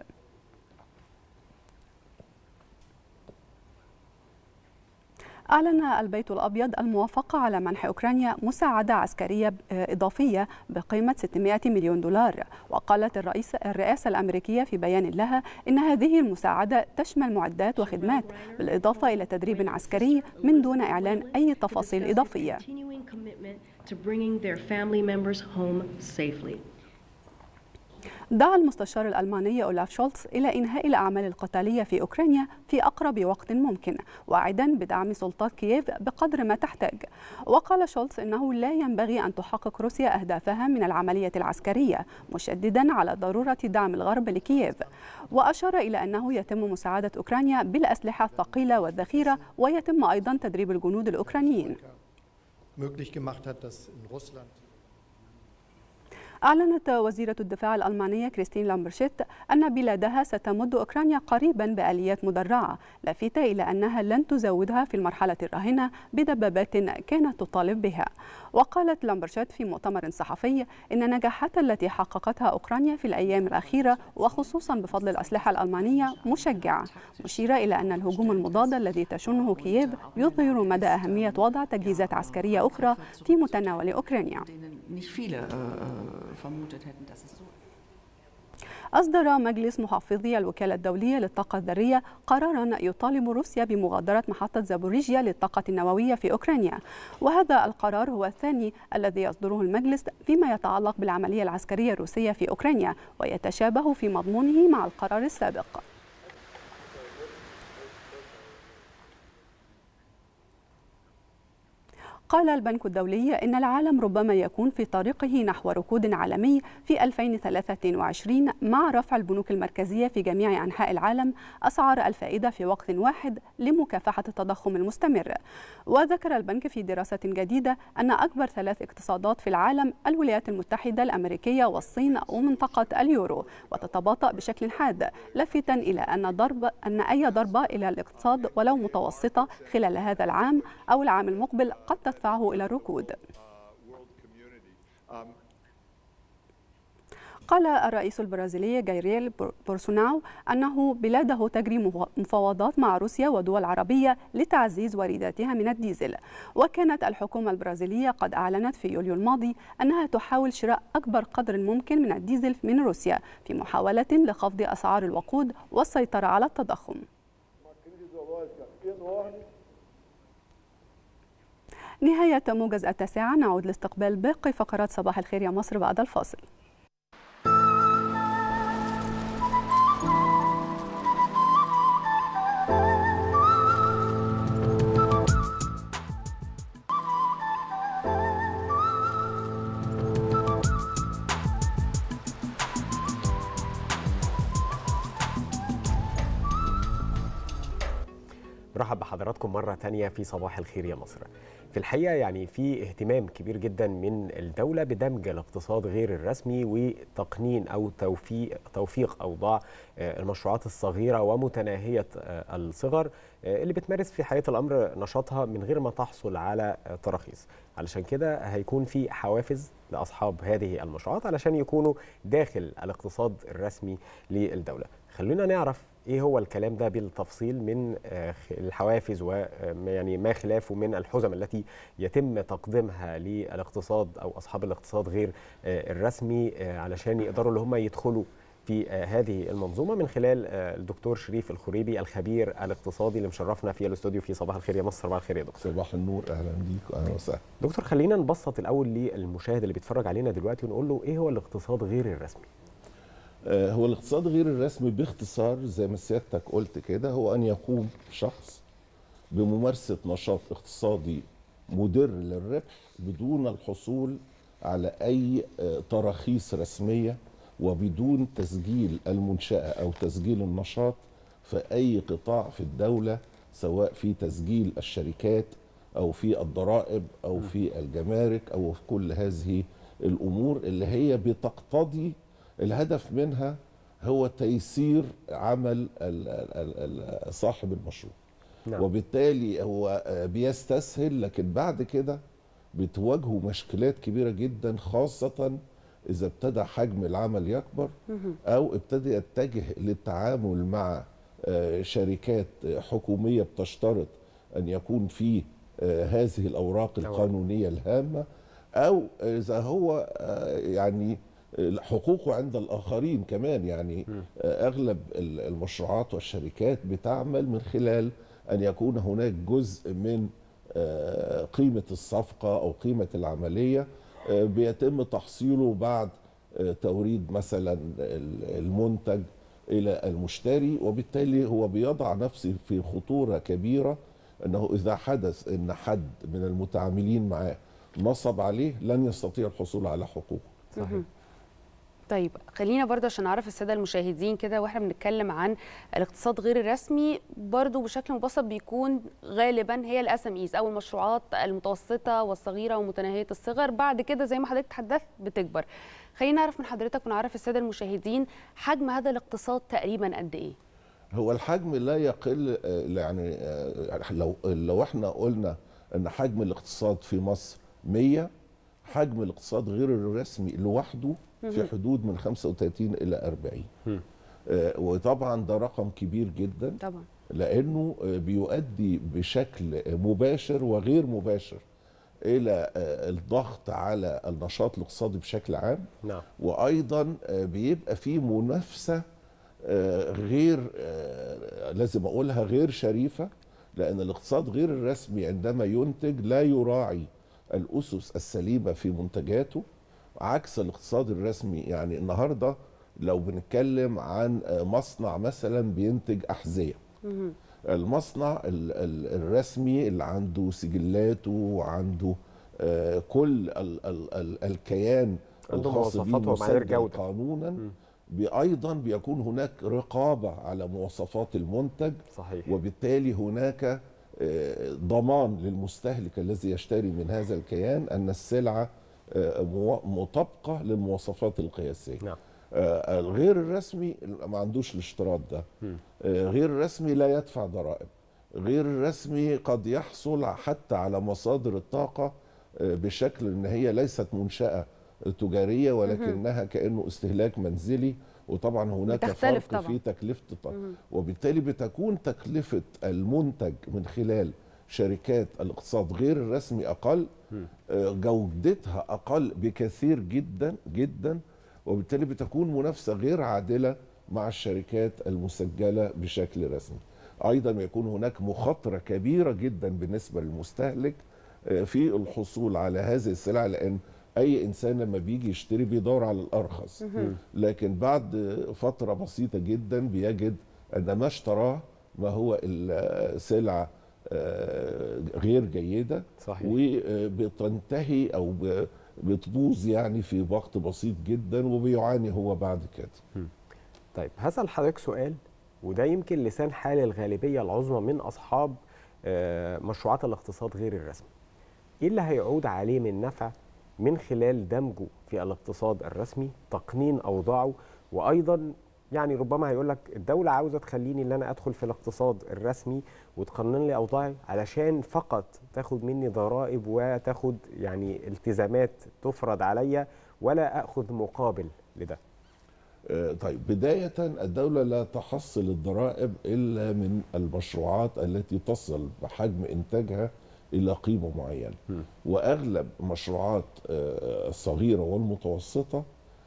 أعلن البيت الأبيض الموافقة على منح أوكرانيا مساعدة عسكرية إضافية بقيمة 600 مليون دولار وقالت الرئيس الرئاسة الأمريكية في بيان لها إن هذه المساعدة تشمل معدات وخدمات بالإضافة إلى تدريب عسكري من دون إعلان أي تفاصيل إضافية to bringing their family members home safely. دعا المستشار الألماني أولاف شولتز إلى إنهاء الأعمال القتالية في أوكرانيا في أقرب وقت ممكن وعدا بدعم سلطات كييف بقدر ما تحتاج وقال شولتز إنه لا ينبغي أن تحقق روسيا أهدافها من العملية العسكرية مشددا على ضرورة دعم الغرب لكييف وأشار إلى أنه يتم مساعدة أوكرانيا بالأسلحة الثقيلة والذخيرة ويتم أيضا تدريب الجنود الأوكرانيين möglich gemacht hat, dass in Russland أعلنت وزيرة الدفاع الألمانية كريستين لامبرشيت أن بلادها ستمد أوكرانيا قريبا بآليات مدرعة لافتة إلى أنها لن تزودها في المرحلة الراهنة بدبابات كانت تطالب بها وقالت لامبرشيت في مؤتمر صحفي إن النجاحات التي حققتها أوكرانيا في الأيام الأخيرة وخصوصا بفضل الأسلحة الألمانية مشجعة مشيرة إلى أن الهجوم المضاد الذي تشنه كييف يظهر مدى أهمية وضع تجهيزات عسكرية أخرى في متناول أوكرانيا Nicht viele äh, äh, vermutet hätten, dass es so أصدر مجلس محافظي الوكالة الدولية للطاقة الذرية قرارا يطالب روسيا بمغادرة محطة زابوريجيا للطاقة النووية في أوكرانيا وهذا القرار هو الثاني الذي يصدره المجلس فيما يتعلق بالعملية العسكرية الروسية في أوكرانيا ويتشابه في مضمونه مع القرار السابق قال البنك الدولي إن العالم ربما يكون في طريقه نحو ركود عالمي في 2023 مع رفع البنوك المركزية في جميع أنحاء العالم أسعار الفائدة في وقت واحد لمكافحة التضخم المستمر وذكر البنك في دراسة جديدة أن أكبر ثلاث اقتصادات في العالم الولايات المتحدة الأمريكية والصين ومنطقة اليورو وتتباطأ بشكل حاد لافتا إلى أن ضرب أن أي ضربة إلى الاقتصاد ولو متوسطة خلال هذا العام أو العام المقبل قد تدفعه إلى الركود قال الرئيس البرازيلي جايريل بورسوناو أنه بلاده تجري مفاوضات مع روسيا ودول عربية لتعزيز وارداتها من الديزل وكانت الحكومة البرازيلية قد أعلنت في يوليو الماضي أنها تحاول شراء أكبر قدر ممكن من الديزل من روسيا في محاولة لخفض أسعار الوقود والسيطرة على التضخم نهاية موجز التاسعة نعود لاستقبال باقي فقرات صباح الخير يا مصر بعد الفاصل برحب بحضراتكم مرة تانية في صباح الخير يا مصر في الحقيقة يعني في اهتمام كبير جدا من الدولة بدمج الاقتصاد غير الرسمي وتقنين أو توفيق, توفيق أوضاع المشروعات الصغيرة ومتناهية الصغر اللي بتمارس في حياة الأمر نشاطها من غير ما تحصل على تراخيص علشان كده هيكون في حوافز لأصحاب هذه المشروعات علشان يكونوا داخل الاقتصاد الرسمي للدولة خلونا نعرف ايه هو الكلام ده بالتفصيل من آه، خ- الحوافز ويعني ما خلافه من الحزم التي يتم تقديمها للاقتصاد او اصحاب الاقتصاد غير آه، الرسمي آه، علشان يقدروا اللي هم يدخلوا في آه، هذه المنظومه من خلال آه، الدكتور شريف الخريبي الخبير الاقتصادي اللي مشرفنا في الاستوديو في صباح الخير يا مصر صباح الخير يا دكتور صباح النور اهلا بيك اهلا وسهلا دكتور خلينا نبسط الاول للمشاهد اللي بيتفرج علينا دلوقتي ونقول له ايه هو الاقتصاد غير الرسمي آه، هو الاقتصاد غير الرسمي باختصار زي ما سيادتك قلت كده هو ان يقوم شخص بممارسه نشاط اقتصادي مدر للربح بدون الحصول على اي آه، تراخيص رسميه وبدون تسجيل المنشاه او تسجيل النشاط في اي قطاع في الدوله سواء في تسجيل الشركات او في الضرائب او في الجمارك او في كل هذه الامور اللي هي بتقتضي الهدف منها هو تيسير عمل ال- ال- ال- صاحب المشروع نعم. وبالتالي هو آه، بيستسهل لكن بعد كده بتواجهه مشكلات كبيره جدا خاصه اذا ابتدى حجم العمل يكبر او ابتدى يتجه للتعامل مع آه، شركات آه، حكوميه بتشترط ان يكون في آه، هذه الاوراق القانونيه الهامه او اذا هو آه، يعني آه، حقوقه عند الاخرين كمان يعني آه، اغلب ال- المشروعات والشركات بتعمل من خلال ان يكون هناك جزء من آه، قيمه الصفقه او قيمه العمليه آه، بيتم تحصيله بعد آه، توريد مثلا ال- المنتج الى المشتري وبالتالي هو بيضع نفسه في خطوره كبيره انه اذا حدث ان حد من المتعاملين معاه نصب عليه لن يستطيع الحصول على حقوقه صحيح طيب خلينا برضه عشان نعرف الساده المشاهدين كده واحنا بنتكلم عن الاقتصاد غير الرسمي برضه بشكل مبسط بيكون غالبا هي الاس ام او المشروعات المتوسطه والصغيره ومتناهيه الصغر بعد كده زي ما حضرتك تحدثت بتكبر خلينا نعرف من حضرتك ونعرف الساده المشاهدين حجم هذا الاقتصاد تقريبا قد ايه هو الحجم لا يقل آه، يعني آه، لو لو احنا قلنا ان حجم الاقتصاد في مصر 100 حجم الاقتصاد غير الرسمي لوحده في مهم. حدود من 35 الى 40 آه، وطبعا ده رقم كبير جدا طبعا لانه آه، بيؤدي بشكل مباشر وغير مباشر الى آه، الضغط على النشاط الاقتصادي بشكل عام نعم وايضا آه، بيبقى في منافسه آه، غير آه، لازم اقولها غير شريفه لان الاقتصاد غير الرسمي عندما ينتج لا يراعي الاسس السليمه في منتجاته عكس الاقتصاد الرسمي يعني النهارده لو بنتكلم عن آه، مصنع مثلا بينتج احذيه المصنع ال- ال- الرسمي اللي عنده سجلاته وعنده آه، كل ال ال ال الكيان عنده الخاص مواصفات بيه ومعايير مسجل جودة. قانونا بي- ايضا بيكون هناك رقابه على مواصفات المنتج صحيح وبالتالي هناك آه، ضمان للمستهلك الذي يشتري من هذا الكيان ان السلعه آه، مو- مطابقه للمواصفات القياسيه نعم آه، الغير الرسمي ما عندوش الاشتراط ده آه، غير الرسمي لا يدفع ضرائب غير الرسمي قد يحصل حتى على مصادر الطاقة آه، بشكل ان هي ليست منشأة تجارية ولكنها كأنه استهلاك منزلي وطبعا هناك بتختلف فرق طبعاً. في تكلفة الطاقة مهم. وبالتالي بتكون تكلفة المنتج من خلال شركات الاقتصاد غير الرسمي أقل آه، جودتها أقل بكثير جدا جدا وبالتالي بتكون منافسة غير عادلة مع الشركات المسجلة بشكل رسمي أيضا يكون هناك مخاطرة كبيرة جدا بالنسبة للمستهلك آه، في الحصول على هذه السلع لأن أي إنسان لما بيجي يشتري بيدور على الأرخص مهم. لكن بعد فترة بسيطة جدا بيجد أن ما اشتراه ما هو السلعة آه، غير جيدة صحيح. وبتنتهي أو ب- بتبوظ يعني في وقت بسيط جدا وبيعاني هو بعد كده طيب هسأل حضرتك سؤال وده يمكن لسان حال الغالبية العظمى من أصحاب آه، مشروعات الاقتصاد غير الرسمي إيه اللي هيعود عليه من نفع من خلال دمجه في الاقتصاد الرسمي تقنين أوضاعه وأيضا يعني ربما هيقول لك الدولة عاوزة تخليني ان انا ادخل في الاقتصاد الرسمي وتقنن لي اوضاعي علشان فقط تاخد مني ضرائب وتاخد يعني التزامات تفرض عليا ولا اخذ مقابل لده. آه، طيب بداية الدولة لا تحصل الضرائب إلا من المشروعات التي تصل بحجم إنتاجها إلى قيمة معينة وأغلب مشروعات آه، الصغيرة والمتوسطة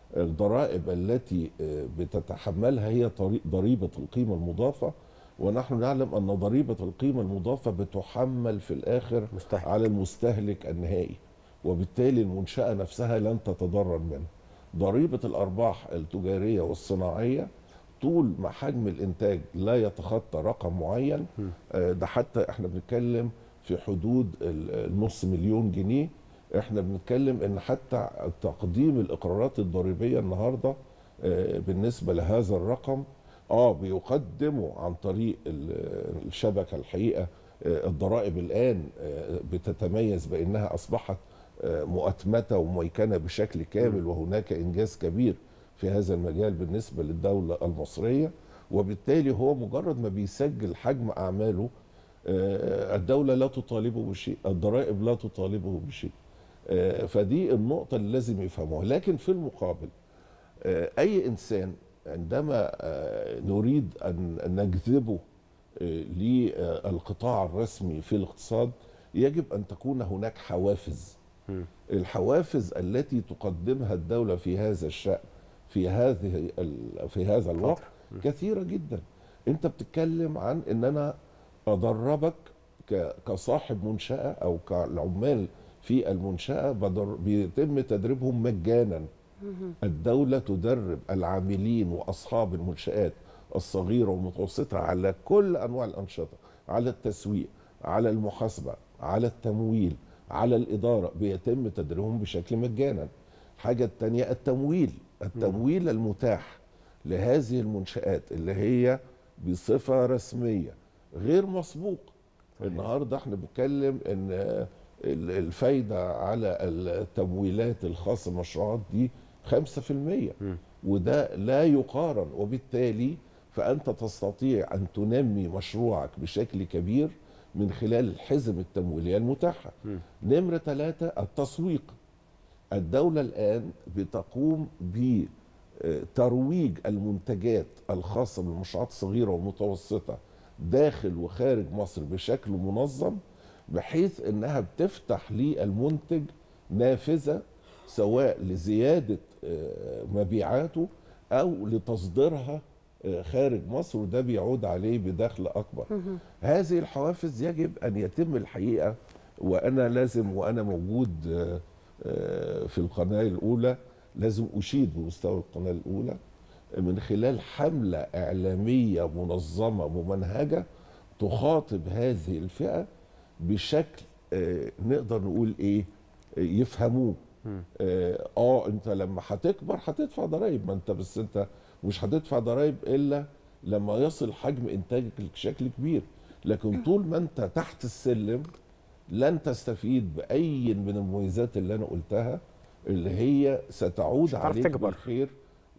الضرائب التي آه، بتتحملها هي طريق- ضريبة القيمة المضافة ونحن نعلم أن ضريبة القيمة المضافة بتحمل في الآخر مستهلك. على المستهلك النهائي وبالتالي المنشأة نفسها لن تتضرر منه ضريبة الأرباح التجارية والصناعية طول ما حجم الإنتاج لا يتخطى رقم معين آه، ده حتى احنا بنتكلم في حدود ال- النص مليون جنيه احنا بنتكلم ان حتى تقديم الاقرارات الضريبيه النهارده آه، بالنسبه لهذا الرقم اه بيقدموا عن طريق ال- الشبكه الحقيقه آه، الضرائب الان آه، بتتميز بانها اصبحت آه، مؤتمته وميكنه بشكل كامل وهناك انجاز كبير في هذا المجال بالنسبه للدوله المصريه وبالتالي هو مجرد ما بيسجل حجم اعماله آه، الدوله لا تطالبه بشيء الضرائب لا تطالبه بشيء آه، فدي النقطه اللي لازم يفهموها لكن في المقابل آه، اي انسان عندما آه، نريد ان نجذبه آه، للقطاع الرسمي في الاقتصاد يجب ان تكون هناك حوافز الحوافز التي تقدمها الدوله في هذا الشان في هذه ال- في هذا الوقت كثيره جدا انت بتتكلم عن ان انا ادربك ك- كصاحب منشاه او كالعمال في المنشاه بدر- بيتم تدريبهم مجانا الدولة تدرب العاملين وأصحاب المنشآت الصغيرة والمتوسطة على كل أنواع الأنشطة على التسويق على المحاسبة على التمويل على الإدارة بيتم تدريبهم بشكل مجانا الحاجة التانية التمويل التمويل المتاح لهذه المنشآت اللي هي بصفة رسمية غير مسبوق النهارده احنا بنتكلم ان ال- الفايده على التمويلات الخاصه بالمشروعات دي 5% وده لا يقارن وبالتالي فانت تستطيع ان تنمي مشروعك بشكل كبير من خلال الحزم التمويليه المتاحه. نمره ثلاثه التسويق. الدوله الان بتقوم بترويج المنتجات الخاصه بالمشروعات الصغيره والمتوسطه داخل وخارج مصر بشكل منظم بحيث انها بتفتح للمنتج نافذه سواء لزياده آه، مبيعاته او لتصديرها آه، خارج مصر وده بيعود عليه بدخل اكبر. هذه الحوافز يجب ان يتم الحقيقه وانا لازم وانا موجود آه، آه، في القناه الاولى لازم اشيد بمستوى القناه الاولى من خلال حمله اعلاميه منظمه ممنهجه تخاطب هذه الفئه بشكل آه، نقدر نقول ايه آه، يفهموه اه آه، انت لما هتكبر هتدفع ضرائب ما انت بس انت مش هتدفع ضرائب الا لما يصل حجم انتاجك بشكل كبير لكن طول ما انت تحت السلم لن تستفيد باي من المميزات اللي انا قلتها اللي هي ستعود هتعرف عليك تكبر. بالخير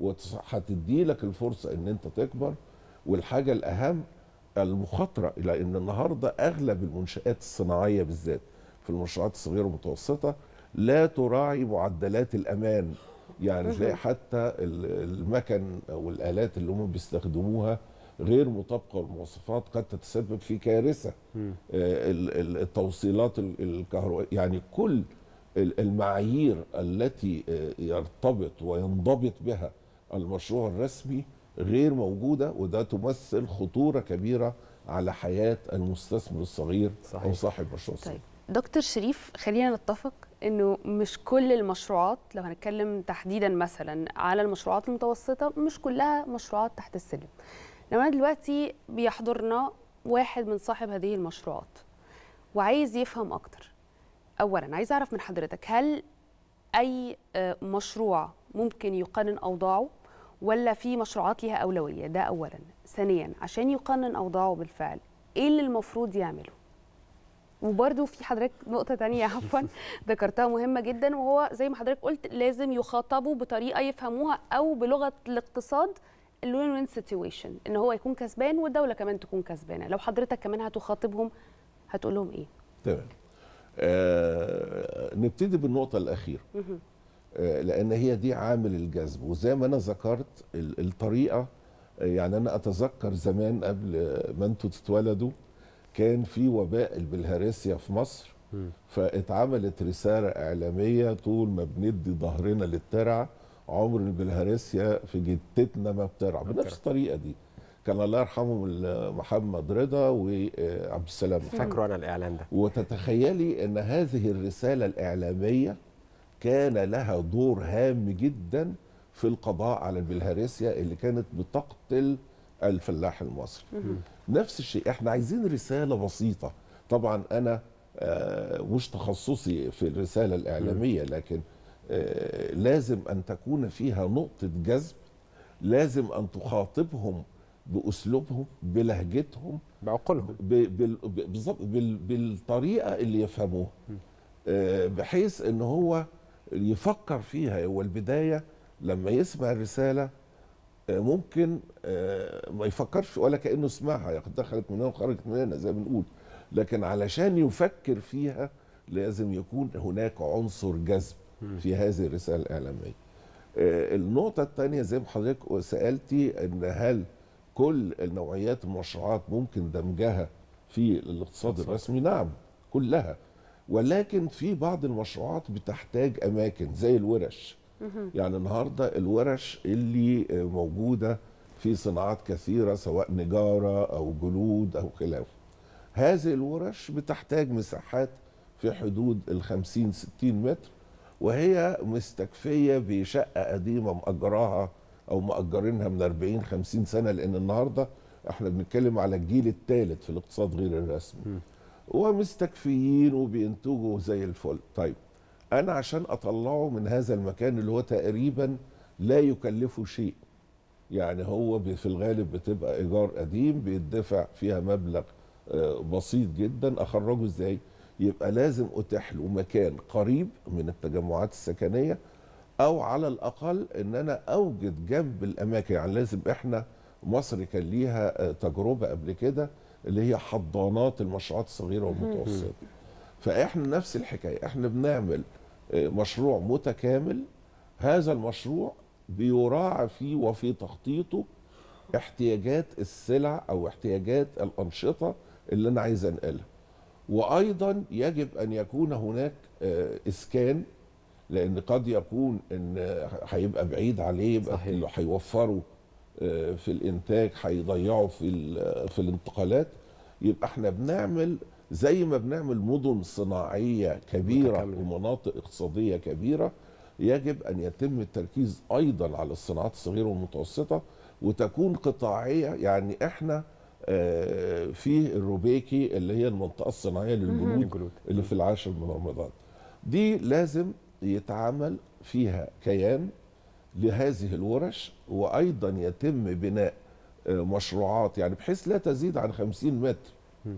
وهتدي لك الفرصه ان انت تكبر والحاجه الاهم المخاطره لان النهارده اغلب المنشات الصناعيه بالذات في المشروعات الصغيره والمتوسطه لا تراعي معدلات الامان يعني تلاقي حتى ال- المكن او الالات اللي هم بيستخدموها غير مطابقه للمواصفات قد تتسبب في كارثه آه، ال- ال- التوصيلات ال- الكهربائيه يعني كل ال- المعايير التي آه، يرتبط وينضبط بها المشروع الرسمي غير موجوده وده تمثل خطوره كبيره على حياه المستثمر الصغير صحيح. او صاحب مشروع صغير طيب دكتور شريف خلينا نتفق انه مش كل المشروعات لو هنتكلم تحديدا مثلا على المشروعات المتوسطه مش كلها مشروعات تحت السلم لو انا دلوقتي بيحضرنا واحد من صاحب هذه المشروعات وعايز يفهم اكتر اولا عايز اعرف من حضرتك هل اي آه، مشروع ممكن يقنن اوضاعه ولا في مشروعات ليها اولويه ده اولا ثانيا عشان يقنن اوضاعه بالفعل ايه اللي المفروض يعمله وبرده في حضرتك نقطه تانية عفوا ذكرتها مهمه جدا وهو زي ما حضرتك قلت لازم يخاطبوا بطريقه يفهموها او بلغه الاقتصاد الوين وين سيتويشن ان هو يكون كسبان والدوله كمان تكون كسبانه لو حضرتك كمان هتخاطبهم هتقول لهم ايه تمام آه نبتدي بالنقطه الاخيره مهم. آه، لان هي دي عامل الجذب وزي ما انا ذكرت ال- الطريقه آه، يعني انا اتذكر زمان قبل آه، ما انتوا تتولدوا كان في وباء البلهارسيا في مصر فاتعملت رساله اعلاميه طول ما بندي ظهرنا للترعه عمر البلهارسيا في جدتنا ما بترعى بنفس الطريقه دي كان الله يرحمهم ال- محمد رضا وعبد السلام فاكره انا الاعلان ده وتتخيلي ان هذه الرساله الاعلاميه كان لها دور هام جدا في القضاء على البلهارسيا اللي كانت بتقتل الفلاح المصري نفس الشيء احنا عايزين رساله بسيطه طبعا انا آه، مش تخصصي في الرساله الاعلاميه لكن آه، لازم ان تكون فيها نقطه جذب لازم ان تخاطبهم باسلوبهم بلهجتهم بعقولهم بالظبط بال- بالطريقه اللي يفهموها آه، بحيث ان هو يفكر فيها هو البدايه لما يسمع الرساله آه، ممكن آه، ما يفكرش ولا كانه سمعها يا دخلت من هنا وخرجت من هنا زي ما بنقول لكن علشان يفكر فيها لازم يكون هناك عنصر جذب في هذه الرساله الاعلاميه آه، النقطه الثانيه زي ما حضرتك سالتي ان هل كل النوعيات المشروعات ممكن دمجها في الاقتصاد الرسمي نعم كلها ولكن في بعض المشروعات بتحتاج اماكن زي الورش يعني النهارده الورش اللي موجوده في صناعات كثيره سواء نجاره او جلود او خلافه هذه الورش بتحتاج مساحات في حدود ال 50 60 متر وهي مستكفيه بشقه قديمه مأجراها او مأجرينها من 40 50 سنه لان النهارده احنا بنتكلم على الجيل الثالث في الاقتصاد غير الرسمي ومستكفيين وبينتجوا زي الفل طيب انا عشان اطلعه من هذا المكان اللي هو تقريبا لا يكلفه شيء يعني هو بي- في الغالب بتبقى ايجار قديم بيدفع فيها مبلغ آه، بسيط جدا اخرجه ازاي يبقى لازم اتيح له مكان قريب من التجمعات السكنيه او على الاقل ان انا اوجد جنب الاماكن يعني لازم احنا مصر كان ليها آه، تجربه قبل كده اللي هي حضانات المشروعات الصغيره والمتوسطه فاحنا نفس الحكايه احنا بنعمل آه، مشروع متكامل هذا المشروع بيراعى فيه وفي تخطيطه احتياجات السلع او احتياجات الانشطه اللي انا عايز انقلها وايضا يجب ان يكون هناك آه، اسكان لان قد يكون ان هيبقى بعيد عليه يبقى اللي هيوفروا آه، في الانتاج هيضيعوا في ال- في الانتقالات يبقى احنا بنعمل زي ما بنعمل مدن صناعيه كبيره متكاملة. ومناطق اقتصاديه كبيره يجب ان يتم التركيز ايضا على الصناعات الصغيره والمتوسطه وتكون قطاعيه يعني احنا آه، في الروبيكي اللي هي المنطقه الصناعيه للجلود اللي في العاشر من رمضان دي لازم يتعمل فيها كيان لهذه الورش وايضا يتم بناء آه، مشروعات يعني بحيث لا تزيد عن 50 متر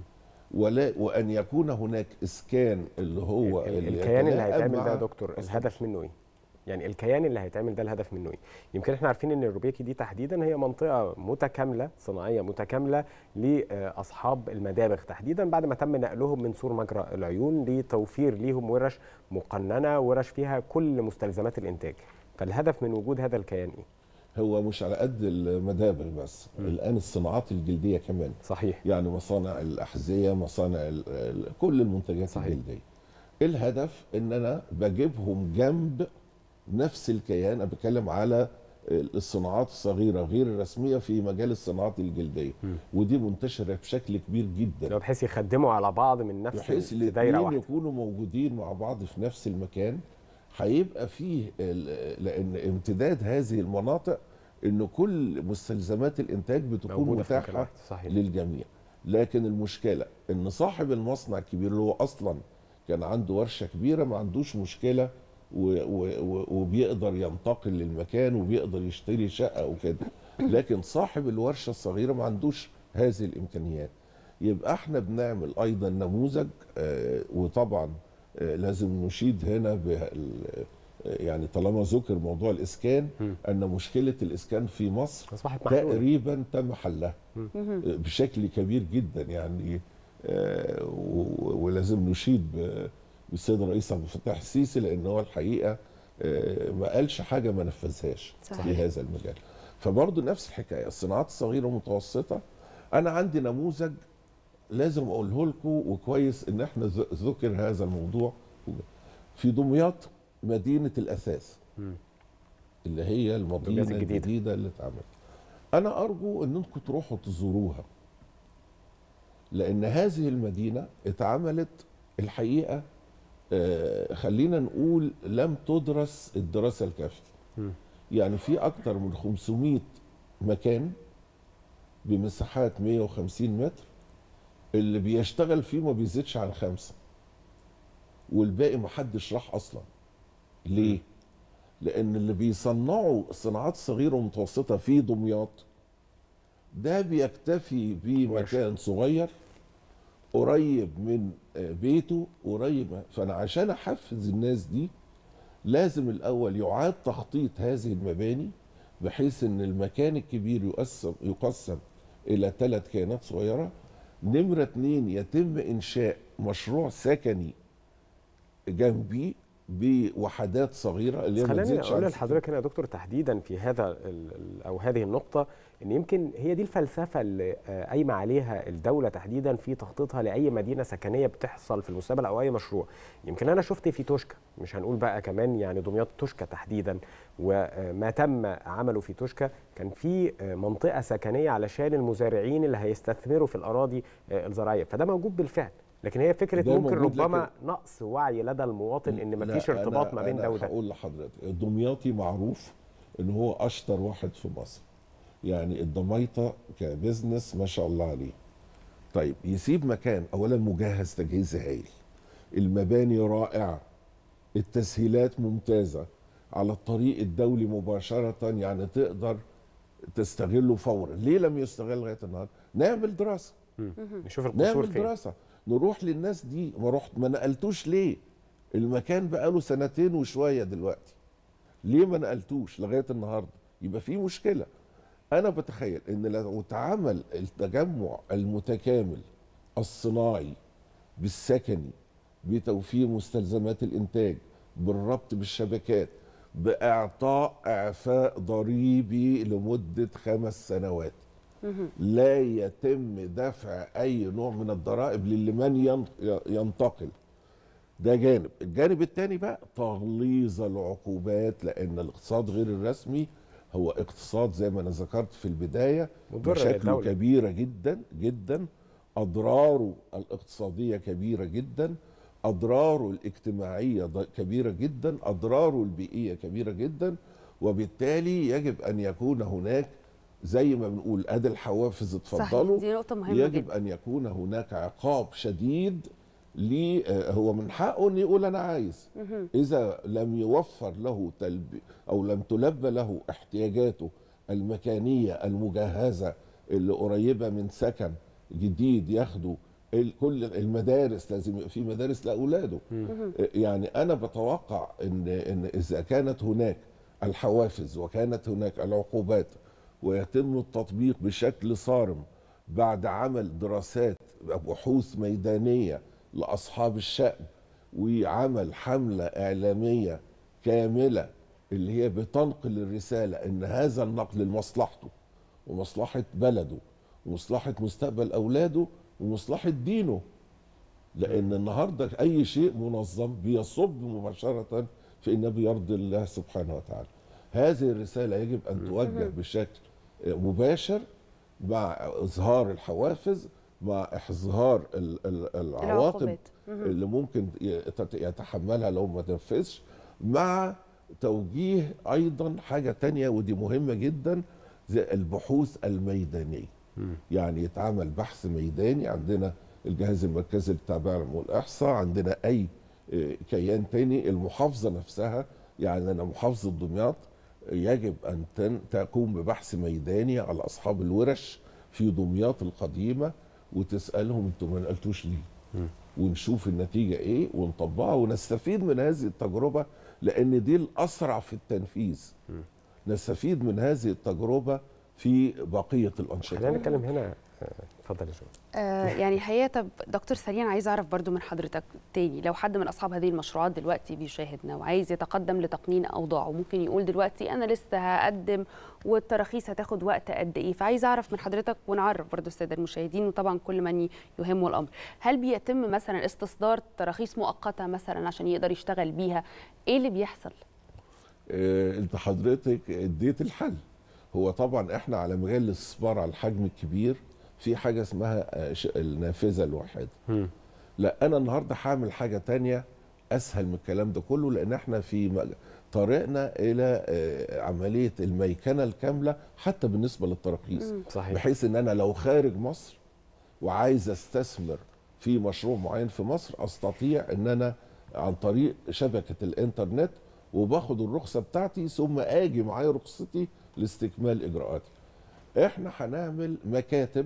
ولا وان يكون هناك اسكان اللي هو ال- اللي الكيان اللي يتلائم هيتعمل ده مع يا دكتور الهدف منه ايه؟ يعني الكيان اللي هيتعمل ده الهدف منه ايه؟ يمكن احنا عارفين ان الروبيكي دي تحديدا هي منطقه متكامله صناعيه متكامله لاصحاب المدابغ تحديدا بعد ما تم نقلهم من سور مجرى العيون لتوفير ليهم ورش مقننه ورش فيها كل مستلزمات الانتاج فالهدف من وجود هذا الكيان ايه؟ هو مش على قد المدابغ بس الان الصناعات الجلديه كمان صحيح يعني مصانع الاحذيه مصانع ال- ال- كل المنتجات صحيح. الجلديه الهدف ان انا بجيبهم جنب نفس الكيان انا بتكلم على الصناعات الصغيره غير الرسميه في مجال الصناعات الجلديه ودي منتشره بشكل كبير جدا بحيث يخدموا على بعض من نفس بحيث في دايره الاثنين واحده يكونوا موجودين مع بعض في نفس المكان هيبقى فيه ال- لان امتداد هذه المناطق ان كل مستلزمات الانتاج بتكون موجودة في مكان متاحه واحد، صحيح. للجميع لكن المشكله ان صاحب المصنع الكبير اللي هو اصلا كان عنده ورشه كبيره ما عندوش مشكله و و و وبيقدر ينتقل للمكان وبيقدر يشتري شقه وكده لكن صاحب الورشه الصغيره ما عندوش هذه الامكانيات يبقى احنا بنعمل ايضا نموذج آه، وطبعا آه، لازم نشيد هنا بال- يعني طالما ذكر موضوع الاسكان ان مشكله الاسكان في مصر اصبحت محلولة. تقريبا تم حلها بشكل كبير جدا يعني آه، و- ولازم نشيد ب- بالسيد الرئيس عبد الفتاح السيسي لان هو الحقيقه آه، ما قالش حاجه ما نفذهاش صحيح. في هذا المجال فبرضه نفس الحكايه الصناعات الصغيره والمتوسطه انا عندي نموذج لازم اقوله لكم وكويس ان احنا ذ- ذكر هذا الموضوع في دمياط مدينه الاثاث اللي هي المدينه الجديدة. الجديده, الجديدة اللي اتعملت انا ارجو انكم تروحوا تزوروها لان هذه المدينه اتعملت الحقيقه آه، خلينا نقول لم تدرس الدراسه الكافيه يعني في اكتر من 500 مكان بمساحات 150 متر اللي بيشتغل فيه ما بيزيدش عن خمسه والباقي محدش راح اصلا ليه؟ لان اللي بيصنعوا صناعات صغيره ومتوسطه في دمياط ده بيكتفي بمكان صغير قريب من آه، بيته قريب فانا عشان احفز الناس دي لازم الاول يعاد تخطيط هذه المباني بحيث ان المكان الكبير يقسم يقسم الى ثلاث كيانات صغيره نمره اتنين يتم انشاء مشروع سكني جنبيه بوحدات صغيره اللي بس هي ما خليني تزيدش اقول عن لحضرتك هنا يا دكتور تحديدا في هذا ال- ال- او هذه النقطه ان يمكن هي دي الفلسفه اللي آه، قايمه عليها الدوله تحديدا في تخطيطها لاي مدينه سكنيه بتحصل في المستقبل او اي مشروع يمكن انا شفت في توشكا مش هنقول بقى كمان يعني دمياط توشكا تحديدا وما تم عمله في توشكا كان في آه، منطقه سكنيه علشان المزارعين اللي هيستثمروا في الاراضي آه، الزراعيه فده موجود بالفعل لكن هي فكره ده ممكن موجود، ربما لكن- نقص وعي لدى المواطن ان لا، مفيش ارتباط أنا- ما بين أنا ده وده هقول لحضرتك الدمياطي معروف ان هو اشطر واحد في مصر يعني الدميطه كبزنس ما شاء الله عليه طيب يسيب مكان اولا مجهز تجهيز هايل المباني رائعه التسهيلات ممتازه على الطريق الدولي مباشره يعني تقدر تستغله فورا ليه لم يستغل لغايه النهارده نعمل دراسه نشوف القصور نعمل فين دراسه نروح للناس دي ما رحت ما نقلتوش ليه المكان بقاله سنتين وشويه دلوقتي ليه ما نقلتوش لغايه النهارده يبقى في مشكله انا بتخيل ان لو اتعمل التجمع المتكامل الصناعي بالسكني بتوفير مستلزمات الانتاج بالربط بالشبكات باعطاء اعفاء ضريبي لمده خمس سنوات لا يتم دفع اي نوع من الضرائب لمن ين- ينتقل ده جانب الجانب الثاني بقى تغليظ العقوبات لان الاقتصاد غير الرسمي هو اقتصاد زي ما انا ذكرت في البدايه مضر مشاكله للدولة. كبيره جدا جدا اضراره الاقتصاديه كبيره جدا اضراره الاجتماعيه ض- كبيره جدا اضراره البيئيه كبيره جدا وبالتالي يجب ان يكون هناك زي ما بنقول ادي الحوافز اتفضلوا دي نقطة مهمة يجب جدا. ان يكون هناك عقاب شديد ليه آه، هو من حقه ان يقول انا عايز مهم. اذا لم يوفر له تلب او لم تلبى له احتياجاته المكانيه المجهزه اللي قريبه من سكن جديد ياخده ال- كل المدارس لازم يبقى في مدارس لاولاده مهم. يعني انا بتوقع ان ان اذا كانت هناك الحوافز وكانت هناك العقوبات ويتم التطبيق بشكل صارم بعد عمل دراسات بحوث ميدانيه لاصحاب الشأن وعمل حمله اعلاميه كامله اللي هي بتنقل الرساله ان هذا النقل لمصلحته ومصلحه بلده ومصلحه مستقبل اولاده ومصلحه دينه لان النهارده اي شيء منظم بيصب مباشره في انه بيرضي الله سبحانه وتعالى هذه الرساله يجب ان توجه بشكل مباشر مع اظهار الحوافز مع اظهار ال- ال- العواقب العقوبات. مهم. اللي ممكن يت- يتحملها لو ما تنفذش مع توجيه ايضا حاجه تانية ودي مهمه جدا زي البحوث الميدانيه يعني يتعمل بحث ميداني عندنا الجهاز المركزي للتعبئه والاحصاء عندنا اي آه، كيان تاني المحافظه نفسها يعني انا محافظه دمياط يجب ان تن- تقوم ببحث ميداني على اصحاب الورش في دمياط القديمه وتسالهم انتوا ما نقلتوش ليه؟ ونشوف النتيجه ايه ونطبقها ونستفيد من هذه التجربه لان دي الاسرع في التنفيذ نستفيد من هذه التجربه في بقيه الانشطه خلينا نتكلم هنا اتفضل يا جو آه يعني الحقيقه طب دكتور سريع عايز اعرف برضو من حضرتك تاني لو حد من اصحاب هذه المشروعات دلوقتي بيشاهدنا وعايز يتقدم لتقنين اوضاعه ممكن يقول دلوقتي انا لسه هقدم والتراخيص هتاخد وقت قد ايه فعايز اعرف من حضرتك ونعرف برضو الساده المشاهدين وطبعا كل من يهمه الامر هل بيتم مثلا استصدار تراخيص مؤقته مثلا عشان يقدر يشتغل بيها ايه اللي بيحصل آه، انت حضرتك اديت الحل هو طبعا احنا على مجال الاستثمار على الحجم الكبير في حاجه اسمها آه، ش- النافذه الواحده لا انا النهارده هعمل حاجه تانية اسهل من الكلام ده كله لان احنا في مج- طريقنا الى آه، عمليه الميكنه الكامله حتى بالنسبه للتراخيص مم. صحيح. بحيث ان انا لو خارج مصر وعايز استثمر في مشروع معين في مصر استطيع ان انا عن طريق شبكه الانترنت وباخد الرخصه بتاعتي ثم اجي معايا رخصتي لاستكمال اجراءاتي. احنا هنعمل مكاتب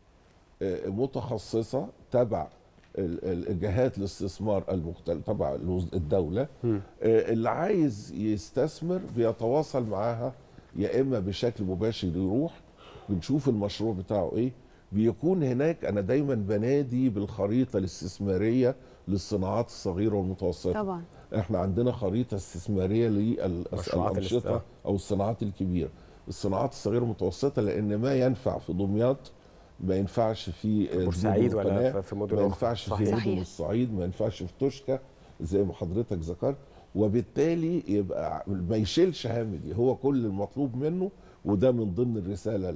آه، متخصصه تبع ال- ال- الجهات الاستثمار المختلفه تبع الوز- الدوله آه، اللي عايز يستثمر بيتواصل معاها يا اما بشكل مباشر يروح بنشوف المشروع بتاعه ايه بيكون هناك انا دايما بنادي بالخريطه الاستثماريه للصناعات الصغيره والمتوسطه طبعا احنا عندنا خريطه استثماريه مشروعات للانشطه الاست- او الصناعات الكبيره الصناعات الصغيره والمتوسطه لان ما ينفع في دمياط ما ينفعش في آه، بورسعيد مدن ولا القناة، في- في مدن ما أخرى. ينفعش في صحيح. مدن صحيح. الصعيد ما ينفعش في توشكا زي ما حضرتك ذكرت وبالتالي يبقى ما يشيلش هم دي هو كل المطلوب منه وده من ضمن الرساله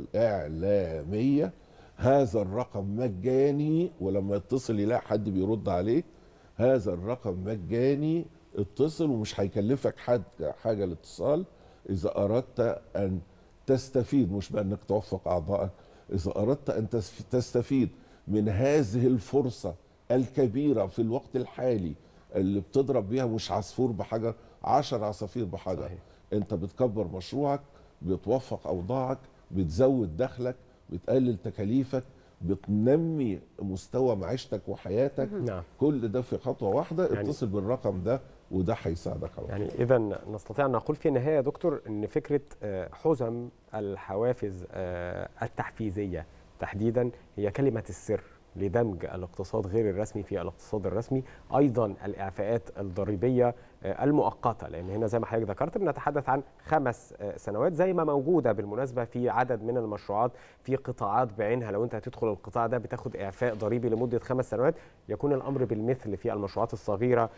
الاعلاميه هذا الرقم مجاني ولما يتصل يلاقي حد بيرد عليه هذا الرقم مجاني اتصل ومش هيكلفك حد حاجه الاتصال اذا اردت ان تستفيد مش بانك توفق اعضائك اذا اردت ان تس- تستفيد من هذه الفرصه الكبيره في الوقت الحالي اللي بتضرب بيها مش عصفور بحجر عشر عصافير بحجر صحيح. انت بتكبر مشروعك بتوفق اوضاعك بتزود دخلك بتقلل تكاليفك بتنمي مستوى معيشتك وحياتك نعم. كل ده في خطوه واحده يعني- اتصل بالرقم ده وده هيساعدك على يعني اذا نستطيع ان نقول في النهايه يا دكتور ان فكره آه، حزم الحوافز آه، التحفيزيه تحديدا هي كلمه السر لدمج الاقتصاد غير الرسمي في الاقتصاد الرسمي ايضا الاعفاءات الضريبيه آه، المؤقته لان هنا زي ما حضرتك ذكرت بنتحدث عن خمس آه، سنوات زي ما موجوده بالمناسبه في عدد من المشروعات في قطاعات بعينها لو انت هتدخل القطاع ده بتاخد اعفاء ضريبي لمده خمس سنوات يكون الامر بالمثل في المشروعات الصغيره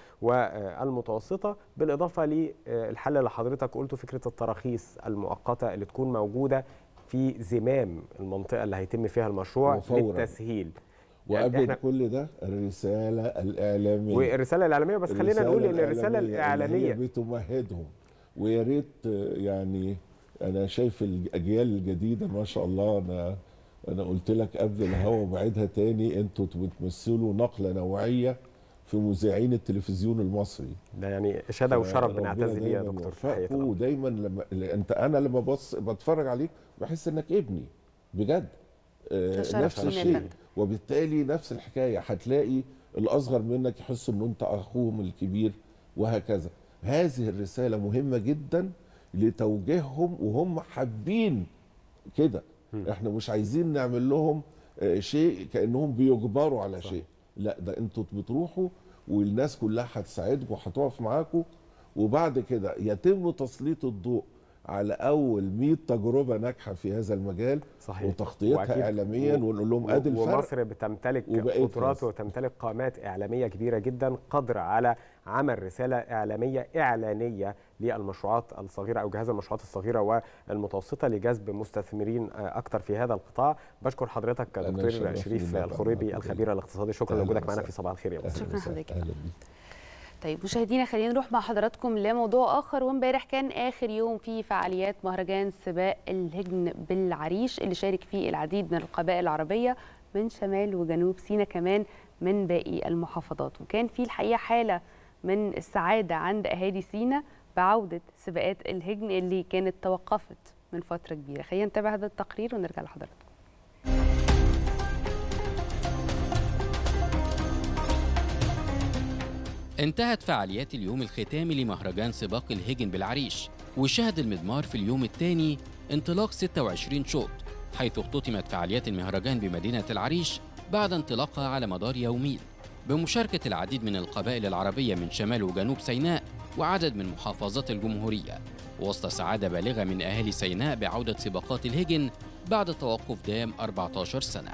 والمتوسطه بالاضافه للحل اللي حضرتك قلته فكره التراخيص المؤقته اللي تكون موجوده في زمام المنطقه اللي هيتم فيها المشروع وفوراً. للتسهيل وقبل إحنا- كل ده الرساله الاعلاميه والرساله الاعلاميه بس خلينا نقول ان الرساله اللي هي الاعلاميه بتمهدهم ويا ريت آه، يعني انا شايف الاجيال الجديده ما شاء الله انا انا قلت لك قبل الهوا وبعيدها تاني انتوا بتمثلوا نقله نوعيه في مذيعين التلفزيون المصري ده يعني اشاده وشرف بنعتز بيه يا دكتور في حقيقة دكتور ودايما لما اللي انت انا لما بص بتفرج عليك بحس انك ابني بجد آه، ده شرف نفس لينا الشيء فندم. وبالتالي نفس الحكايه هتلاقي الاصغر منك يحس ان انت اخوهم الكبير وهكذا هذه الرساله مهمه جدا لتوجيههم وهم حابين كده احنا مش عايزين نعمل لهم آه، شيء كانهم بيجبروا على شيء لا ده انتوا بتروحوا والناس كلها هتساعدكم وهتقف معاكم وبعد كده يتم تسليط الضوء على اول 100 تجربه ناجحه في هذا المجال صحيح وتغطيتها وأكيد اعلاميا و- ونقول لهم و- ادي الفرق ومصر بتمتلك وبقية قدرات مصر. وتمتلك قامات اعلاميه كبيره جدا قادره على عمل رساله اعلاميه اعلانيه للمشروعات الصغيره او جهاز المشروعات الصغيره والمتوسطه لجذب مستثمرين آه، اكثر في هذا القطاع بشكر حضرتك أنا دكتور شرفني شريف إني الخريبي أبقى الخبير الاقتصادي شكرا أهلاً لوجودك معنا وسهلاً. في صباح الخير يا مصر شكرا حضرتك اهلا بيك طيب مشاهدينا خلينا نروح مع حضراتكم لموضوع اخر وامبارح كان اخر يوم في فعاليات مهرجان سباق الهجن بالعريش اللي شارك فيه العديد من القبائل العربيه من شمال وجنوب سيناء كمان من باقي المحافظات وكان في الحقيقه حاله من السعاده عند اهالي سيناء بعوده سباقات الهجن اللي كانت توقفت من فتره كبيره خلينا نتابع هذا التقرير ونرجع لحضراتكم انتهت فعاليات اليوم الختامي لمهرجان سباق الهجن بالعريش وشهد المضمار في اليوم الثاني انطلاق 26 شوط حيث اختتمت فعاليات المهرجان بمدينة العريش بعد انطلاقها على مدار يومين بمشاركة العديد من القبائل العربية من شمال وجنوب سيناء وعدد من محافظات الجمهورية وسط سعادة بالغة من أهالي سيناء بعودة سباقات الهجن بعد توقف دام 14 سنة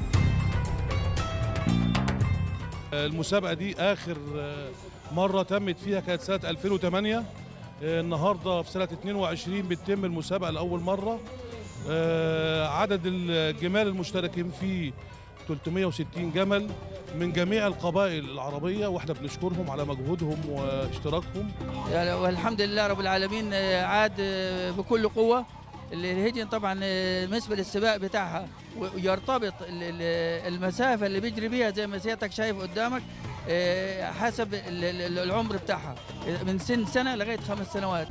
المسابقة دي آخر مرة تمت فيها كانت سنة 2008 النهاردة في سنة 22 بتتم المسابقة لأول مرة عدد الجمال المشتركين فيه 360 جمل من جميع القبائل العربية واحنا بنشكرهم على مجهودهم واشتراكهم يعني والحمد لله رب العالمين عاد بكل قوة الهجن طبعا بالنسبة للسباق بتاعها ويرتبط المسافة اللي بيجري بيها زي ما سيادتك شايف قدامك حسب العمر بتاعها من سن سنة لغاية خمس سنوات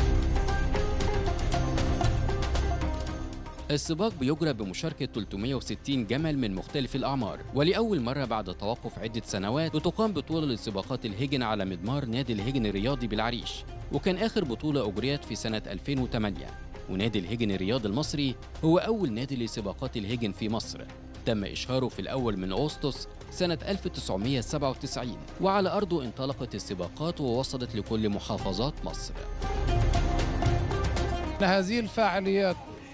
السباق بيجرى بمشاركة 360 جمل من مختلف الأعمار ولأول مرة بعد توقف عدة سنوات بتقام بطولة لسباقات الهجن على مضمار نادي الهجن الرياضي بالعريش وكان آخر بطولة أجريت في سنة 2008 ونادي الهجن الرياضي المصري هو أول نادي لسباقات الهجن في مصر تم إشهاره في الأول من أغسطس سنة 1997 وعلى أرضه انطلقت السباقات ووصلت لكل محافظات مصر هذه الفعاليات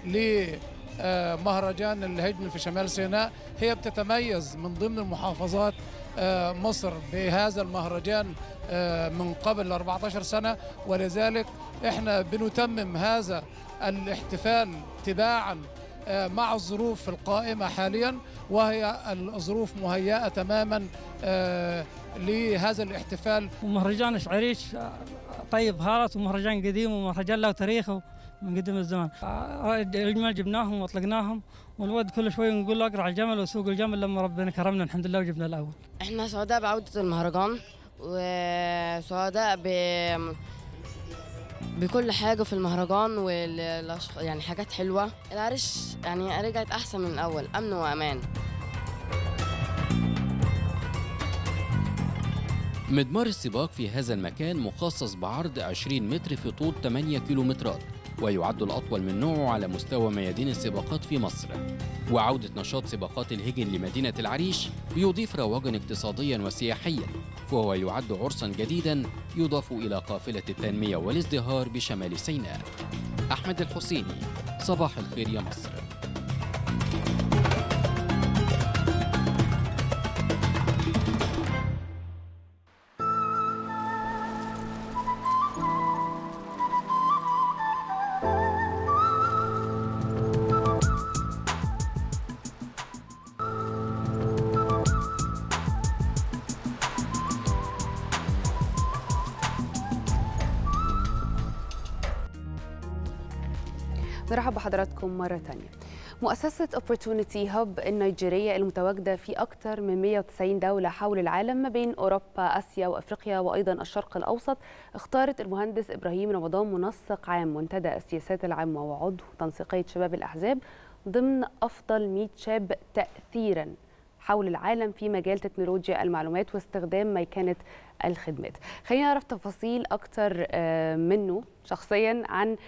لمهرجان الهجن في شمال سيناء هي بتتميز من ضمن المحافظات مصر بهذا المهرجان من قبل 14 سنة ولذلك احنا بنتمم هذا الاحتفال تباعا مع الظروف القائمة حاليا وهي الظروف مهيئة تماما لهذا الاحتفال ومهرجان عريش طيب خالص ومهرجان قديم ومهرجان له تاريخه من قديم الزمان الجمال جبناهم واطلقناهم والود كل شوي نقول له اقرع الجمل وسوق الجمل لما ربنا كرمنا الحمد لله وجبنا الاول احنا سعداء بعودة المهرجان وسعداء ب بكل حاجة في المهرجان وال يعني حاجات حلوة العريش يعني رجعت أحسن من الأول أمن وأمان مدمار السباق في هذا المكان مخصص بعرض 20 متر في طول 8 كيلومترات ويعد الأطول من نوعه على مستوى ميادين السباقات في مصر وعودة نشاط سباقات الهجن لمدينة العريش بيضيف رواجا اقتصاديا وسياحيا فهو يعد عرسا جديدا يضاف إلى قافلة التنمية والازدهار بشمال سيناء أحمد الحسيني صباح الخير يا مصر نرحب بحضراتكم مرة تانية مؤسسة Opportunity Hub النيجيرية المتواجدة في أكثر من 190 دولة حول العالم ما بين أوروبا آسيا وأفريقيا وأيضا الشرق الأوسط اختارت المهندس إبراهيم رمضان منسق عام منتدى السياسات العامة وعضو تنسيقية شباب الأحزاب ضمن أفضل 100 شاب تأثيرا حول العالم في مجال تكنولوجيا المعلومات واستخدام ميكنة الخدمات خلينا نعرف تفاصيل أكتر منه شخصيا عن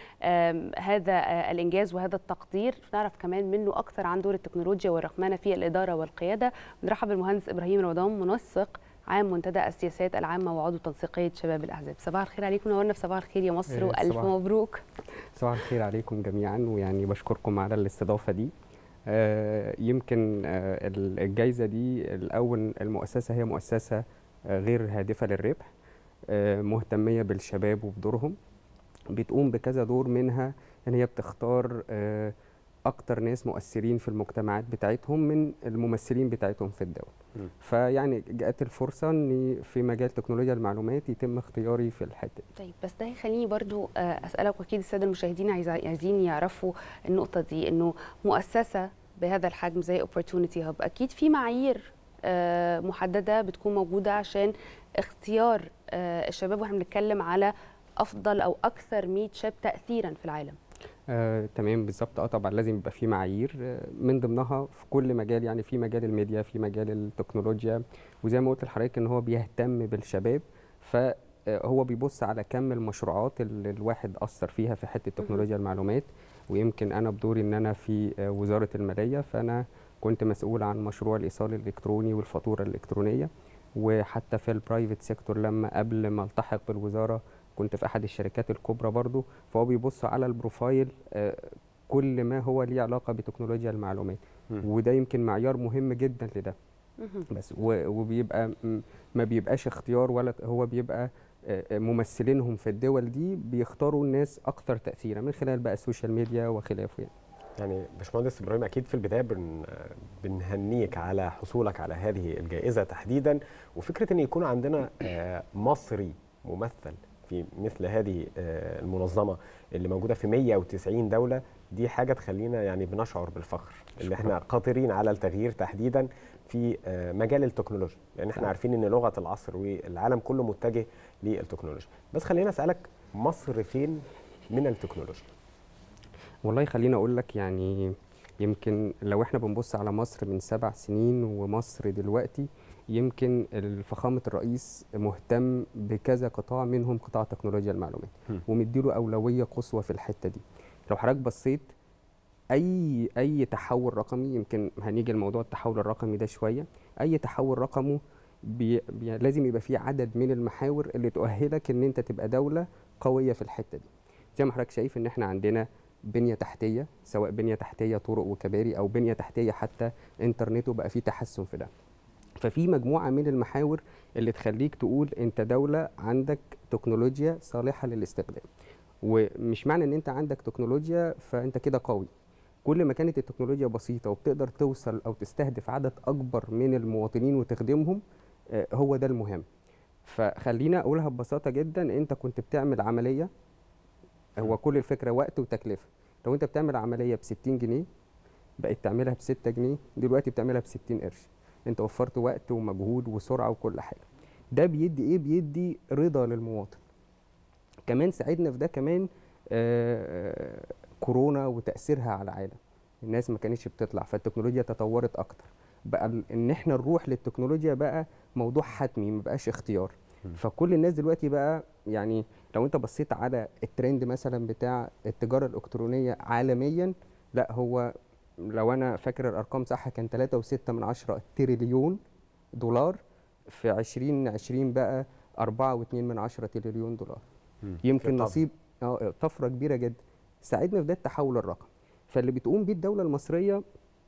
هذا الإنجاز وهذا التقدير نعرف كمان منه أكتر عن دور التكنولوجيا والرقمنة في الإدارة والقيادة نرحب بالمهندس إبراهيم رمضان منسق عام منتدى السياسات العامة وعضو تنسيقية شباب الأحزاب صباح الخير عليكم نورنا في صباح الخير يا مصر وألف صباح. مبروك صباح الخير عليكم جميعا ويعني بشكركم على الاستضافة دي آه، يمكن آه، الجائزة دي الأول المؤسسة هي مؤسسة آه، غير هادفة للربح مهتمية بالشباب وبدورهم بتقوم بكذا دور منها ان هي بتختار اكتر ناس مؤثرين في المجتمعات بتاعتهم من الممثلين بتاعتهم في الدولة م. فيعني جاءت الفرصة ان في مجال تكنولوجيا المعلومات يتم اختياري في الحتة طيب بس ده يخليني برضو اسألك واكيد السادة المشاهدين عايزين يعرفوا النقطة دي انه مؤسسة بهذا الحجم زي Opportunity Hub اكيد في معايير محددة بتكون موجودة عشان اختيار الشباب واحنا بنتكلم على افضل او اكثر 100 شاب تاثيرا في العالم آه، تمام بالظبط اه طبعا لازم يبقى في معايير آه، من ضمنها في كل مجال يعني في مجال الميديا في مجال التكنولوجيا وزي ما قلت لحضرتك ان هو بيهتم بالشباب فهو بيبص على كم المشروعات اللي الواحد اثر فيها في حته تكنولوجيا المعلومات ويمكن انا بدوري ان انا في آه، وزاره الماليه فانا كنت مسؤول عن مشروع الايصال الالكتروني والفاتوره الالكترونيه وحتى في البرايفت سيكتور لما قبل ما التحق بالوزاره كنت في احد الشركات الكبرى برضو فهو بيبص على البروفايل آه، كل ما هو ليه علاقه بتكنولوجيا المعلومات مم. وده يمكن معيار مهم جدا لده بس و- وبيبقى م- ما بيبقاش اختيار ولا ت- هو بيبقى آه، آه، ممثلينهم في الدول دي بيختاروا الناس اكثر تاثيرا من خلال بقى السوشيال ميديا وخلافه يعني يعني باشمهندس ابراهيم اكيد في البدايه بن بنهنيك على حصولك على هذه الجائزه تحديدا وفكره ان يكون عندنا آه، مصري ممثل في مثل هذه آه، المنظمه اللي موجوده في 190 دوله دي حاجه تخلينا يعني بنشعر بالفخر ان احنا قادرين على التغيير تحديدا في آه، مجال التكنولوجيا لان احنا صح. عارفين ان لغه العصر والعالم كله متجه للتكنولوجيا بس خلينا اسالك مصر فين من التكنولوجيا والله خليني اقول لك يعني يمكن لو احنا بنبص على مصر من سبع سنين ومصر دلوقتي يمكن فخامة الرئيس مهتم بكذا قطاع منهم قطاع تكنولوجيا المعلومات هم. ومديله أولوية قصوى في الحتة دي لو حضرتك بصيت أي أي تحول رقمي يمكن هنيجي لموضوع التحول الرقمي ده شوية أي تحول رقمي بي بي لازم يبقى فيه عدد من المحاور اللي تؤهلك ان انت تبقى دولة قوية في الحتة دي زي ما حضرتك شايف ان احنا عندنا بنية تحتية سواء بنية تحتية طرق وكباري أو بنية تحتية حتى إنترنت وبقى في تحسن في ده ففي مجموعة من المحاور اللي تخليك تقول أنت دولة عندك تكنولوجيا صالحة للاستخدام ومش معنى أن أنت عندك تكنولوجيا فأنت كده قوي كل ما كانت التكنولوجيا بسيطة وبتقدر توصل أو تستهدف عدد أكبر من المواطنين وتخدمهم آه، هو ده المهم فخلينا أقولها ببساطة جدا أنت كنت بتعمل عملية هو كل الفكره وقت وتكلفه لو انت بتعمل عمليه ب 60 جنيه بقت تعملها ب 6 جنيه دلوقتي بتعملها ب 60 قرش انت وفرت وقت ومجهود وسرعه وكل حاجه ده بيدي ايه بيدي رضا للمواطن كمان ساعدنا في ده كمان آه كورونا وتاثيرها على العالم الناس ما كانتش بتطلع فالتكنولوجيا تطورت اكتر بقى ال- ان احنا نروح للتكنولوجيا بقى موضوع حتمي ما بقاش اختيار فكل الناس دلوقتي بقى يعني لو انت بصيت على الترند مثلا بتاع التجاره الالكترونيه عالميا لا هو لو انا فاكر الارقام صح كان 3.6 من عشرة تريليون دولار في 2020 بقى 4.2 من عشرة تريليون دولار يمكن طبعاً. نصيب اه طفره كبيره جدا ساعدنا في ده التحول الرقمي فاللي بتقوم بيه الدوله المصريه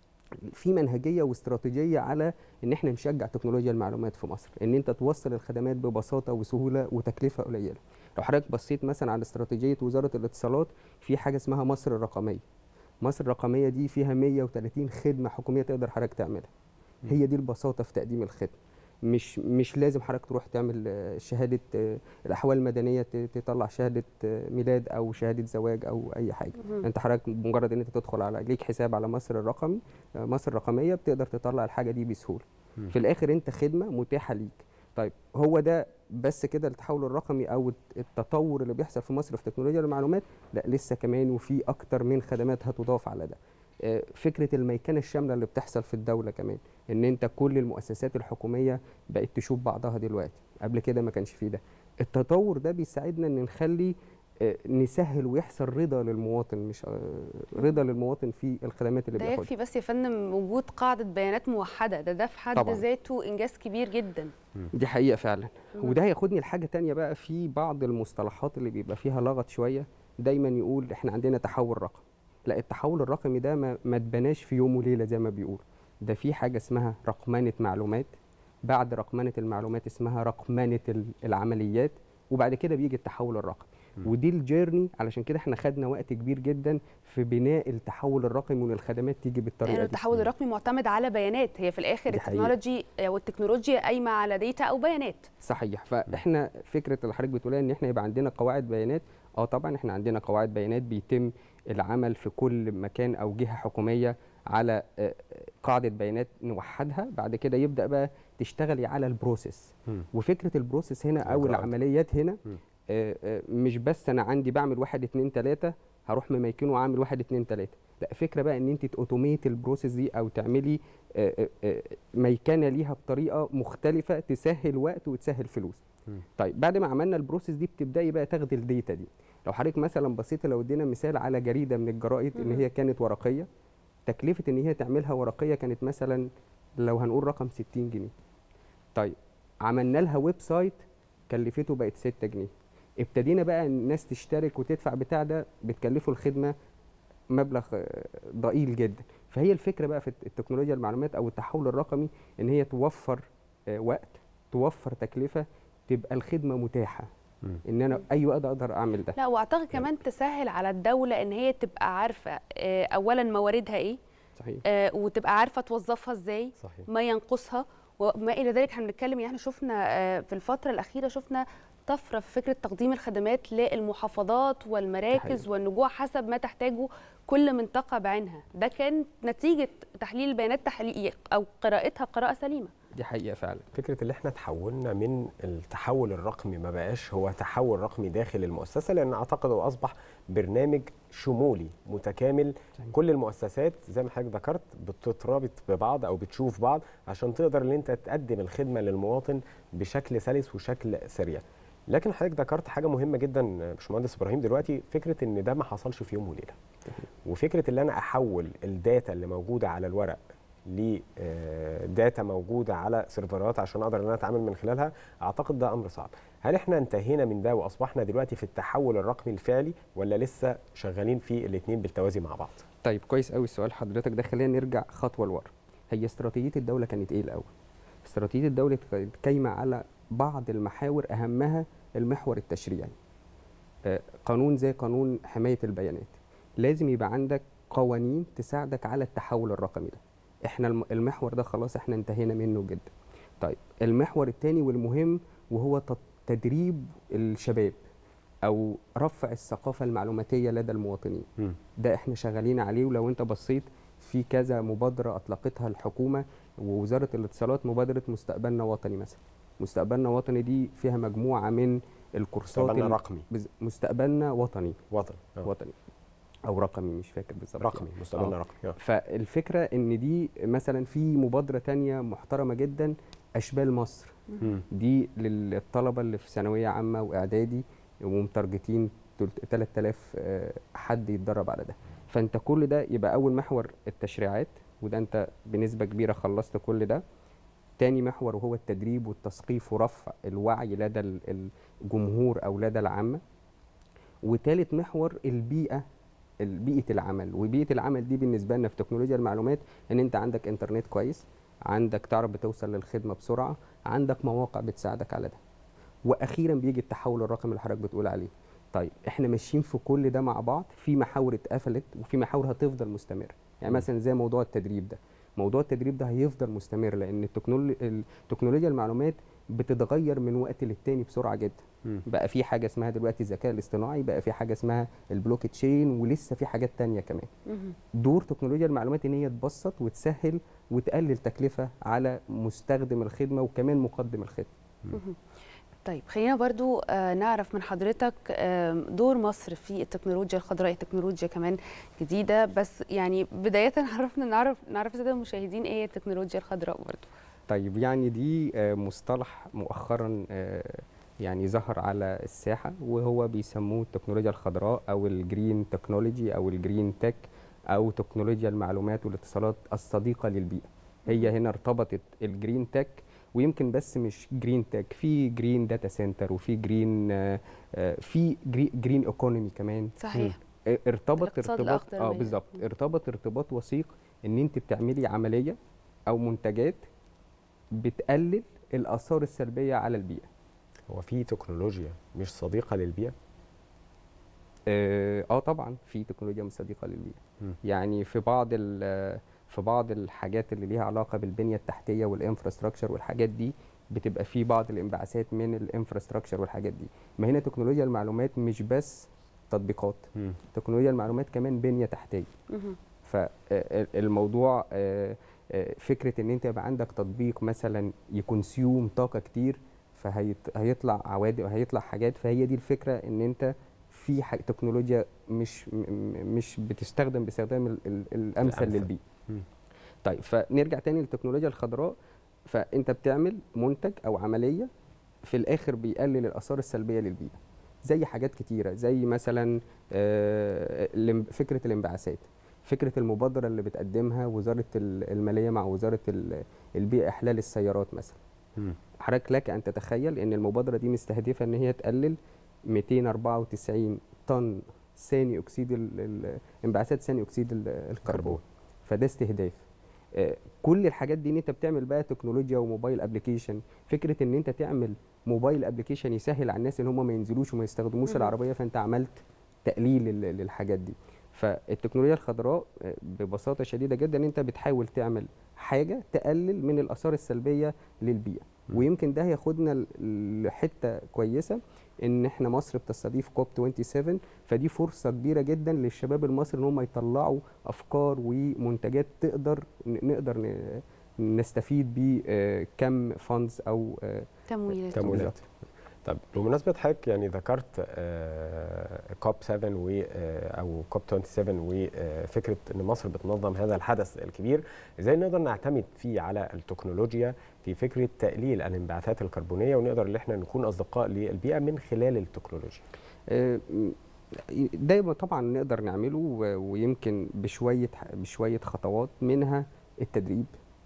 في منهجيه واستراتيجيه على ان احنا نشجع تكنولوجيا المعلومات في مصر ان انت توصل الخدمات ببساطه وسهوله وتكلفه قليله لو حضرتك بصيت مثلا على استراتيجيه وزاره الاتصالات في حاجه اسمها مصر الرقميه مصر الرقميه دي فيها 130 خدمه حكوميه تقدر حضرتك تعملها هي دي البساطه في تقديم الخدمه مش مش لازم حضرتك تروح تعمل آه، شهاده آه، الاحوال المدنيه ت- تطلع شهاده آه، ميلاد او شهاده زواج او اي حاجه مهم. انت حضرتك مجرد ان انت تدخل على ليك حساب على مصر الرقمي آه، مصر الرقميه بتقدر تطلع الحاجه دي بسهوله مم. في الاخر انت خدمه متاحه ليك طيب هو ده بس كده التحول الرقمي او التطور اللي بيحصل في مصر في تكنولوجيا المعلومات لا لسه كمان وفي اكتر من خدمات هتضاف على ده آه، فكره الميكنه الشامله اللي بتحصل في الدوله كمان ان انت كل المؤسسات الحكوميه بقت تشوف بعضها دلوقتي قبل كده ما كانش فيه ده التطور ده بيساعدنا ان نخلي آه، نسهل ويحصل رضا للمواطن مش آه، رضا للمواطن في الخدمات اللي ده بياخدها يكفي بس يا فندم وجود قاعده بيانات موحده ده ده في حد طبعاً. ذاته انجاز كبير جدا دي حقيقة فعلا مم. وده هياخدني لحاجة تانية بقى في بعض المصطلحات اللي بيبقى فيها لغط شوية دايما يقول احنا عندنا تحول رقمي لا التحول الرقمي ده ما, ما اتبناش في يوم وليلة زي ما بيقول ده في حاجة اسمها رقمنة معلومات بعد رقمنة المعلومات اسمها رقمنة ال- العمليات وبعد كده بيجي التحول الرقمي ودي الجيرني علشان كده احنا خدنا وقت كبير جدا في بناء التحول الرقمي وان الخدمات تيجي بالطريقه لأن دي التحول الرقمي معتمد على بيانات هي في الاخر دي حقيقة. التكنولوجي او التكنولوجيا قايمه على داتا او بيانات صحيح فاحنا فكره اللي حضرتك بتقولها ان احنا يبقى عندنا قواعد بيانات اه طبعا احنا عندنا قواعد بيانات بيتم العمل في كل مكان او جهه حكوميه على آه، قاعده بيانات نوحدها بعد كده يبدا بقى تشتغلي على البروسيس مم. وفكره البروسيس هنا او الإجراءات. العمليات هنا مم. آه، آه، مش بس انا عندي بعمل واحد اتنين تلاته هروح مميكنه وعامل واحد اتنين تلاته لا فكره بقى ان انت تاوتوميت البروسيس دي او تعملي آه، آه، آه، ميكنه ليها بطريقه مختلفه تسهل وقت وتسهل فلوس طيب بعد ما عملنا البروسيس دي بتبداي بقى تاخدي الداتا دي لو حضرتك مثلا بسيطه لو ادينا مثال على جريده من الجرائد ان مهم. هي كانت ورقيه تكلفه ان هي تعملها ورقيه كانت مثلا لو هنقول رقم 60 جنيه طيب عملنا لها ويب سايت كلفته بقت 6 جنيه ابتدينا بقى الناس تشترك وتدفع بتاع ده بتكلفه الخدمه مبلغ آه، ضئيل جدا فهي الفكره بقى في التكنولوجيا المعلومات او التحول الرقمي ان هي توفر آه، وقت توفر تكلفه تبقى الخدمه متاحه ان انا اي وقت اقدر اعمل ده لا واعتقد كمان تسهل على الدوله ان هي تبقى عارفه آه، اولا مواردها ايه صحيح آه، وتبقى عارفه توظفها ازاي صحيح. ما ينقصها وما الى ذلك احنا بنتكلم يعني احنا شفنا آه، في الفتره الاخيره شفنا طفره في فكره تقديم الخدمات للمحافظات والمراكز حقيقي. والنجوع حسب ما تحتاجه كل منطقه بعينها ده كان نتيجه تحليل البيانات تحليل او قراءتها قراءه سليمه دي حقيقه فعلا فكره اللي احنا تحولنا من التحول الرقمي ما بقاش هو تحول رقمي داخل المؤسسه لان اعتقد هو اصبح برنامج شمولي متكامل كل المؤسسات زي ما حضرتك ذكرت بتترابط ببعض او بتشوف بعض عشان تقدر ان انت تقدم الخدمه للمواطن بشكل سلس وشكل سريع لكن حضرتك ذكرت حاجه مهمه جدا يا باشمهندس ابراهيم دلوقتي فكره ان ده ما حصلش في يوم وليله وفكره ان انا احول الداتا اللي موجوده على الورق لداتا موجوده على سيرفرات عشان اقدر ان انا اتعامل من خلالها اعتقد ده امر صعب هل احنا انتهينا من ده واصبحنا دلوقتي في التحول الرقمي الفعلي ولا لسه شغالين في الاثنين بالتوازي مع بعض طيب كويس قوي السؤال حضرتك ده خلينا نرجع خطوه لورا هي استراتيجيه الدوله كانت ايه الاول استراتيجيه الدوله كانت قايمه على بعض المحاور اهمها المحور التشريعي آه، قانون زي قانون حمايه البيانات لازم يبقى عندك قوانين تساعدك على التحول الرقمي ده احنا الم- المحور ده خلاص احنا انتهينا منه جدا طيب المحور الثاني والمهم وهو تط- تدريب الشباب او رفع الثقافه المعلوماتيه لدى المواطنين ده احنا شغالين عليه ولو انت بصيت في كذا مبادره اطلقتها الحكومه ووزاره الاتصالات مبادره مستقبلنا وطني مثلا مستقبلنا وطني دي فيها مجموعه من الكورسات مستقبلنا ال- رقمي. بز- مستقبلنا وطني وطني آه. وطني او رقمي مش فاكر بالظبط رقمي، يعني. مستقبلنا آه. رقمي، آه. فالفكره ان دي مثلا في مبادره تانية محترمه جدا اشبال مصر مم. دي للطلبه اللي في ثانويه عامه واعدادي ومتارجتين تلت- 3000 آه، حد يتدرب على ده فانت كل ده يبقى اول محور التشريعات وده انت بنسبه كبيره خلصت كل ده تاني محور وهو التدريب والتثقيف ورفع الوعي لدى ال- الجمهور او لدى العامه وتالت محور البيئه ال- بيئه العمل وبيئه العمل دي بالنسبه لنا في تكنولوجيا المعلومات ان انت عندك انترنت كويس عندك تعرف بتوصل للخدمه بسرعه عندك مواقع بتساعدك على ده واخيرا بيجي التحول الرقمي اللي حضرتك بتقول عليه طيب احنا ماشيين في كل ده مع بعض في محاور اتقفلت وفي محاور هتفضل مستمره يعني مم. مثلا زي موضوع التدريب ده موضوع التدريب ده هيفضل مستمر لان التكنولو... التكنولوجيا المعلومات بتتغير من وقت للتاني بسرعه جدا مم. بقى في حاجه اسمها دلوقتي الذكاء الاصطناعي بقى في حاجه اسمها البلوك تشين ولسه في حاجات تانية كمان دور تكنولوجيا المعلومات ان هي تبسط وتسهل وتقلل تكلفه على مستخدم الخدمه وكمان مقدم الخدمه مهم. طيب خلينا برضو آه، نعرف من حضرتك آم، دور مصر في التكنولوجيا الخضراء التكنولوجيا كمان جديدة بس يعني بداية عرفنا نعرف نعرف السادة المشاهدين ايه هي التكنولوجيا الخضراء برضو طيب يعني دي آه، مصطلح مؤخرا آه، يعني ظهر على الساحه وهو بيسموه التكنولوجيا الخضراء او الجرين تكنولوجي او الجرين تك او تكنولوجيا المعلومات والاتصالات الصديقه للبيئه هي هنا ارتبطت الجرين تك ويمكن بس مش جرين تك في جرين داتا سنتر وفي جرين آه، آه، في جري- جرين ايكونومي كمان صحيح. اه- ارتبط الاقتصاد ارتباط الأخضر اه منها. بالظبط ارتبط ارتباط وثيق ان انت بتعملي عمليه او منتجات بتقلل الاثار السلبيه على البيئه هو في تكنولوجيا مش صديقه للبيئه اه آه طبعا في تكنولوجيا مش صديقه للبيئه مم. يعني في بعض ال- في بعض الحاجات اللي ليها علاقه بالبنيه التحتيه والانفراستراكشر والحاجات دي بتبقى في بعض الانبعاثات من الانفراستراكشر والحاجات دي ما هنا تكنولوجيا المعلومات مش بس تطبيقات مم. تكنولوجيا المعلومات كمان بنيه تحتيه مهم. فالموضوع فكره ان انت يبقى عندك تطبيق مثلا يكونسيوم طاقه كتير فهيطلع عوادم هيطلع حاجات فهي دي الفكره ان انت في ح- تكنولوجيا مش م- م- مش بتستخدم باستخدام ال- ال- الامثل الأمثل. للبيئه مم. طيب فنرجع تاني للتكنولوجيا الخضراء فانت بتعمل منتج او عمليه في الاخر بيقلل الاثار السلبيه للبيئه زي حاجات كتيره زي مثلا آه، الام- فكره الانبعاثات فكره المبادره اللي بتقدمها وزاره ال- الماليه مع وزاره ال- البيئه احلال السيارات مثلا مم. حضرتك لك ان تتخيل ان المبادره دي مستهدفه ان هي تقلل 294 طن ثاني اكسيد ال- ال- انبعاثات ثاني اكسيد ال- الكربون فده استهداف آه، كل الحاجات دي ان انت بتعمل بقى تكنولوجيا وموبايل ابلكيشن فكره ان انت تعمل موبايل ابلكيشن يسهل على الناس ان هم ما ينزلوش وما يستخدموش مهم. العربيه فانت عملت تقليل لل- للحاجات دي فالتكنولوجيا الخضراء آه، ببساطه شديده جدا ان انت بتحاول تعمل حاجه تقلل من الاثار السلبيه للبيئه ويمكن ده هياخدنا ل- لحته كويسه ان احنا مصر بتستضيف كوب 27 فدي فرصه كبيره جدا للشباب المصري ان هم يطلعوا افكار ومنتجات تقدر ن- نقدر ن- نستفيد بيه آه، كم فاندز او آه، تمويلات تمويلات طب بمناسبه حضرتك يعني ذكرت كوب 7 و آه، او كوب 27 وفكره ان مصر بتنظم هذا الحدث الكبير ازاي نقدر نعتمد فيه على التكنولوجيا في فكره تقليل الانبعاثات الكربونيه ونقدر ان احنا نكون اصدقاء للبيئه من خلال التكنولوجيا آه، م- ده طبعا نقدر نعمله و- ويمكن بشويه بشويه خطوات منها التدريب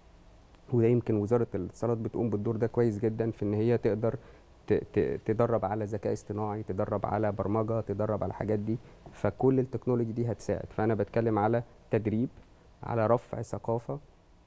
وده يمكن وزاره الاتصالات بتقوم بالدور ده كويس جدا في ان هي تقدر ت- ت- تدرب على ذكاء اصطناعي تدرب على برمجه تدرب على الحاجات دي فكل التكنولوجي دي هتساعد فانا بتكلم على تدريب على رفع ثقافه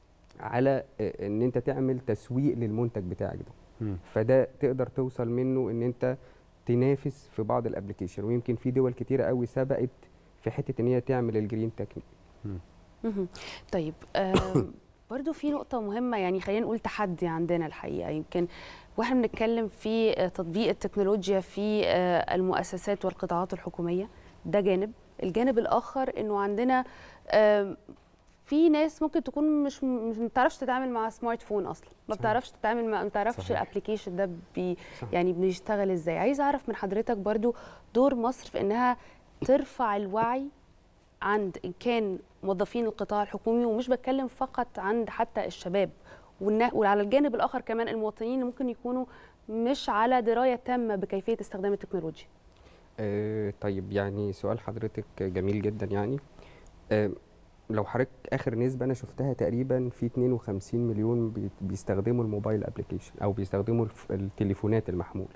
على آه، ان انت تعمل تسويق للمنتج بتاعك ده فده تقدر توصل منه ان انت تنافس في بعض الابلكيشن ويمكن في دول كتيره قوي سبقت في حته ان هي تعمل الجرين تكنيك مهم. طيب آم، برضو في نقطة مهمة يعني خلينا نقول تحدي عندنا الحقيقة يمكن واحنا بنتكلم في آه، تطبيق التكنولوجيا في آه، المؤسسات والقطاعات الحكومية ده جانب الجانب الآخر إنه عندنا آم، في ناس ممكن تكون مش مش ما بتعرفش تتعامل مع سمارت فون اصلا ما صحيح. بتعرفش تتعامل مع ما بتعرفش صحيح. الابلكيشن ده بي صح. يعني بيشتغل ازاي عايزه اعرف من حضرتك برضو دور مصر في انها ترفع الوعي عند ان كان موظفين القطاع الحكومي ومش بتكلم فقط عند حتى الشباب والنا- وعلى الجانب الاخر كمان المواطنين اللي ممكن يكونوا مش على درايه تامه بكيفيه استخدام التكنولوجيا آه طيب يعني سؤال حضرتك جميل جدا يعني آه لو حضرتك اخر نسبه انا شفتها تقريبا في 52 مليون بي- بيستخدموا الموبايل ابلكيشن او بيستخدموا الف- التليفونات المحموله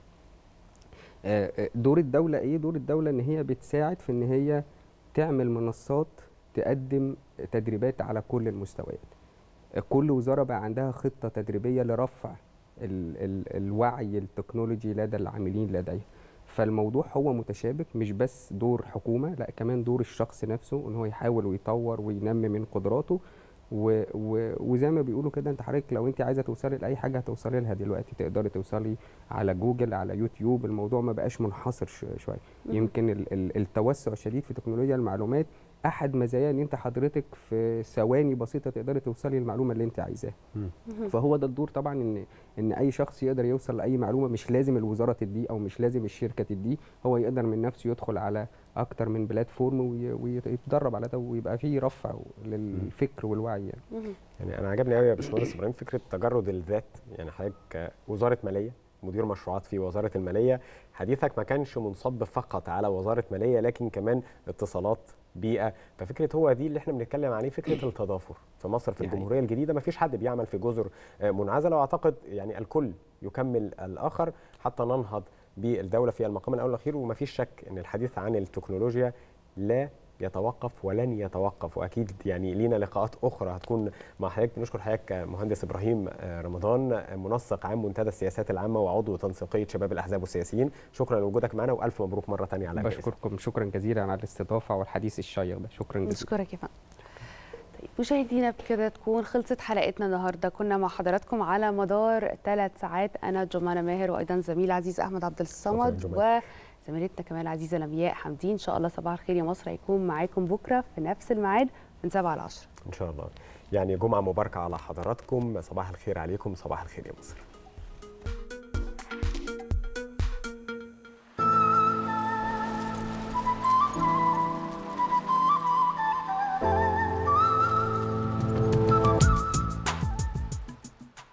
آه، آه، دور الدوله ايه دور الدوله ان هي بتساعد في ان هي تعمل منصات تقدم تدريبات على كل المستويات آه، كل وزاره بقى عندها خطه تدريبيه لرفع ال ال الوعي التكنولوجي لدى العاملين لديها فالموضوع هو متشابك مش بس دور حكومه لا كمان دور الشخص نفسه ان هو يحاول ويطور وينمي من قدراته و و وزي ما بيقولوا كده انت حضرتك لو انت عايزه توصلي لاي حاجه هتوصلي لها دلوقتي تقدري توصلي على جوجل على يوتيوب الموضوع ما بقاش منحصر ش- شويه مم. يمكن ال ال التوسع الشديد في تكنولوجيا المعلومات احد مزايا ان انت حضرتك في ثواني بسيطه تقدري توصلي للمعلومه اللي انت عايزاها مهم. فهو ده الدور طبعا ان ان اي شخص يقدر يوصل لاي معلومه مش لازم الوزاره تديه او مش لازم الشركه تديه هو يقدر من نفسه يدخل على اكتر من بلاتفورم وي- ويتدرب على ده ويبقى فيه رفع للفكر والوعي يعني يعني انا عجبني قوي يا باشمهندس ابراهيم فكره تجرد الذات يعني حضرتك وزاره ماليه مدير مشروعات في وزاره الماليه حديثك ما كانش منصب فقط على وزاره ماليه لكن كمان اتصالات بيئه ففكره هو دي اللي احنا بنتكلم عليه فكره التضافر في مصر في الجمهوريه الجديده ما فيش حد بيعمل في جزر آه، منعزله واعتقد يعني الكل يكمل الاخر حتى ننهض بالدوله في المقام الاول والاخير وما فيش شك ان الحديث عن التكنولوجيا لا يتوقف ولن يتوقف واكيد يعني لينا لقاءات اخرى هتكون مع حضرتك بنشكر حضرتك مهندس ابراهيم آه، رمضان آه، منسق عام منتدى السياسات العامه وعضو تنسيقيه شباب الاحزاب والسياسيين شكرا لوجودك معنا والف مبروك مره ثانيه على الجائزة. بشكركم شكرا جزيلا على الاستضافه والحديث الشيق ده شكرا جزيلا نشكرك يا فندم طيب مشاهدينا بكده تكون خلصت حلقتنا النهارده كنا مع حضراتكم على مدار ثلاث ساعات انا جمانة ماهر وايضا زميل عزيز احمد عبد الصمد جمانة. وزميلتنا كمان العزيزه لمياء حمدين ان شاء الله صباح الخير يا مصر هيكون معاكم بكره في نفس الميعاد من 7 ل 10 ان شاء الله يعني جمعه مباركه على حضراتكم صباح الخير عليكم صباح الخير يا مصر